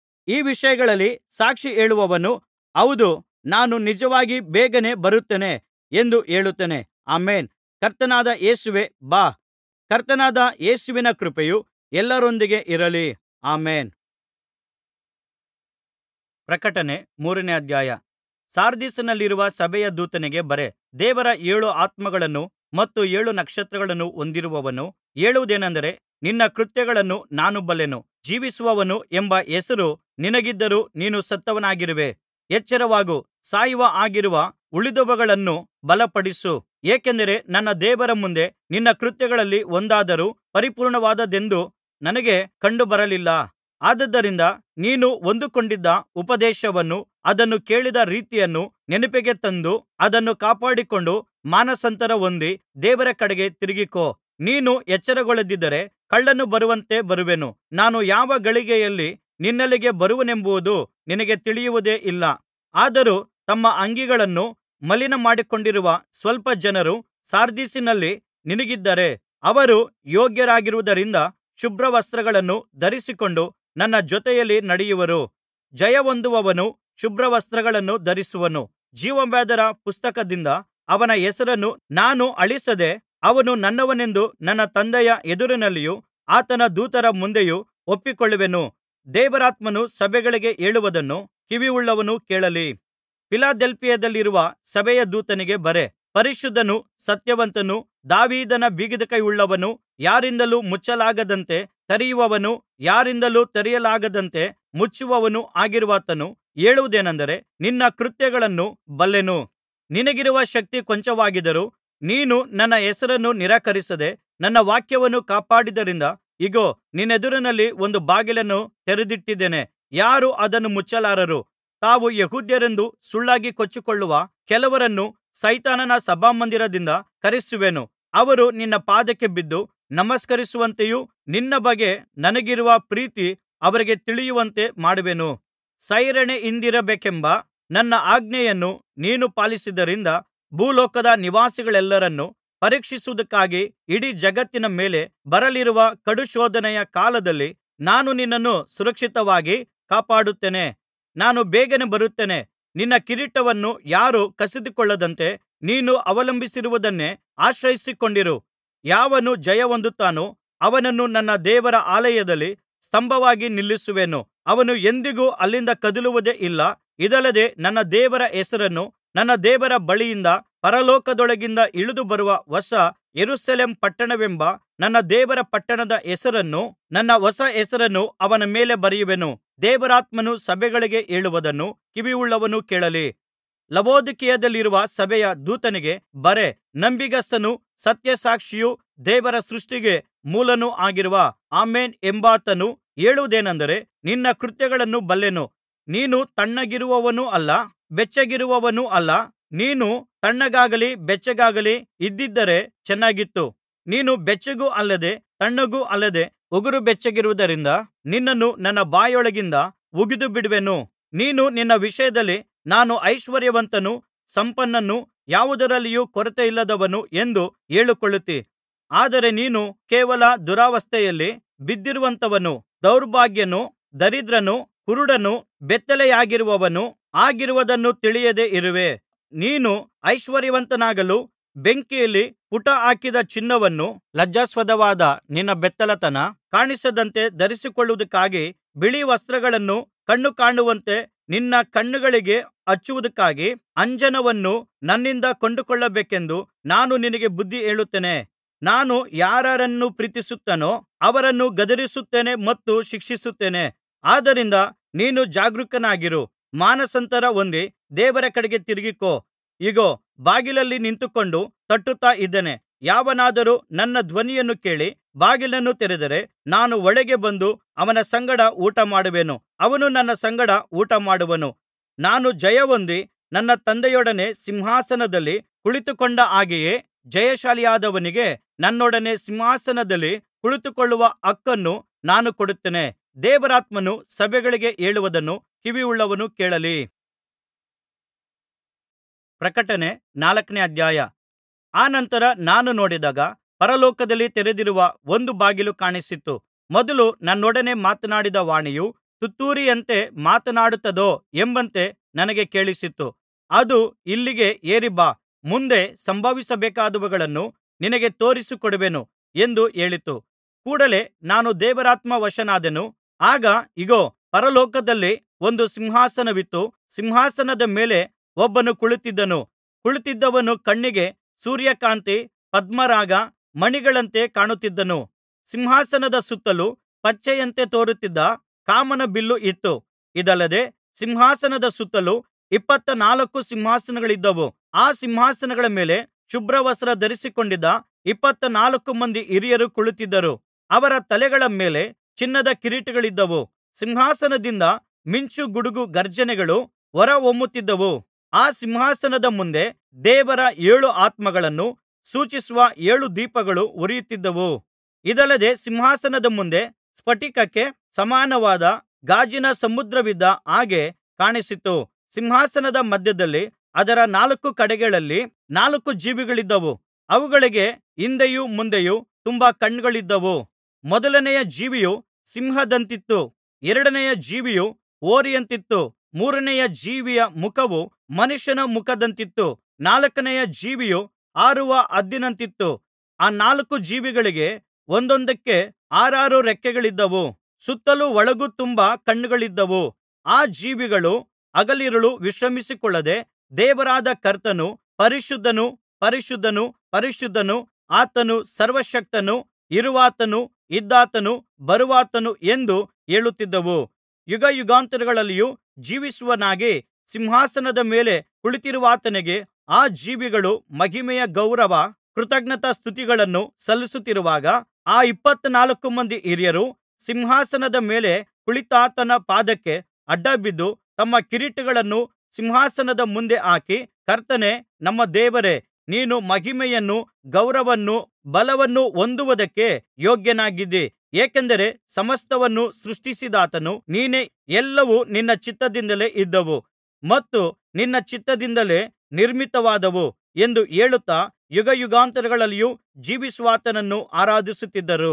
ಈ ವಿಷಯಗಳಲ್ಲಿ ಸಾಕ್ಷಿ ಹೇಳುವವನು ಹೌದು ನಾನು ನಿಜವಾಗಿ ಬೇಗನೆ ಬರುತ್ತೇನೆ ಎಂದು ಹೇಳುತ್ತೇನೆ ಆಮೆನ್ ಕರ್ತನಾದ ಯೇಸುವೇ ಬಾ ಕರ್ತನಾದ ಯೇಸುವಿನ ಕೃಪೆಯು ಎಲ್ಲರೊಂದಿಗೆ ಇರಲಿ ಆಮೆನ್ ಪ್ರಕಟಣೆ ಮೂರನೇ ಅಧ್ಯಾಯ ಸಾರ್ದಿಸಿನಲ್ಲಿರುವ ಸಭೆಯ ದೂತನಿಗೆ ಬರೆ ದೇವರ ಏಳು ಆತ್ಮಗಳನ್ನೂ ಮತ್ತು ಏಳು ನಕ್ಷತ್ರಗಳನ್ನು ಹೊಂದಿರುವವನು ಹೇಳುವುದೇನೆಂದರೆ ನಿನ್ನ ಕೃತ್ಯಗಳನ್ನು ನಾನು ಬಲ್ಲೆನು ಜೀವಿಸುವವನು ಎಂಬ ಹೆಸರು ನಿನಗಿದ್ದರೂ ನೀನು ಸತ್ತವನಾಗಿರುವೆ ಎಚ್ಚರವಾಗು ಸಾಯುವ ಹಾಗಿರುವ ಉಳಿದವುಗಳನ್ನು ಬಲಪಡಿಸು ಏಕೆಂದರೆ ನನ್ನ ದೇವರ ಮುಂದೆ ನಿನ್ನ ಕೃತ್ಯಗಳಲ್ಲಿ ಒಂದಾದರೂ ಪರಿಪೂರ್ಣವಾದದ್ದೆಂದು ನನಗೆ ಕಂಡುಬರಲಿಲ್ಲ ಆದುದರಿಂದ ನೀನು ಹೊಂದಿಕೊಂಡಿದ್ದ ಉಪದೇಶವನ್ನೂ ಅದನ್ನು ಕೇಳಿದ ರೀತಿಯನ್ನೂ ನೆನಪಿಗೆ ತಂದು ಅದನ್ನು ಕಾಪಾಡಿಕೊಂಡು ಮಾನಸಾಂತರ ಹೊಂದಿ ದೇವರ ಕಡೆಗೆ ತಿರುಗಿಕೋ ನೀನು ಎಚ್ಚರಗೊಳ್ಳದಿದ್ದರೆ ಕಳ್ಳನು ಬರುವಂತೆ ಬರುವೆನು ನಾನು ಯಾವ ಗಳಿಗೆಯಲ್ಲಿ ನಿನ್ನಲ್ಲಿಗೆ ಬರುವೆನೆಂಬುದು ನಿನಗೆ ತಿಳಿಯುವುದೇ ಇಲ್ಲ ಆದರೂ ತಮ್ಮ ಅಂಗಿಗಳನ್ನು ಮಲಿನ ಮಾಡಿಕೊಂಡಿರುವ ಸ್ವಲ್ಪ ಜನರು ಸಾರ್ದಿಸಿನಲ್ಲಿ ನಿನಗಿದ್ದಾರೆ ಅವರು ಯೋಗ್ಯರಾಗಿರುವುದರಿಂದ ಶುಭ್ರವಸ್ತ್ರಗಳನ್ನು ಧರಿಸಿಕೊಂಡು ನನ್ನ ಜೊತೆಯಲ್ಲಿ ನಡೆಯುವರು ಜಯಹೊಂದುವವನು ಶುಭ್ರವಸ್ತ್ರಗಳನ್ನು ಧರಿಸುವನು ಜೀವಬಾಧ್ಯರ ಪುಸ್ತಕದಿಂದ ಅವನ ಹೆಸರನ್ನು ನಾನು ಅಳಿಸದೆ ಅವನು ನನ್ನವನೆಂದು ನನ್ನ ತಂದೆಯ ಎದುರಿನಲ್ಲಿಯೂ ಆತನ ದೂತರ ಮುಂದೆಯೂ ಒಪ್ಪಿಕೊಳ್ಳುವೆನು ದೇವರಾತ್ಮನು ಸಭೆಗಳಿಗೆ ಹೇಳುವುದನ್ನು ಕಿವಿಯುಳ್ಳವನು ಕೇಳಲಿ ಫಿಲದೆಲ್ಫಿಯದಲ್ಲಿರುವ ಸಭೆಯ ದೂತನಿಗೆ ಬರೆ ಪರಿಶುದ್ಧನೂ ಸತ್ಯವಂತನೂ ದಾವೀದನ ಬೀಗದ ಕೈಯುಳ್ಳವನೂ ಯಾರಿಂದಲೂ ಮುಚ್ಚಲಾಗದಂತೆ ತೆರೆಯುವವನೂ ಯಾರಿಂದಲೂ ತೆರೆಯಲಾಗದಂತೆ ಮುಚ್ಚುವವನೂ ಆಗಿರುವಾತನು ಹೇಳುವುದೇನಂದರೆ ನಿನ್ನ ಕೃತ್ಯಗಳನ್ನು ಬಲ್ಲೆನು ನಿನಗಿರುವ ಶಕ್ತಿ ಕೊಂಚವಾಗಿದ್ದರೂ ನೀನು ನನ್ನ ಹೆಸರನ್ನು ನಿರಾಕರಿಸದೆ ನನ್ನ ವಾಕ್ಯವನ್ನು ಕಾಪಾಡಿದ್ದರಿಂದ ಇಗೋ ನಿನ್ನೆದುರಿನಲ್ಲಿ ಒಂದು ಬಾಗಿಲನ್ನು ತೆರೆದಿಟ್ಟಿದ್ದೇನೆ ಯಾರೂ ಅದನ್ನು ಮುಚ್ಚಲಾರರು ತಾವು ಯೆಹೂದ್ಯರೆಂದು ಸುಳ್ಳಾಗಿ ಕೊಚ್ಚಿಕೊಳ್ಳುವ ಕೆಲವರನ್ನು ಸೈತಾನನ ಸಭಾಮಂದಿರದಿಂದ ಕರೆಯಿಸುವೆನು ಅವರು ನಿನ್ನ ಪಾದಕ್ಕೆ ಬಿದ್ದು ನಮಸ್ಕರಿಸುವಂತೆಯೂ ನಿನ್ನ ಬಗ್ಗೆ ನನಗಿರುವ ಪ್ರೀತಿ ಅವರಿಗೆ ತಿಳಿಯುವಂತೆ ಮಾಡುವೆನು ಸೈರಣೆಯಿಂದಿರಬೇಕೆಂಬ ನನ್ನ ಆಜ್ಞೆಯನ್ನು ನೀನು ಪಾಲಿಸಿದ್ದರಿಂದ ಭೂಲೋಕದ ನಿವಾಸಿಗಳೆಲ್ಲರನ್ನು ಪರೀಕ್ಷಿಸುವುದಕ್ಕಾಗಿ ಇಡೀ ಜಗತ್ತಿನ ಮೇಲೆ ಬರಲಿರುವ ಕಡುಶೋಧನೆಯ ಕಾಲದಲ್ಲಿ ನಾನು ನಿನ್ನನ್ನು ಸುರಕ್ಷಿತವಾಗಿ ಕಾಪಾಡುತ್ತೇನೆ ನಾನು ಬೇಗನೆ ಬರುತ್ತೇನೆ ನಿನ್ನ ಕಿರೀಟವನ್ನು ಯಾರೂ ಕಸಿದುಕೊಳ್ಳದಂತೆ ನೀನು ಅವಲಂಬಿಸಿರುವುದನ್ನೇ ಆಶ್ರಯಿಸಿಕೊಂಡಿರು ಯಾವನು ಜಯಹೊಂದುತ್ತಾನೋ ಅವನನ್ನು ನನ್ನ ದೇವರ ಆಲಯದಲ್ಲಿ ಸ್ತಂಭವಾಗಿ ನಿಲ್ಲಿಸುವೆನು ಅವನು ಎಂದಿಗೂ ಅಲ್ಲಿಂದ ಕದಲುವುದೇ ಇಲ್ಲ ಇದಲ್ಲದೆ ನನ್ನ ದೇವರ ಹೆಸರನ್ನು ನನ್ನ ದೇವರ ಬಳಿಯಿಂದ ಪರಲೋಕದೊಳಗಿಂದ ಇಳಿದು ಬರುವ ಹೊಸ ಯೆರೂಸಲೇಮ್ ಪಟ್ಟಣವೆಂಬ ನನ್ನ ದೇವರ ಪಟ್ಟಣದ ಹೆಸರನ್ನು ನನ್ನ ಹೊಸ ಹೆಸರನ್ನು ಅವನ ಮೇಲೆ ಬರೆಯುವೆನು ದೇವರಾತ್ಮನು ಸಭೆಗಳಿಗೆ ಹೇಳುವುದನ್ನು ಕಿವಿಯುಳ್ಳವನು ಕೇಳಲಿ ಲವೊದಿಕೀಯದಲ್ಲಿರುವ ಸಭೆಯ ದೂತನಿಗೆ ಬರೆ ನಂಬಿಗಸ್ತನೂ ಸತ್ಯಸಾಕ್ಷಿಯೂ ದೇವರ ಸೃಷ್ಟಿಗೆ ಮೂಲನೂ ಆಗಿರುವ ಆಮೆನ್ ಎಂಬಾತನು ಹೇಳುವುದೇನಂದರೆ ನಿನ್ನ ಕೃತ್ಯಗಳನ್ನು ಬಲ್ಲೆನು ನೀನು ತಣ್ಣಗಿರುವವನೂ ಅಲ್ಲ ಬೆಚ್ಚಗಿರುವವನೂ ಅಲ್ಲ ನೀನು ತಣ್ಣಗಾಗಲಿ ಬೆಚ್ಚಗಾಗಲಿ ಇದ್ದಿದ್ದರೆ ಚೆನ್ನಾಗಿತ್ತು ನೀನು ಬೆಚ್ಚಗೂ ಅಲ್ಲದೆ ತಣ್ಣಗೂ ಅಲ್ಲದೆ ಉಗುರು ಬೆಚ್ಚಗಿರುವುದರಿಂದ ನಿನ್ನನ್ನು ನನ್ನ ಬಾಯೊಳಗಿಂದ ಉಗಿದುಬಿಡುವೆನು ನೀನು ನಿನ್ನ ವಿಷಯದಲ್ಲಿ ನಾನು ಐಶ್ವರ್ಯವಂತನು ಸಂಪನ್ನನು ಯಾವುದರಲ್ಲಿಯೂ ಕೊರತೆಯಿಲ್ಲದವನು ಎಂದು ಹೇಳಿಕೊಳ್ಳುತ್ತೀ ಆದರೆ ನೀನು ಕೇವಲ ದುರವಸ್ಥೆಯಲ್ಲಿ ಬಿದ್ದಿರುವಂಥವನೂ ದೌರ್ಭಾಗ್ಯನೂ ದರಿದ್ರನೂ ಕುರುಡನೂ ಬೆತ್ತಲೆಯಾಗಿರುವವನೂ ಆಗಿರುವುದನ್ನು ತಿಳಿಯದೆ ಇರುವೆ ನೀನು ಐಶ್ವರ್ಯವಂತನಾಗಲು ಬೆಂಕಿಯಲ್ಲಿ ಪುಟ ಹಾಕಿದ ಚಿನ್ನವನ್ನು ಲಜ್ಜಾಸ್ಪದವಾದ ನಿನ್ನ ಬೆತ್ತಲೆತನ ಕಾಣಿಸದಂತೆ ಧರಿಸಿಕೊಳ್ಳುವುದಕ್ಕಾಗಿ ಬಿಳಿ ವಸ್ತ್ರಗಳನ್ನು ಕಣ್ಣು ಕಾಣುವಂತೆ ನಿನ್ನ ಕಣ್ಣುಗಳಿಗೆ ಹಚ್ಚುವುದಕ್ಕಾಗಿ ಅಂಜನವನ್ನು ನನ್ನಿಂದ ಕೊಂಡುಕೊಳ್ಳಬೇಕೆಂದು ನಾನು ನಿನಗೆ ಬುದ್ಧಿ ಹೇಳುತ್ತೇನೆ ನಾನು ಯಾರಾರನ್ನು ಪ್ರೀತಿಸುತ್ತೇನೋ ಅವರನ್ನು ಗದರಿಸುತ್ತೇನೆ ಮತ್ತು ಶಿಕ್ಷಿಸುತ್ತೇನೆ ಆದ್ದರಿಂದ ನೀನು ಜಾಗರೂಕನಾಗಿರು ಮಾನಸಾಂತರ ಹೊಂದಿ ದೇವರ ಕಡೆಗೆ ತಿರುಗಿಕೋ ಇಗೋ ಬಾಗಿಲಲ್ಲಿ ನಿಂತುಕೊಂಡು ತಟ್ಟುತ್ತಾ ಇದ್ದೇನೆ ಯಾವನಾದರೂ ನನ್ನ ಧ್ವನಿಯನ್ನು ಕೇಳಿ ಬಾಗಿಲನ್ನು ತೆರೆದರೆ ನಾನು ಒಳಗೆ ಬಂದು ಅವನ ಸಂಗಡ ಊಟಮಾಡುವೆನು ಅವನು ನನ್ನ ಸಂಗಡ ಊಟಮಾಡುವನು ನಾನು ಜಯಹೊಂದಿ ನನ್ನ ತಂದೆಯೊಡನೆ ಸಿಂಹಾಸನದಲ್ಲಿ ಕುಳಿತುಕೊಂಡ ಹಾಗೆಯೇ ಜಯಶಾಲಿಯಾದವನಿಗೆ ನನ್ನೊಡನೆ ಸಿಂಹಾಸನದಲ್ಲಿ ಕುಳಿತುಕೊಳ್ಳುವ ಹಕ್ಕನ್ನು ನಾನು ಕೊಡುತ್ತೇನೆ ದೇವರಾತ್ಮನು ಸಭೆಗಳಿಗೆ ಹೇಳುವುದನ್ನು ಕಿವಿಯುಳ್ಳವನು ಕೇಳಲಿ ಪ್ರಕಟಣೆ ನಾಲ್ಕನೇ ಅಧ್ಯಾಯ ಆನಂತರ ನಾನು ನೋಡಿದಾಗ ಪರಲೋಕದಲ್ಲಿ ತೆರೆದಿರುವ ಒಂದು ಬಾಗಿಲು ಕಾಣಿಸಿತು ಮೊದಲು ನನ್ನೊಡನೆ ಮಾತನಾಡಿದ ವಾಣಿಯು ತುತ್ತೂರಿಯಂತೆ ಮಾತನಾಡುತ್ತದೋ ಎಂಬಂತೆ ನನಗೆ ಕೇಳಿಸಿತು ಅದು ಇಲ್ಲಿಗೆ ಏರಿ ಬಾ ಮುಂದೆ ಸಂಭವಿಸಬೇಕಾದವುಗಳನ್ನು ನಿನಗೆ ತೋರಿಸಿಕೊಡುವೆನು ಎಂದು ಹೇಳಿತು ಕೂಡಲೆ ನಾನು ದೇವರಾತ್ಮ ವಶನಾದೆನು ಆಗ ಇಗೋ ಪರಲೋಕದಲ್ಲಿ ಒಂದು ಸಿಂಹಾಸನವಿತ್ತು ಸಿಂಹಾಸನದ ಮೇಲೆ ಒಬ್ಬನು ಕುಳಿತಿದ್ದನು ಕುಳಿತಿದ್ದವನ ಕಣ್ಣಿಗೆ ಸೂರ್ಯಕಾಂತಿ ಪದ್ಮರಾಗ ಮಣಿಗಳಂತೆ ಕಾಣುತ್ತಿದ್ದನು ಸಿಂಹಾಸನದ ಸುತ್ತಲೂ ಪಚ್ಚೆಯಂತೆ ತೋರುತ್ತಿದ್ದ ಕಾಮನ ಬಿಲ್ಲು ಇತ್ತು ಇದಲ್ಲದೆ ಸಿಂಹಾಸನದ ಸುತ್ತಲೂ ಇಪ್ಪತ್ತನಾಲ್ಕು ಸಿಂಹಾಸನಗಳಿದ್ದವು ಆ ಸಿಂಹಾಸನಗಳ ಮೇಲೆ ಶುಭ್ರವಸ್ತ್ರ ಧರಿಸಿಕೊಂಡಿದ್ದ ಇಪ್ಪತ್ತನಾಲ್ಕು ಮಂದಿ ಹಿರಿಯರು ಕುಳಿತಿದ್ದರು ಅವರ ತಲೆಗಳ ಮೇಲೆ ಚಿನ್ನದ ಕಿರೀಟಗಳಿದ್ದವು ಸಿಂಹಾಸನದಿಂದ ಮಿಂಚು ಗುಡುಗು ಗರ್ಜನೆಗಳು ಹೊರಹೊಮ್ಮುತ್ತಿದ್ದವು ಆ ಸಿಂಹಾಸನದ ಮುಂದೆ ದೇವರ ಏಳು ಆತ್ಮಗಳನ್ನು ಸೂಚಿಸುವ ಏಳು ದೀಪಗಳು ಉರಿಯುತ್ತಿದ್ದವು ಇದಲ್ಲದೆ ಸಿಂಹಾಸನದ ಮುಂದೆ ಸ್ಫಟಿಕಕ್ಕೆ ಸಮಾನವಾದ ಗಾಜಿನ ಸಮುದ್ರವಿದ್ದ ಹಾಗೆ ಕಾಣಿಸಿತು ಸಿಂಹಾಸನದ ಮಧ್ಯದಲ್ಲಿ ಅದರ ನಾಲ್ಕು ಕಡೆಗಳಲ್ಲಿ ನಾಲ್ಕು ಜೀವಿಗಳಿದ್ದವು ಅವುಗಳಿಗೆ ಹಿಂದೆಯೂ ಮುಂದೆಯೂ ತುಂಬಾ ಕಣ್ಣುಗಳಿದ್ದವು ಮೊದಲನೆಯ ಜೀವಿಯು ಸಿಂಹದಂತಿತ್ತು ಎರಡನೆಯ ಜೀವಿಯು ಹೋರಿಯಂತಿತ್ತು ಮೂರನೆಯ ಜೀವಿಯ ಮುಖವು ಮನುಷ್ಯನ ಮುಖದಂತಿತ್ತು ನಾಲ್ಕನೆಯ ಜೀವಿಯು ಹಾರುವ ಹದ್ದಿನಂತಿತ್ತು ಆ ನಾಲ್ಕು ಜೀವಿಗಳಿಗೆ ಒಂದೊಂದಕ್ಕೆ ಆರಾರು ರೆಕ್ಕೆಗಳಿದ್ದವು ಸುತ್ತಲೂ ಒಳಗೂ ತುಂಬಾ ಕಣ್ಣುಗಳಿದ್ದವು ಆ ಜೀವಿಗಳು ಹಗಲಿರುಳು ವಿಶ್ರಮಿಸಿಕೊಳ್ಳದೆ ದೇವರಾದ ಕರ್ತನು ಪರಿಶುದ್ಧನು ಪರಿಶುದ್ಧನು ಪರಿಶುದ್ಧನು ಆತನು ಸರ್ವಶಕ್ತನು ಇರುವಾತನು ಇದ್ದಾತನು ಬರುವಾತನು ಎಂದು ಹೇಳುತ್ತಿದ್ದವು ಯುಗಯುಗಾಂತರಗಳಲ್ಲಿಯೂ ಜೀವಿಸುವವನಾಗಿ ಸಿಂಹಾಸನದ ಮೇಲೆ ಕುಳಿತಿರುವಾತನಿಗೆ ಆ ಜೀವಿಗಳು ಮಹಿಮೆಯ ಗೌರವ ಕೃತಜ್ಞತಾಸ್ತುತಿಗಳನ್ನು ಸಲ್ಲಿಸುತ್ತಿರುವಾಗ ಆ ಇಪ್ಪತ್ತನಾಲ್ಕು ಮಂದಿ ಹಿರಿಯರು ಸಿಂಹಾಸನದ ಮೇಲೆ ಕುಳಿತಾತನ ಪಾದಕ್ಕೆ ಅಡ್ಡಬಿದ್ದು ತಮ್ಮ ಕಿರೀಟಗಳನ್ನು ಸಿಂಹಾಸನದ ಮುಂದೆ ಹಾಕಿ ಕರ್ತನೇ ನಮ್ಮ ದೇವರೇ ನೀನು ಮಹಿಮೆಯನ್ನೂ ಗೌರವವನ್ನೂ ಬಲವನ್ನೂ ಹೊಂದುವುದಕ್ಕೆ ಯೋಗ್ಯನಾಗಿದ್ದಿ ಏಕೆಂದರೆ ಸಮಸ್ತವನ್ನು ಸೃಷ್ಟಿಸಿದಾತನು ನೀನೇ ಎಲ್ಲವೂ ನಿನ್ನ ಚಿತ್ತದಿಂದಲೇ ಇದ್ದವು ಮತ್ತು ನಿನ್ನ ಚಿತ್ತದಿಂದಲೇ ನಿರ್ಮಿತವಾದವು ಎಂದು ಹೇಳುತ್ತಾ ಯುಗಯುಗಾಂತರಗಳಲ್ಲಿಯೂ ಜೀವಿಸುವಾತನನ್ನು ಆರಾಧಿಸುತ್ತಿದ್ದರು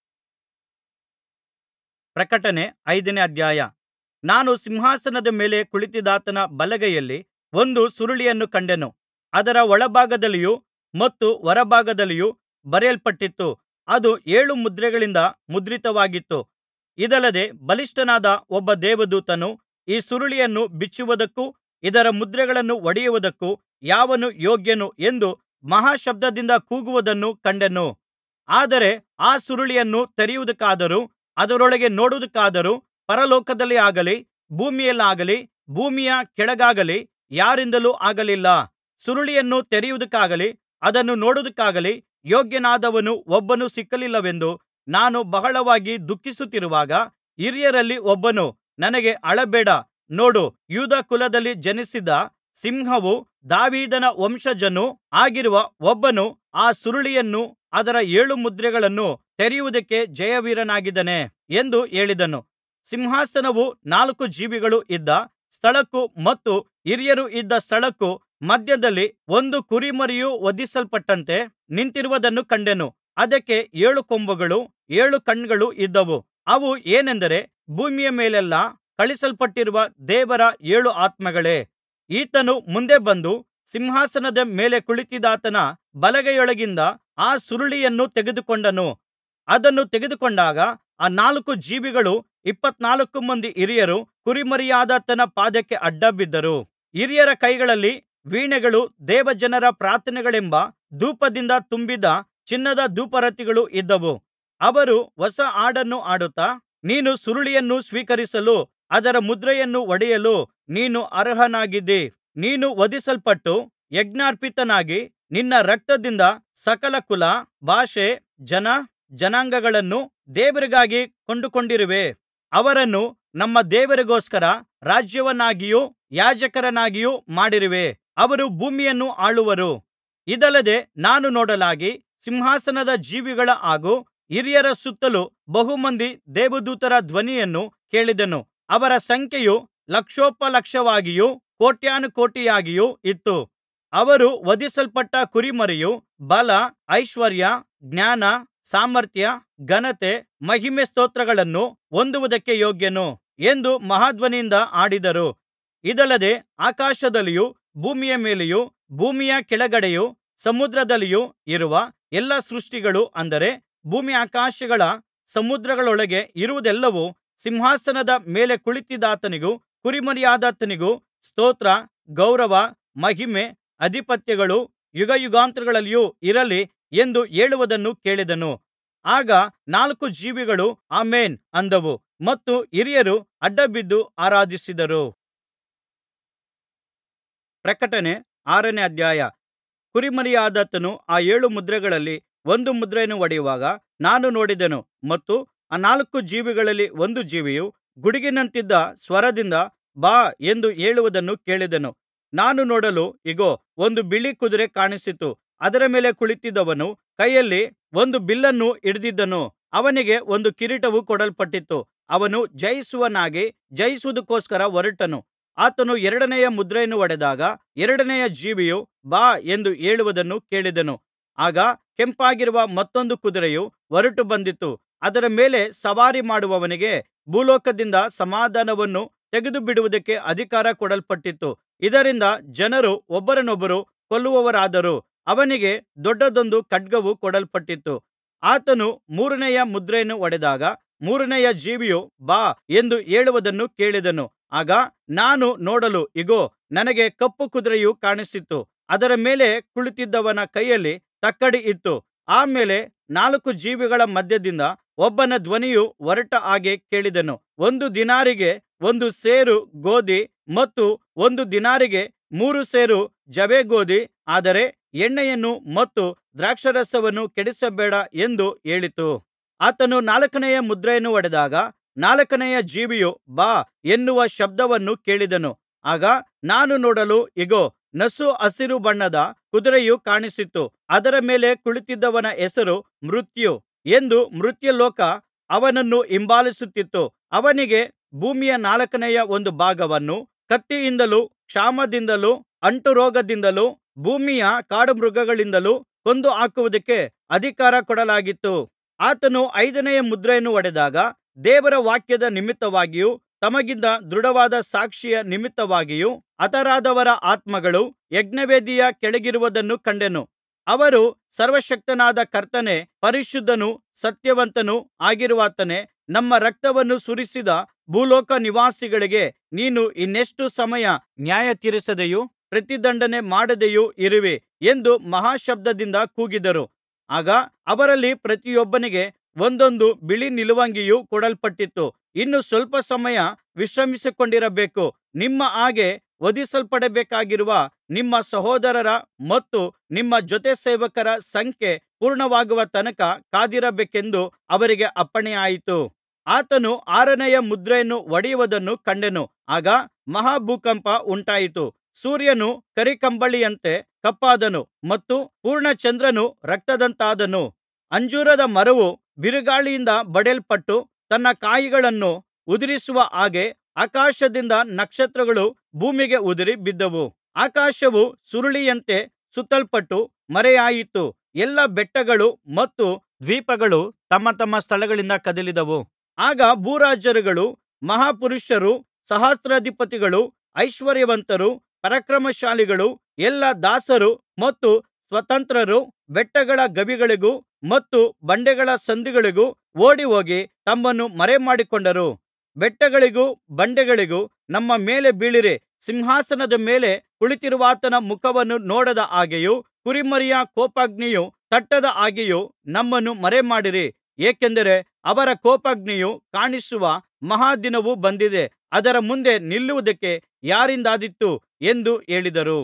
ಪ್ರಕಟಣೆ ಐದನೇ ಅಧ್ಯಾಯ ನಾನು ಸಿಂಹಾಸನದ ಮೇಲೆ ಕುಳಿತಿದ್ದಾತನ ಬಲಗೈಯಲ್ಲಿ ಒಂದು ಸುರುಳಿಯನ್ನು ಕಂಡೆನು ಅದರ ಒಳಭಾಗದಲ್ಲಿಯೂ ಮತ್ತು ಹೊರಭಾಗದಲ್ಲಿಯೂ ಬರೆಯಲ್ಪಟ್ಟಿತ್ತು ಅದು ಏಳು ಮುದ್ರೆಗಳಿಂದ ಮುದ್ರಿತವಾಗಿತ್ತು ಇದಲ್ಲದೆ ಬಲಿಷ್ಠನಾದ ಒಬ್ಬ ದೇವದೂತನು ಈ ಸುರುಳಿಯನ್ನು ಬಿಚ್ಚುವುದಕ್ಕೂ ಇದರ ಮುದ್ರೆಗಳನ್ನು ಒಡೆಯುವುದಕ್ಕೂ ಯಾವನು ಯೋಗ್ಯನು ಎಂದು ಮಹಾಶಬ್ದದಿಂದ ಕೂಗುವುದನ್ನು ಕಂಡೆನು ಆದರೆ ಆ ಸುರುಳಿಯನ್ನು ತೆರೆಯುವುದಕ್ಕಾದರೂ ಅದರೊಳಗೆ ನೋಡುವುದಕ್ಕಾದರೂ ಪರಲೋಕದಲ್ಲಿಯಾಗಲಿ ಭೂಮಿಯಲ್ಲಾಗಲಿ ಭೂಮಿಯ ಕೆಳಗಾಗಲಿ ಯಾರಿಂದಲೂ ಆಗಲಿಲ್ಲ ಸುರುಳಿಯನ್ನು ತೆರೆಯುವುದಕ್ಕಾಗಲಿ ಅದನ್ನು ನೋಡುವುದಕ್ಕಾಗಲಿ ಯೋಗ್ಯನಾದವನು ಒಬ್ಬನೂ ಸಿಕ್ಕಲಿಲ್ಲವೆಂದು ನಾನು ಬಹಳವಾಗಿ ದುಃಖಿಸುತ್ತಿರುವಾಗ ಹಿರಿಯರಲ್ಲಿ ಒಬ್ಬನು ನನಗೆ ಅಳಬೇಡ ನೋಡು ಯೂದ ಕುಲದಲ್ಲಿ ಜನಿಸಿದ ಸಿಂಹವೂ ದಾವೀದನ ವಂಶಜನೂ ಆಗಿರುವ ಒಬ್ಬನು ಆ ಸುರುಳಿಯನ್ನೂ ಅದರ ಏಳು ಮುದ್ರೆಗಳನ್ನೂ ತೆರೆಯುವುದಕ್ಕೆ ಜಯವೀರನಾಗಿದ್ದಾನೆ ಎಂದು ಹೇಳಿದನು ಸಿಂಹಾಸನವೂ ನಾಲ್ಕು ಜೀವಿಗಳೂ ಇದ್ದ ಸ್ಥಳಕ್ಕೂ ಮತ್ತು ಹಿರಿಯರು ಇದ್ದ ಸ್ಥಳಕ್ಕೂ ಮಧ್ಯದಲ್ಲಿ ಒಂದು ಕುರಿಮರಿಯು ವಧಿಸಲ್ಪಟ್ಟಂತೆ ನಿಂತಿರುವುದನ್ನು ಕಂಡೆನು ಅದಕ್ಕೆ ಏಳು ಕೊಂಬುಗಳೂ ಏಳು ಕಣ್ಣುಗಳೂ ಇದ್ದವು ಅವು ಏನೆಂದರೆ ಭೂಮಿಯ ಮೇಲೆಲ್ಲಾ ಕಳುಹಿಸಲ್ಪಟ್ಟಿರುವ ದೇವರ ಏಳು ಆತ್ಮಗಳೇ ಈತನು ಮುಂದೆ ಬಂದು ಸಿಂಹಾಸನದ ಮೇಲೆ ಕುಳಿತಿದ್ದಾತನ ಬಲಗೈಯೊಳಗಿಂದ ಆ ಸುರುಳಿಯನ್ನು ತೆಗೆದುಕೊಂಡನು ಅದನ್ನು ತೆಗೆದುಕೊಂಡಾಗ ಆ ನಾಲ್ಕು ಜೀವಿಗಳೂ ಇಪ್ಪತ್ನಾಲ್ಕು ಮಂದಿ ಹಿರಿಯರು ಕುರಿಮರಿಯಾದಾತನ ಪಾದಕ್ಕೆ ಅಡ್ಡಬಿದ್ದರು ಹಿರಿಯರ ಕೈಗಳಲ್ಲಿ ವೀಣೆಗಳೂ ದೇವಜನರ ಪ್ರಾರ್ಥನೆಗಳೆಂಬ ಧೂಪದಿಂದ ತುಂಬಿದ ಚಿನ್ನದ ಧೂಪಾರತಿಗಳೂ ಇದ್ದವು ಅವರು ಹೊಸ ಹಾಡನ್ನು ಹಾಡುತ್ತಾ ನೀನು ಸುರುಳಿಯನ್ನು ಸ್ವೀಕರಿಸಲು ಅದರ ಮುದ್ರೆಯನ್ನು ಒಡೆಯಲು ನೀನು ಅರ್ಹನಾಗಿದ್ದಿ ನೀನು ವಧಿಸಲ್ಪಟ್ಟು ಯಜ್ಞಾರ್ಪಿತನಾಗಿ ನಿನ್ನ ರಕ್ತದಿಂದ ಸಕಲ ಕುಲ ಭಾಷೆ ಜನ ಜನಾಂಗಗಳನ್ನು ದೇವರಿಗಾಗಿ ಕೊಂಡುಕೊಂಡಿರುವೆ ಅವರನ್ನು ನಮ್ಮ ದೇವರಿಗೋಸ್ಕರ ರಾಜ್ಯವನ್ನಾಗಿಯೂ ಯಾಜಕರನ್ನಾಗಿಯೂ ಮಾಡಿರುವೆ ಅವರು ಭೂಮಿಯನ್ನು ಆಳುವರು ಇದಲ್ಲದೆ ನಾನು ನೋಡಲಾಗಿ ಸಿಂಹಾಸನದ ಜೀವಿಗಳ ಹಾಗೂ ಹಿರಿಯರ ಸುತ್ತಲೂ ಬಹು ಮಂದಿ ದೇವದೂತರ ಧ್ವನಿಯನ್ನು ಕೇಳಿದೆನು ಅವರ ಸಂಖ್ಯೆಯು ಲಕ್ಷೋಪಲಕ್ಷವಾಗಿಯೂ ಕೋಟ್ಯಾನುಕೋಟಿಯಾಗಿಯೂ ಇತ್ತು ಅವರು ವಧಿಸಲ್ಪಟ್ಟ ಕುರಿಮರಿಯು ಬಲ ಐಶ್ವರ್ಯ ಜ್ಞಾನ ಸಾಮರ್ಥ್ಯ ಘನತೆ ಮಹಿಮೆ ಸ್ತೋತ್ರಗಳನ್ನು ಹೊಂದುವುದಕ್ಕೆ ಯೋಗ್ಯನು ಎಂದು ಮಹಾಧ್ವನಿಯಿಂದ ಹಾಡಿದರು ಇದಲ್ಲದೆ ಆಕಾಶದಲ್ಲಿಯೂ ಭೂಮಿಯ ಮೇಲೆಯೂ ಭೂಮಿಯ ಕೆಳಗಡೆಯೂ ಸಮುದ್ರದಲ್ಲಿಯೂ ಇರುವ ಎಲ್ಲಾ ಸೃಷ್ಟಿಗಳು ಅಂದರೆ ಭೂಮ್ಯಾಕಾಶಗಳ ಸಮುದ್ರಗಳೊಳಗೆ ಇರುವುದೆಲ್ಲವೂ ಸಿಂಹಾಸನದ ಮೇಲೆ ಕುಳಿತಿದ್ದಾತನಿಗೂ ಕುರಿಮರಿಯಾದಾತನಿಗೂ ಸ್ತೋತ್ರ ಗೌರವ ಮಹಿಮೆ ಅಧಿಪತ್ಯಗಳು ಯುಗಯುಗಾಂತರಗಳಲ್ಲಿಯೂ ಇರಲಿ ಎಂದು ಹೇಳುವುದನ್ನು ಕೇಳಿದೆನು ಆಗ ನಾಲ್ಕು ಜೀವಿಗಳು ಆಮೆನ್ ಅಂದವು ಮತ್ತು ಹಿರಿಯರು ಅಡ್ಡಬಿದ್ದು ಆರಾಧಿಸಿದರು ಪ್ರಕಟಣೆ ಆರನೇ ಅಧ್ಯಾಯ ಕುರಿಮರಿಯಾದಾತನು ಆ ಏಳು ಮುದ್ರೆಗಳಲ್ಲಿ ಒಂದು ಮುದ್ರೆಯನ್ನು ಒಡೆಯುವಾಗ ನಾನು ನೋಡಿದೆನು ಮತ್ತು ಆ ನಾಲ್ಕು ಜೀವಿಗಳಲ್ಲಿ ಒಂದು ಜೀವಿಯು ಗುಡುಗಿನಂತಿದ್ದ ಸ್ವರದಿಂದ ಬಾ ಎಂದು ಹೇಳುವುದನ್ನು ಕೇಳಿದೆನು ನಾನು ನೋಡಲು ಇಗೋ ಒಂದು ಬಿಳಿ ಕುದುರೆ ಕಾಣಿಸಿತು ಅದರ ಮೇಲೆ ಕುಳಿತಿದ್ದವನು ಕೈಯಲ್ಲಿ ಒಂದು ಬಿಲ್ಲನ್ನು ಹಿಡಿದಿದ್ದನು ಅವನಿಗೆ ಒಂದು ಕಿರೀಟವು ಕೊಡಲ್ಪಟ್ಟಿತು ಅವನು ಜಯಿಸುವವನಾಗಿ ಜಯಿಸುವುದಕ್ಕೋಸ್ಕರ ಹೊರಟನು ಆತನು ಎರಡನೆಯ ಮುದ್ರೆಯನ್ನು ಒಡೆದಾಗ ಎರಡನೆಯ ಜೀವಿಯು ಬಾ ಎಂದು ಹೇಳುವುದನ್ನು ಕೇಳಿದೆನು ಆಗ ಕೆಂಪಾಗಿರುವ ಮತ್ತೊಂದು ಕುದುರೆಯು ಹೊರಟು ಬಂದಿತು ಅದರ ಮೇಲೆ ಸವಾರಿ ಮಾಡುವವನಿಗೆ ಭೂಲೋಕದಿಂದ ಸಮಾಧಾನವನ್ನು ತೆಗೆದುಬಿಡುವುದಕ್ಕೆ ಅಧಿಕಾರ ಕೊಡಲ್ಪಟ್ಟಿತು ಇದರಿಂದ ಜನರು ಒಬ್ಬರನೊಬ್ಬರು ಕೊಲ್ಲುವವರಾದರು ಅವನಿಗೆ ದೊಡ್ಡದೊಂದು ಖಡ್ಗವು ಕೊಡಲ್ಪಟ್ಟಿತು ಆತನು ಮೂರನೆಯ ಮುದ್ರೆಯನ್ನು ಒಡೆದಾಗ ಮೂರನೆಯ ಜೀವಿಯು ಬಾ ಎಂದು ಹೇಳುವುದನ್ನು ಕೇಳಿದೆನು ಆಗ ನಾನು ನೋಡಲು ಇಗೋ ನನಗೆ ಕಪ್ಪು ಕುದುರೆಯು ಕಾಣಿಸಿತು ಅದರ ಮೇಲೆ ಕುಳಿತಿದ್ದವನ ಕೈಯಲ್ಲಿ ತಕ್ಕಡಿ ಇತ್ತು ಆ ಮೇಲೆ ನಾಲ್ಕು ಜೀವಿಗಳ ಮಧ್ಯದಿಂದ ಒಬ್ಬನ ಧ್ವನಿಯು ಹೊರಟ ಹಾಗೆ ಕೇಳಿದೆನು ಒಂದು ದಿನಾರಿಗೆ ಒಂದು ಸೇರು ಗೋದಿ ಮತ್ತು ಒಂದು ದಿನಾರಿಗೆ ಮೂರು ಸೇರು ಜವೆಗೋದಿ ಆದರೆ ಎಣ್ಣೆಯನ್ನು ಮತ್ತು ದ್ರಾಕ್ಷಾರಸವನ್ನು ಕೆಡಿಸಬೇಡ ಎಂದು ಹೇಳಿತು ಆತನು ನಾಲ್ಕನೆಯ ಮುದ್ರೆಯನ್ನು ಒಡೆದಾಗ ನಾಲ್ಕನೆಯ ಜೀವಿಯು ಬಾ ಎನ್ನುವ ಶಬ್ದವನ್ನು ಕೇಳಿದೆನು ಆಗ ನಾನು ನೋಡಲು ಇಗೋ ನಸು ಹಸಿರು ಬಣ್ಣದ ಕುದುರೆಯು ಕಾಣಿಸಿತು ಅದರ ಮೇಲೆ ಕುಳಿತಿದ್ದವನ ಹೆಸರು ಮೃತ್ಯು ಎಂದು ಮೃತ್ಯುಲೋಕ ಅವನನ್ನು ಹಿಂಬಾಲಿಸುತ್ತಿತ್ತು ಅವನಿಗೆ ಭೂಮಿಯ ನಾಲ್ಕನೆಯ ಒಂದು ಭಾಗವನ್ನು ಕತ್ತಿಯಿಂದಲೂ ಕ್ಷಾಮದಿಂದಲೂ ಅಂಟುರೋಗದಿಂದಲೂ ಭೂಮಿಯ ಕಾಡುಮೃಗಗಳಿಂದಲೂ ಕೊಂದು ಹಾಕುವುದಕ್ಕೆ ಅಧಿಕಾರ ಕೊಡಲಾಗಿತ್ತು ಆತನು ಐದನೆಯ ಮುದ್ರೆಯನ್ನು ಒಡೆದಾಗ ದೇವರ ವಾಕ್ಯದ ನಿಮಿತ್ತವಾಗಿಯೂ ತಮಗಿದ್ದ ದೃಢವಾದ ಸಾಕ್ಷಿಯ ನಿಮಿತ್ತವಾಗಿಯೂ ಹತರಾದವರ ಆತ್ಮಗಳು ಯಜ್ಞವೇದಿಯ ಕೆಳಗಿರುವುದನ್ನು ಕಂಡೆನು ಅವರು ಸರ್ವಶಕ್ತನಾದ ಕರ್ತನೇ ಪರಿಶುದ್ಧನೂ ಸತ್ಯವಂತನೂ ಆಗಿರುವಾತನೇ ನಮ್ಮ ರಕ್ತವನ್ನು ಸುರಿಸಿದ ಭೂಲೋಕ ನಿವಾಸಿಗಳಿಗೆ ನೀನು ಇನ್ನೆಷ್ಟು ಸಮಯ ನ್ಯಾಯತೀರಿಸದೆಯೂ ಪ್ರತಿದಂಡನೆ ಮಾಡದೆಯೂ ಇರುವಿ ಎಂದು ಮಹಾಶಬ್ದದಿಂದ ಕೂಗಿದರು ಆಗ ಅವರಲ್ಲಿ ಪ್ರತಿಯೊಬ್ಬನಿಗೆ ಒಂದೊಂದು ಬಿಳಿ ನಿಲುವಂಗಿಯು ಕೊಡಲ್ಪಟ್ಟಿತು ಇನ್ನು ಸ್ವಲ್ಪ ಸಮಯ ವಿಶ್ರಮಿಸಿಕೊಂಡಿರಬೇಕು ನಿಮ್ಮ ಹಾಗೆ ವಧಿಸಲ್ಪಡಬೇಕಾಗಿರುವ ನಿಮ್ಮ ಸಹೋದರರ ಮತ್ತು ನಿಮ್ಮ ಜೊತೆ ಸೇವಕರ ಸಂಖ್ಯೆ ಪೂರ್ಣವಾಗುವ ತನಕ ಕಾದಿರಬೇಕೆಂದು ಅವರಿಗೆ ಅಪ್ಪಣೆಯಾಯಿತು ಆತನು ಆರನೆಯ ಮುದ್ರೆಯನ್ನು ಒಡೆಯುವುದನ್ನು ಕಂಡೆನು ಆಗ ಮಹಾ ಭೂಕಂಪ ಉಂಟಾಯಿತು ಸೂರ್ಯನು ಕರಿಕಂಬಳಿಯಂತೆ ಕಪ್ಪಾದನು ಮತ್ತು ಪೂರ್ಣಚಂದ್ರನು ರಕ್ತದಂತಾದನು ಅಂಜೂರದ ಮರವು ಬಿರುಗಾಳಿಯಿಂದ ಬಡಿಯಲ್ಪಟ್ಟು ತನ್ನ ಕಾಯಿಗಳನ್ನು ಉದುರಿಸುವ ಹಾಗೆ ಆಕಾಶದಿಂದ ನಕ್ಷತ್ರಗಳು ಭೂಮಿಗೆ ಉದುರಿ ಬಿದ್ದವು ಆಕಾಶವು ಸುರುಳಿಯಂತೆ ಸುತ್ತಲ್ಪಟ್ಟು ಮರೆಯಾಯಿತು ಎಲ್ಲಾ ಬೆಟ್ಟಗಳು ಮತ್ತು ದ್ವೀಪಗಳು ತಮ್ಮ ತಮ್ಮ ಸ್ಥಳಗಳಿಂದ ಕದಲಿದವು ಆಗ ಭೂರಾಜರುಗಳು ಮಹಾಪುರುಷರು ಸಹಸ್ರಾಧಿಪತಿಗಳು ಐಶ್ವರ್ಯವಂತರು ಪರಾಕ್ರಮಶಾಲಿಗಳು ಎಲ್ಲಾ ದಾಸರು ಮತ್ತು ಸ್ವತಂತ್ರರು ಬೆಟ್ಟಗಳ ಗವಿಗಳಿಗೂ ಮತ್ತು ಬಂಡೆಗಳ ಸಂದುಗಳಿಗೂ ಓಡಿಹೋಗಿ ತಮ್ಮನ್ನು ಮರೆಮಾಡಿಕೊಂಡರು ಬೆಟ್ಟಗಳಿಗೂ ಬಂಡೆಗಳಿಗೂ ನಮ್ಮ ಮೇಲೆ ಬೀಳಿರಿ ಸಿಂಹಾಸನದ ಮೇಲೆ ಕುಳಿತಿರುವಾತನ ಮುಖವನ್ನು ನೋಡದ ಹಾಗೆಯೂ ಕುರಿಮರಿಯ ಕೋಪಾಗ್ನಿಯು ತಟ್ಟದ ಹಾಗೆಯೂ ನಮ್ಮನ್ನು ಮರೆಮಾಡಿರಿ ಏಕೆಂದರೆ ಅವರ ಕೋಪಾಗ್ನಿಯು ಕಾಣಿಸುವ ಮಹಾ ದಿನವು ಬಂದಿದೆ ಅದರ ಮುಂದೆ ನಿಲ್ಲುವುದಕ್ಕೆ ಯಾರಿಂದಾದೀತು ಎಂದು ಹೇಳಿದರು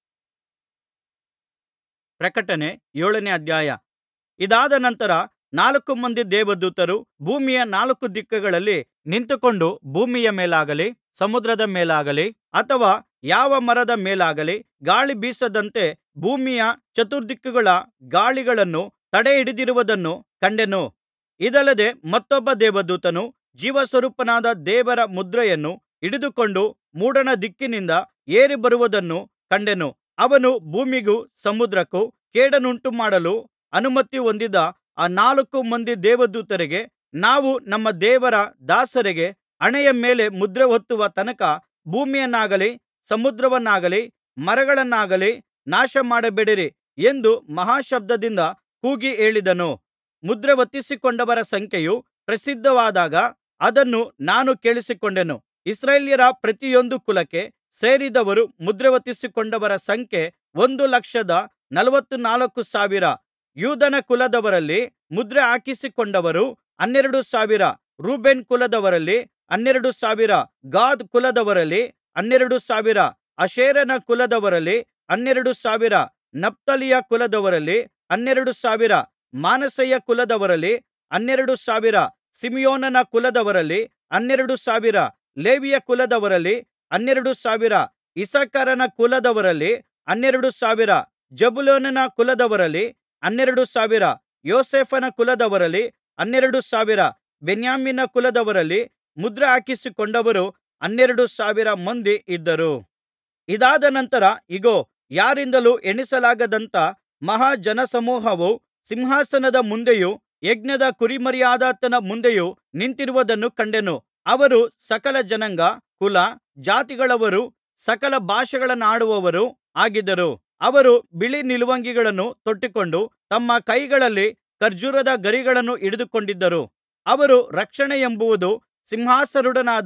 ಪ್ರಕಟಣೆ ಏಳನೇ ಅಧ್ಯಾಯ ಇದಾದ ನಂತರ ನಾಲ್ಕು ಮಂದಿ ದೇವದೂತರು ಭೂಮಿಯ ನಾಲ್ಕು ದಿಕ್ಕುಗಳಲ್ಲಿ ನಿಂತುಕೊಂಡು ಭೂಮಿಯ ಮೇಲಾಗಲಿ ಸಮುದ್ರದ ಮೇಲಾಗಲಿ ಅಥವಾ ಯಾವ ಮರದ ಮೇಲಾಗಲಿ ಗಾಳಿ ಬೀಸದಂತೆ ಭೂಮಿಯ ಚತುರ್ದಿಕ್ಕುಗಳ ಗಾಳಿಗಳನ್ನು ತಡೆಹಿಡಿದಿರುವುದನ್ನು ಕಂಡೆನು ಇದಲ್ಲದೆ ಮತ್ತೊಬ್ಬ ದೇವದೂತನು ಜೀವಸ್ವರೂಪನಾದ ದೇವರ ಮುದ್ರೆಯನ್ನು ಹಿಡಿದುಕೊಂಡು ಮೂಡಣ ದಿಕ್ಕಿನಿಂದ ಏರಿ ಬರುವುದನ್ನು ಕಂಡೆನು ಅವನು ಭೂಮಿಗೂ ಸಮುದ್ರಕ್ಕೂ ಕೇಡನ್ನುಂಟುಮಾಡಲು ಅನುಮತಿ ಹೊಂದಿದ್ದ ಆ ನಾಲ್ಕು ಮಂದಿ ದೇವದೂತರಿಗೆ ನಾವು ನಮ್ಮ ದೇವರ ದಾಸರಿಗೆ ಹಣೆಯ ಮೇಲೆ ಮುದ್ರೆ ಒತ್ತುವ ತನಕ ಭೂಮಿಯನ್ನಾಗಲಿ ಸಮುದ್ರವನ್ನಾಗಲಿ ಮರಗಳನ್ನಾಗಲಿ ನಾಶಮಾಡಬೇಡಿರಿ ಎಂದು ಮಹಾಶಬ್ದದಿಂದ ಕೂಗಿ ಹೇಳಿದನು ಮುದ್ರೆ ಒತ್ತಿಸಿಕೊಂಡವರ ಸಂಖ್ಯೆಯು ಪ್ರಸಿದ್ಧವಾದಾಗ ಅದನ್ನು ನಾನು ಕೇಳಿಸಿಕೊಂಡೆನು ಇಸ್ರಾಯೇಲ್ಯರ ಪ್ರತಿಯೊಂದು ಕುಲಕ್ಕೆ ಸೇರಿದವರು ಮುದ್ರೆ ಒತ್ತಿಸಿಕೊಂಡವರ ಸಂಖ್ಯೆ ಒಂದು ಲಕ್ಷದ ನಲವತ್ತನಾಲ್ಕು ಸಾವಿರ ಯೂದನ ಕುಲದವರಲ್ಲಿ ಮುದ್ರೆ ಹಾಕಿಸಿಕೊಂಡವರು ಹನ್ನೆರಡು ಸಾವಿರ ರೂಬೇನ್ ಕುಲದವರಲ್ಲಿ ಹನ್ನೆರಡು ಸಾವಿರ ಗಾದ್ ಕುಲದವರಲ್ಲಿ ಹನ್ನೆರಡು ಸಾವಿರ ಆಶೇರನ ಕುಲದವರಲ್ಲಿ ಹನ್ನೆರಡು ಸಾವಿರ ನಫ್ತಾಲಿಯ ಕುಲದವರಲ್ಲಿ ಹನ್ನೆರಡು ಸಾವಿರ ಮನಸ್ಸೆಯ ಕುಲದವರಲ್ಲಿ ಹನ್ನೆರಡು ಸಾವಿರ ಸಿಮೆಯೋನನ ಕುಲದವರಲ್ಲಿ ಹನ್ನೆರಡು ಸಾವಿರ ಲೇವಿಯ ಕುಲದವರಲ್ಲಿ ಹನ್ನೆರಡು ಸಾವಿರ ಇಸ್ಸಾಕಾರನ ಕುಲದವರಲ್ಲಿ ಹನ್ನೆರಡು ಸಾವಿರ ಜೆಬುಲೂನನ ಕುಲದವರಲ್ಲಿ ಹನ್ನೆರಡು ಸಾವಿರ ಯೋಸೇಫನ ಕುಲದವರಲ್ಲಿ ಹನ್ನೆರಡು ಸಾವಿರ ಬೆನ್ಯಾಮೀನ ಕುಲದವರಲ್ಲಿ ಮುದ್ರೆ ಹಾಕಿಸಿಕೊಂಡವರು ಹನ್ನೆರಡು ಸಾವಿರ ಮಂದಿ ಇದ್ದರು ಇದಾದ ನಂತರ ಇಗೋ ಯಾರಿಂದಲೂ ಎಣಿಸಲಾಗದಂಥ ಮಹಾ ಜನಸಮೂಹವು ಸಿಂಹಾಸನದ ಮುಂದೆಯೂ ಯಜ್ಞದ ಕುರಿಮರಿಯಾದಾತನ ಮುಂದೆಯೂ ನಿಂತಿರುವುದನ್ನು ಕಂಡೆನು ಅವರು ಸಕಲ ಜನಾಂಗ ಕುಲ ಜಾತಿಗಳವರೂ ಸಕಲ ಭಾಷೆಗಳನ್ನಾಡುವವರೂ ಆಗಿದ್ದರು ಅವರು ಬಿಳಿ ನಿಲುವಂಗಿಗಳನ್ನು ತೊಟ್ಟುಕೊಂಡು ತಮ್ಮ ಕೈಗಳಲ್ಲಿ ಖರ್ಜೂರದ ಗರಿಗಳನ್ನು ಹಿಡಿದುಕೊಂಡಿದ್ದರು ಅವರು ರಕ್ಷಣೆಯೆಂಬುದು ಸಿಂಹಾಸನಾರೂಢನಾದ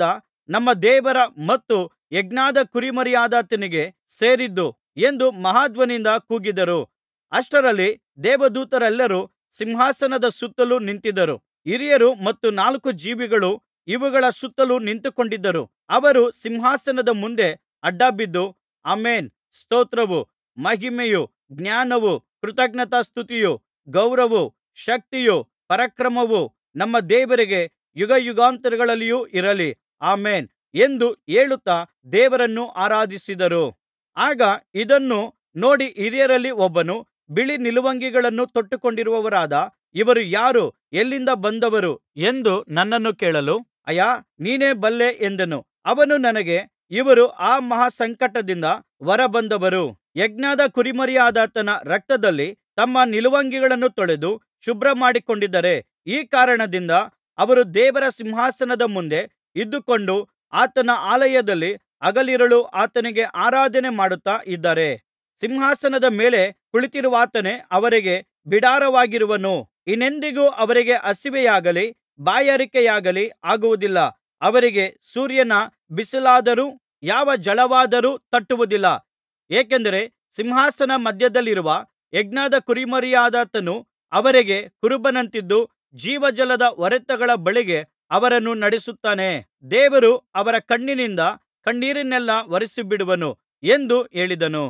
ನಮ್ಮ ದೇವರ ಮತ್ತು ಯಜ್ಞದ ಕುರಿಮರಿಯಾದಾತನಿಗೆ ಸೇರಿದ್ದು ಎಂದು ಮಹಾಧ್ವನಿಯಿಂದ ಕೂಗಿದರು ಅಷ್ಟರಲ್ಲಿ ದೇವದೂತರೆಲ್ಲರೂ ಸಿಂಹಾಸನದ ಸುತ್ತಲು ನಿಂತಿದ್ದರು ಹಿರಿಯರು ಮತ್ತು ನಾಲ್ಕು ಜೀವಿಗಳು ಇವುಗಳ ಸುತ್ತಲು ನಿಂತುಕೊಂಡಿದ್ದರು ಅವರು ಸಿಂಹಾಸನದ ಮುಂದೆ ಅಡ್ಡಬಿದ್ದು ಆಮೆನ್ ಸ್ತೋತ್ರವೂ ಮಹಿಮೆಯೂ ಜ್ಞಾನವೂ ಕೃತಜ್ಞತಾಸ್ತುತಿಯೂ ಗೌರವವೂ ಶಕ್ತಿಯೂ ಪರಾಕ್ರಮವೂ ನಮ್ಮ ದೇವರಿಗೆ ಯುಗಯುಗಾಂತರಗಳಲ್ಲಿಯೂ ಇರಲಿ ಆಮೆನ್ ಎಂದು ಹೇಳುತ್ತಾ ದೇವರನ್ನು ಆರಾಧಿಸಿದರು ಆಗ ಇದನ್ನು ನೋಡಿ ಹಿರಿಯರಲ್ಲಿ ಒಬ್ಬನು ಬಿಳಿ ನಿಲುವಂಗಿಗಳನ್ನು ತೊಟ್ಟುಕೊಂಡಿರುವವರಾದ ಇವರು ಯಾರು ಎಲ್ಲಿಂದ ಬಂದವರು ಎಂದು ನನ್ನನ್ನು ಕೇಳಲು ಅಯ್ಯಾ ನೀನೇ ಬಲ್ಲೆ ಎಂದೆನು ಅವನು ನನಗೆ ಇವರು ಆ ಮಹಾ ಸಂಕಟದಿಂದ ಹೊರಬಂದವರು ಯಜ್ಞದ ಕುರಿಮರಿಯಾದಾತನ ರಕ್ತದಲ್ಲಿ ತಮ್ಮ ನಿಲುವಂಗಿಗಳನ್ನು ತೊಳೆದು ಶುಭ್ರಮಾಡಿಕೊಂಡಿದ್ದಾರೆ ಈ ಕಾರಣದಿಂದ ಅವರು ದೇವರ ಸಿಂಹಾಸನದ ಮುಂದೆ ಇದ್ದುಕೊಂಡು ಆತನ ಆಲಯದಲ್ಲಿ ಹಗಲಿರುಳು ಆತನಿಗೆ ಆರಾಧನೆ ಮಾಡುತ್ತಾ ಇದ್ದಾರೆ ಸಿಂಹಾಸನದ ಮೇಲೆ ಕುಳಿತಿರುವಾತನೇ ಅವರಿಗೆ ಬಿಡಾರವಾಗಿರುವನು ಇನ್ನೆಂದಿಗೂ ಅವರಿಗೆ ಹಸಿವೆಯಾಗಲಿ ಬಾಯಾರಿಕೆಯಾಗಲಿ ಆಗುವುದಿಲ್ಲ ಅವರಿಗೆ ಸೂರ್ಯನ ಬಿಸಿಲಾದರೂ ಯಾವ ಝಳವಾದರೂ ತಟ್ಟುವುದಿಲ್ಲ ಏಕೆಂದರೆ ಸಿಂಹಾಸನ ಮಧ್ಯದಲ್ಲಿರುವ ಯಜ್ಞದ ಕುರಿಮರಿಯಾದಾತನು ಅವರಿಗೆ ಕುರುಬನಂತಿದ್ದು ಜೀವಜಲದ ಒರತೆಗಳ ಬಳಿಗೆ ಅವರನ್ನು ನಡೆಸುತ್ತಾನೆ ದೇವರು ಅವರ ಕಣ್ಣಿನಿಂದ ಕಣ್ಣೀರನ್ನೆಲ್ಲಾ ಒರೆಸಿಬಿಡುವನು ಎಂದು ಹೇಳಿದನು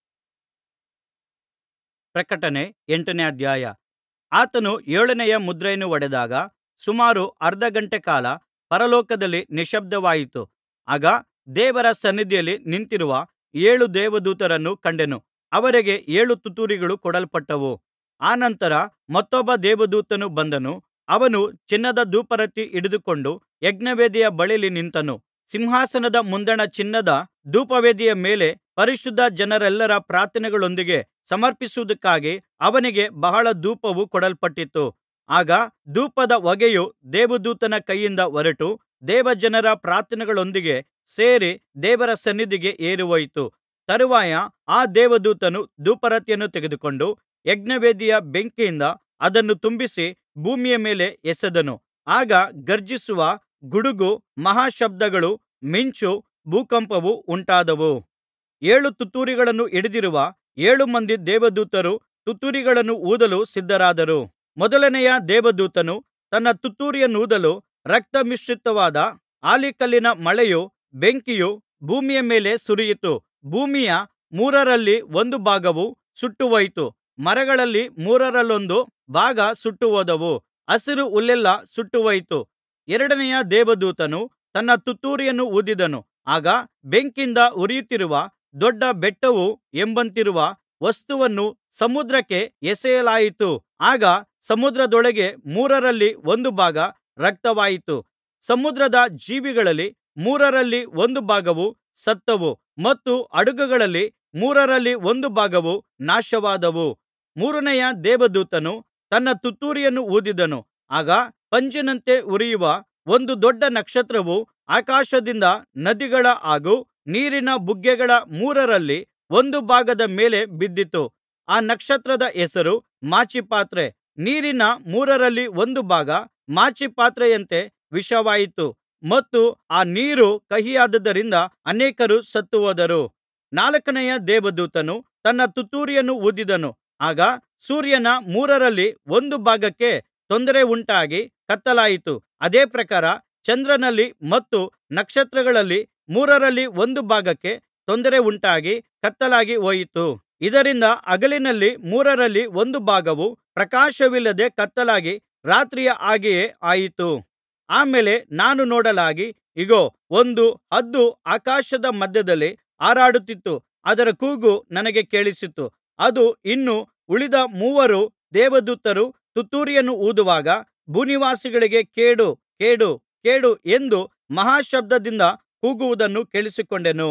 ಪ್ರಕಟಣೆ ಎಂಟನೇ ಅಧ್ಯಾಯ ಆತನು ಏಳನೆಯ ಮುದ್ರೆಯನ್ನು ಒಡೆದಾಗ ಸುಮಾರು ಅರ್ಧ ಗಂಟೆ ಕಾಲ ಪರಲೋಕದಲ್ಲಿ ನಿಶ್ಶಬ್ದವಾಯಿತು ಆಗ ದೇವರ ಸನ್ನಿಧಿಯಲ್ಲಿ ನಿಂತಿರುವ ಏಳು ದೇವದೂತರನ್ನು ಕಂಡೆನು ಅವರಿಗೆ ಏಳು ತುತ್ತೂರಿಗಳು ಕೊಡಲ್ಪಟ್ಟವು ಅನಂತರ ಮತ್ತೊಬ್ಬ ದೇವದೂತನು ಬಂದನು ಅವನು ಚಿನ್ನದ ಧೂಪಾರತಿ ಹಿಡಿದುಕೊಂಡು ಯಜ್ಞವೇದಿಯ ಬಳಿಯಲ್ಲಿ ನಿಂತನು ಸಿಂಹಾಸನದ ಮುಂದಣ ಚಿನ್ನದ ಧೂಪವೇದಿಯ ಮೇಲೆ ಪರಿಶುದ್ಧ ಜನರೆಲ್ಲರ ಪ್ರಾರ್ಥನೆಗಳೊಂದಿಗೆ ಸಮರ್ಪಿಸುವುದಕ್ಕಾಗಿ ಅವನಿಗೆ ಬಹಳ ಧೂಪವು ಕೊಡಲ್ಪಟ್ಟಿತು ಆಗ ಧೂಪದ ಹೊಗೆಯು ದೇವದೂತನ ಕೈಯಿಂದ ಹೊರಟು ದೇವಜನರ ಪ್ರಾರ್ಥನೆಗಳೊಂದಿಗೆ ಸೇರಿ ದೇವರ ಸನ್ನಿಧಿಗೆ ಏರಿಹೋಯಿತು ತರುವಾಯ ಆ ದೇವದೂತನು ಧೂಪಾರತಿಯನ್ನು ತೆಗೆದುಕೊಂಡು ಯಜ್ಞವೇದಿಯ ಬೆಂಕಿಯಿಂದ ಅದನ್ನು ತುಂಬಿಸಿ ಭೂಮಿಯ ಮೇಲೆ ಎಸೆದನು ಆಗ ಗರ್ಜಿಸುವ ಗುಡುಗು ಮಹಾಶಬ್ದಗಳು ಮಿಂಚು ಭೂಕಂಪವು ಉಂಟಾದವು ಏಳು ತುತ್ತೂರಿಗಳನ್ನು ಹಿಡಿದಿರುವ ಏಳು ಮಂದಿ ದೇವದೂತರು ತುತ್ತೂರಿಗಳನ್ನು ಊದಲು ಸಿದ್ಧರಾದರು ಮೊದಲನೆಯ ದೇವದೂತನು ತನ್ನ ತುತ್ತೂರಿಯನ್ನೂದಲು ರಕ್ತಮಿಶ್ರಿತವಾದ ಆಲಿಕಲ್ಲಿನ ಮಳೆಯೂ ಬೆಂಕಿಯೂ ಭೂಮಿಯ ಮೇಲೆ ಸುರಿಯಿತು ಭೂಮಿಯ ಮೂರರಲ್ಲಿ ಒಂದು ಭಾಗವು ಸುಟ್ಟುಹೋಯಿತು ಮರಗಳಲ್ಲಿ ಮೂರರಲ್ಲೊಂದು ಭಾಗ ಸುಟ್ಟುಹೋದವು ಹಸಿರು ಹುಲ್ಲೆಲ್ಲಾ ಸುಟ್ಟುಹೋಯಿತು ಎರಡನೆಯ ದೇವದೂತನು ತನ್ನ ತುತ್ತೂರಿಯನ್ನು ಊದಿದನು ಆಗ ಬೆಂಕಿಯಿಂದ ಉರಿಯುತ್ತಿರುವ ದೊಡ್ಡ ಬೆಟ್ಟವು ಎಂಬಂತಿರುವ ವಸ್ತುವನ್ನು ಸಮುದ್ರಕ್ಕೆ ಎಸೆಯಲಾಯಿತು ಆಗ ಸಮುದ್ರದೊಳಗೆ ಮೂರರಲ್ಲಿ ಒಂದು ಭಾಗ ರಕ್ತವಾಯಿತು ಸಮುದ್ರದ ಜೀವಿಗಳಲ್ಲಿ ಮೂರರಲ್ಲಿ ಒಂದು ಭಾಗವು ಸತ್ತವು ಮತ್ತು ಹಡಗುಗಳಲ್ಲಿ ಮೂರರಲ್ಲಿ ಒಂದು ಭಾಗವು ನಾಶವಾದವು ಮೂರನೆಯ ದೇವದೂತನು ತನ್ನ ತುತ್ತೂರಿಯನ್ನು ಊದಿದನು ಆಗ ಪಂಜಿನಂತೆ ಉರಿಯುವ ಒಂದು ದೊಡ್ಡ ನಕ್ಷತ್ರವು ಆಕಾಶದಿಂದ ನದಿಗಳ ಹಾಗೂ ನೀರಿನ ಬುಗ್ಗೆಗಳ ಮೂರರಲ್ಲಿ ಒಂದು ಭಾಗದ ಮೇಲೆ ಬಿದ್ದಿತು ಆ ನಕ್ಷತ್ರದ ಹೆಸರು ಮಾಚಿಪತ್ರೆ ನೀರಿನ ಮೂರರಲ್ಲಿ ಒಂದು ಭಾಗ ಮಾಚಿಪತ್ರೆಯಂತೆ ವಿಷವಾಯಿತು ಮತ್ತು ಆ ನೀರು ಕಹಿಯಾದುದರಿಂದ ಅನೇಕರು ಸತ್ತುಹೋದರು ನಾಲ್ಕನೆಯ ದೇವದೂತನು ತನ್ನ ತುತ್ತೂರಿಯನ್ನು ಊದಿದನು ಆಗ ಸೂರ್ಯನ ಮೂರರಲ್ಲಿ ಒಂದು ಭಾಗಕ್ಕೆ ತೊಂದರೆ ಉಂಟಾಗಿ ಕತ್ತಲಾಯಿತು ಅದೇ ಪ್ರಕಾರ ಚಂದ್ರನಲ್ಲಿ ಮತ್ತು ನಕ್ಷತ್ರಗಳಲ್ಲಿ ಮೂರರಲ್ಲಿ ಒಂದು ಭಾಗಕ್ಕೆ ತೊಂದರೆ ಉಂಟಾಗಿ ಕತ್ತಲಾಗಿ ಹೋಯಿತು ಇದರಿಂದ ಹಗಲಿನಲ್ಲಿ ಮೂರರಲ್ಲಿ ಒಂದು ಭಾಗವು ಪ್ರಕಾಶವಿಲ್ಲದೆ ಕತ್ತಲಾಗಿ ರಾತ್ರಿಯ ಹಾಗೆಯೇ ಆಯಿತು ಆಮೇಲೆ ನಾನು ನೋಡಲಾಗಿ ಇಗೋ ಒಂದು ಹದ್ದು ಆಕಾಶದ ಮಧ್ಯದಲ್ಲಿ ಹಾರಾಡುತ್ತಿತ್ತು ಅದರ ಕೂಗು ನನಗೆ ಕೇಳಿಸಿತು ಅದು ಇನ್ನು ಉಳಿದ ಮೂವರು ದೇವದೂತರು ತುತ್ತೂರಿಯನ್ನು ಊದುವಾಗ ಭೂನಿವಾಸಿಗಳಿಗೆ ಕೇಡು ಕೇಡು ಕೇಡು ಎಂದು ಮಹಾಶಬ್ದದಿಂದ ಕೂಗುವುದನ್ನು ಕೇಳಿಸಿಕೊಂಡೆನು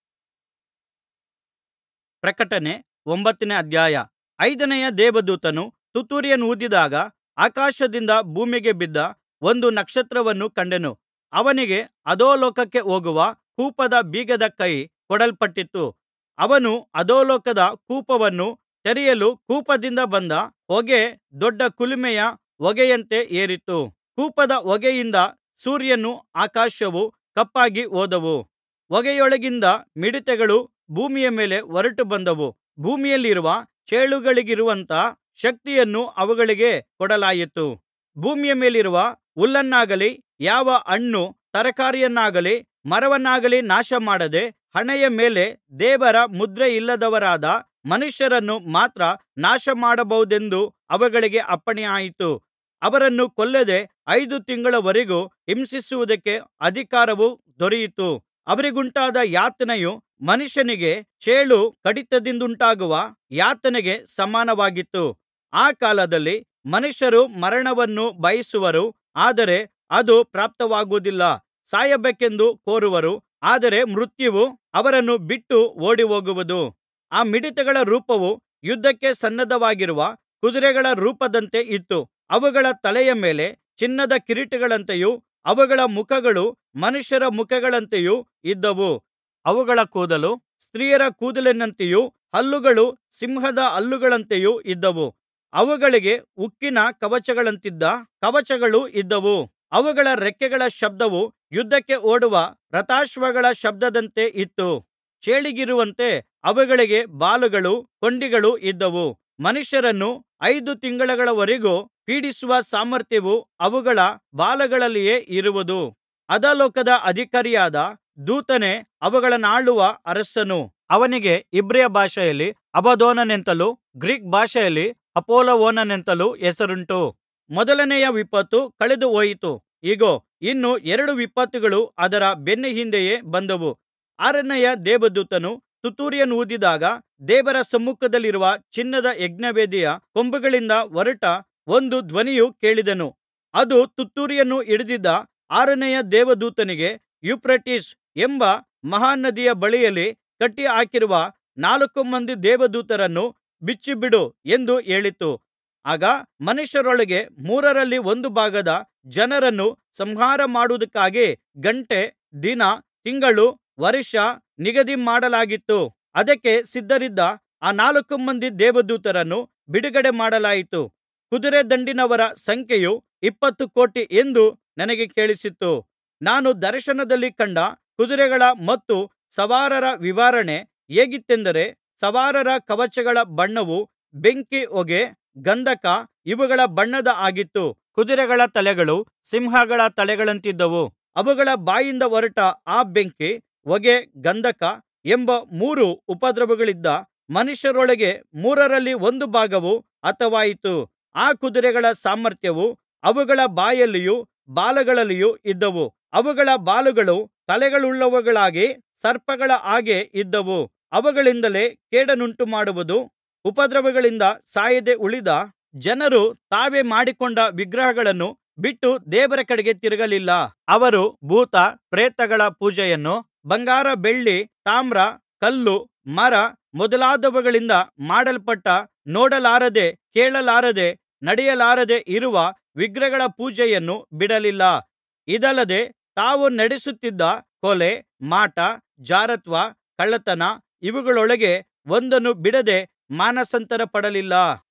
ಪ್ರಕಟಣೆ ಒಂಬತ್ತನೇ ಅಧ್ಯಾಯ ಐದನೆಯ ದೇವದೂತನು ತುತ್ತೂರಿಯನ್ನೂದಿದಾಗ ಆಕಾಶದಿಂದ ಭೂಮಿಗೆ ಬಿದ್ದ ಒಂದು ನಕ್ಷತ್ರವನ್ನು ಕಂಡೆನು ಅವನಿಗೆ ಅಧೋಲೋಕಕ್ಕೆ ಹೋಗುವ ಕೂಪದ ಬೀಗದ ಕೈ ಕೊಡಲ್ಪಟ್ಟಿತು ಅವನು ಅಧೋಲೋಕದ ಕೂಪವನ್ನು ತೆರೆಯಲು ಕೂಪದಿಂದ ಬಂದ ಹೊಗೆ ದೊಡ್ಡ ಕುಲುಮೆಯ ಹೊಗೆಯಂತೆ ಏರಿತು ಕೂಪದ ಹೊಗೆಯಿಂದ ಸೂರ್ಯನೂ ಆಕಾಶವೂ ಕಪ್ಪಾಗಿ ಹೋದವು ಹೊಗೆಯೊಳಗಿಂದ ಮಿಡತೆಗಳು ಭೂಮಿಯ ಮೇಲೆ ಹೊರಟು ಬಂದವು ಭೂಮಿಯಲ್ಲಿರುವ ಚೇಳುಗಳಿಗಿರುವಂಥ ಶಕ್ತಿಯನ್ನು ಅವುಗಳಿಗೆ ಕೊಡಲಾಯಿತು ಭೂಮಿಯ ಮೇಲಿರುವ ಹುಲ್ಲನ್ನಾಗಲಿ ಯಾವ ಹಣ್ಣು ತರಕಾರಿಯನ್ನಾಗಲಿ ಮರವನ್ನಾಗಲಿ ನಾಶಮಾಡದೆ ಹಣೆಯ ಮೇಲೆ ದೇವರ ಮುದ್ರೆಯಿಲ್ಲದವರಾದ ಮನುಷ್ಯರನ್ನು ಮಾತ್ರ ನಾಶಮಾಡಬಹುದೆಂದು ಅವುಗಳಿಗೆ ಅಪ್ಪಣೆಯಾಯಿತು ಅವರನ್ನು ಕೊಲ್ಲದೆ ಐದು ತಿಂಗಳವರೆಗೂ ಹಿಂಸಿಸುವುದಕ್ಕೆ ಅಧಿಕಾರವು ದೊರೆಯಿತು ಅವರಿಗುಂಟಾದ ಯಾತನೆಯು ಮನುಷ್ಯನಿಗೆ ಚೇಳು ಕಡಿತದಿಂದುಂಟಾಗುವ ಯಾತನೆಗೆ ಸಮಾನವಾಗಿತ್ತು ಆ ಕಾಲದಲ್ಲಿ ಮನುಷ್ಯರು ಮರಣವನ್ನು ಬಯಸುವರು ಆದರೆ ಅದು ಪ್ರಾಪ್ತವಾಗುವುದಿಲ್ಲ ಸಾಯಬೇಕೆಂದು ಕೋರುವರು ಆದರೆ ಮೃತ್ಯುವು ಅವರನ್ನು ಬಿಟ್ಟು ಓಡಿಹೋಗುವುದು ಆ ಮಿಡತೆಗಳ ರೂಪವು ಯುದ್ಧಕ್ಕೆ ಸನ್ನದ್ಧವಾಗಿರುವ ಕುದುರೆಗಳ ರೂಪದಂತೆ ಇತ್ತು ಅವುಗಳ ತಲೆಯ ಮೇಲೆ ಚಿನ್ನದ ಕಿರೀಟಗಳಂತೆಯೂ ಅವುಗಳ ಮುಖಗಳು ಮನುಷ್ಯರ ಮುಖಗಳಂತೆಯೂ ಇದ್ದವು ಅವುಗಳ ಕೂದಲು ಸ್ತ್ರೀಯರ ಕೂದಲಿನಂತೆಯೂ ಹಲ್ಲುಗಳು ಸಿಂಹದ ಹಲ್ಲುಗಳಂತೆಯೂ ಇದ್ದವು ಅವುಗಳಿಗೆ ಉಕ್ಕಿನ ಕವಚಗಳಂತಿದ್ದ ಕವಚಗಳು ಇದ್ದವು ಅವುಗಳ ರೆಕ್ಕೆಗಳ ಶಬ್ದವು ಯುದ್ಧಕ್ಕೆ ಓಡುವ ರಥಾಶ್ವಗಳ ಶಬ್ದದಂತೆ ಇತ್ತು ಚೇಳಿಗಿರುವಂತೆ ಅವುಗಳಿಗೆ ಬಾಲಗಳೂ ಕೊಂಡಿಗಳೂ ಇದ್ದವು ಮನುಷ್ಯರನ್ನು ಐದು ತಿಂಗಳುಗಳವರೆಗೂ ಪೀಡಿಸುವ ಸಾಮರ್ಥ್ಯವು ಅವುಗಳ ಬಾಲಗಳಲ್ಲಿಯೇ ಇರುವುದು ಅಧೋಲೋಕದ ಅಧಿಕಾರಿಯಾದ ದೂತನೇ ಅವುಗಳನ್ನಾಳುವ ಅರಸನು ಅವನಿಗೆ ಇಬ್ರಿಯ ಭಾಷೆಯಲ್ಲಿ ಅಬದ್ದೋನನೆಂತಲೂ ಗ್ರೀಕ್ ಭಾಷೆಯಲ್ಲಿ ಅಪೊಲ್ಲುವೋನನೆಂತಲೂ ಹೆಸರುಂಟು ಮೊದಲನೆಯ ವಿಪತ್ತು ಕಳೆದು ಹೋಯಿತು ಇಗೋ ಇನ್ನು ಎರಡು ವಿಪತ್ತುಗಳು ಅದರ ಬೆನ್ನ ಹಿಂದೆಯೇ ಬಂದವು ಆರನೆಯ ದೇವದೂತನು ತುತ್ತೂರಿಯನ್ನೂದಿದಾಗ ದೇವರ ಸಮ್ಮುಖದಲ್ಲಿರುವ ಚಿನ್ನದ ಯಜ್ಞವೇದಿಯ ಕೊಂಬುಗಳಿಂದ ಹೊರಟ ಒಂದು ಧ್ವನಿಯು ಕೇಳಿದೆನು ಅದು ತುತ್ತೂರಿಯನ್ನು ಹಿಡಿದಿದ್ದ ಆರನೆಯ ದೇವದೂತನಿಗೆ ಯೂಫ್ರೆಟಿಸ್ ಎಂಬ ಮಹಾ ನದಿಯ ಬಳಿಯಲ್ಲಿ ಕಟ್ಟಿಹಾಕಿರುವ ನಾಲ್ಕು ಮಂದಿ ದೇವದೂತರನ್ನು ಬಿಚ್ಚಿಬಿಡು ಎಂದು ಹೇಳಿತು ಆಗ ಮನುಷ್ಯರೊಳಗೆ ಮೂರರಲ್ಲಿ ಒಂದು ಭಾಗದ ಜನರನ್ನು ಸಂಹಾರ ಮಾಡುವುದಕ್ಕಾಗಿ ಗಂಟೆ ದಿನ ತಿಂಗಳು ವರ್ಷ ನಿಗದಿಮಾಡಲಾಗಿತ್ತು ಅದಕ್ಕೆ ಸಿದ್ಧರಿದ್ದ ಆ ನಾಲ್ಕು ಮಂದಿ ದೇವದೂತರನ್ನು ಬಿಡುಗಡೆ ಮಾಡಲಾಯಿತು ಕುದುರೆ ದಂಡಿನವರ ಸಂಖ್ಯೆಯು ಇಪ್ಪತ್ತು ಕೋಟಿ ಎಂದು ನನಗೆ ಕೇಳಿಸಿತು ನಾನು ದರ್ಶನದಲ್ಲಿ ಕಂಡ ಕುದುರೆಗಳ ಮತ್ತು ಸವಾರರ ವಿವರಣೆ ಹೇಗಿತ್ತೆಂದರೆ ಸವಾರರ ಕವಚಗಳ ಬಣ್ಣವು ಬೆಂಕಿ ಹೊಗೆ ಗಂಧಕ ಇವುಗಳ ಬಣ್ಣದ ಹಾಗಿತ್ತು ಕುದುರೆಗಳ ತಲೆಗಳು ಸಿಂಹಗಳ ತಲೆಗಳಂತಿದ್ದವು ಅವುಗಳ ಬಾಯಿಂದ ಹೊರಟ ಆ ಬೆಂಕಿ ಹೊಗೆ ಗಂಧಕ ಎಂಬ ಮೂರು ಉಪದ್ರವಗಳಿಂದ ಮನುಷ್ಯರೊಳಗೆ ಮೂರರಲ್ಲಿ ಒಂದು ಭಾಗವು ಹತವಾಯಿತು ಆ ಕುದುರೆಗಳ ಸಾಮರ್ಥ್ಯವು ಅವುಗಳ ಬಾಯಲ್ಲಿಯೂ ಬಾಲಗಳಲ್ಲಿಯೂ ಇದ್ದವು ಅವುಗಳ ಬಾಲಗಳು ತಲೆಗಳುಳ್ಳವುಗಳಾಗಿ ಸರ್ಪಗಳ ಹಾಗೆ ಇದ್ದವು ಅವುಗಳಿಂದಲೇ ಕೇಡನ್ನುಂಟುಮಾಡುವುದು ಉಪದ್ರವಗಳಿಂದ ಸಾಯದೆ ಉಳಿದ ಜನರು ತಾವೇ ಮಾಡಿಕೊಂಡ ವಿಗ್ರಹಗಳನ್ನು ಬಿಟ್ಟು ದೇವರ ಕಡೆಗೆ ತಿರುಗಲಿಲ್ಲ ಅವರು ಭೂತ ಪ್ರೇತಗಳ ಪೂಜೆಯನ್ನು ಬಂಗಾರ ಬೆಳ್ಳಿ ತಾಮ್ರ ಕಲ್ಲು ಮರ ಮೊದಲಾದವುಗಳಿಂದ ಮಾಡಲ್ಪಟ್ಟ ನೋಡಲಾರದೆ ಕೇಳಲಾರದೆ ನಡೆಯಲಾರದೆ ಇರುವ ವಿಗ್ರಹಗಳ ಪೂಜೆಯನ್ನು ಬಿಡಲಿಲ್ಲ ಇದಲ್ಲದೆ ತಾವು ನಡೆಸುತ್ತಿದ್ದ ಕೊಲೆ ಮಾಟ ಜಾರತ್ವ ಕಳ್ಳತನ ಇವುಗಳೊಳಗೆ ಒಂದನ್ನೂ ಬಿಡದೆ ಮಾನಸಾಂತರ ಪಡಲಿಲ್ಲ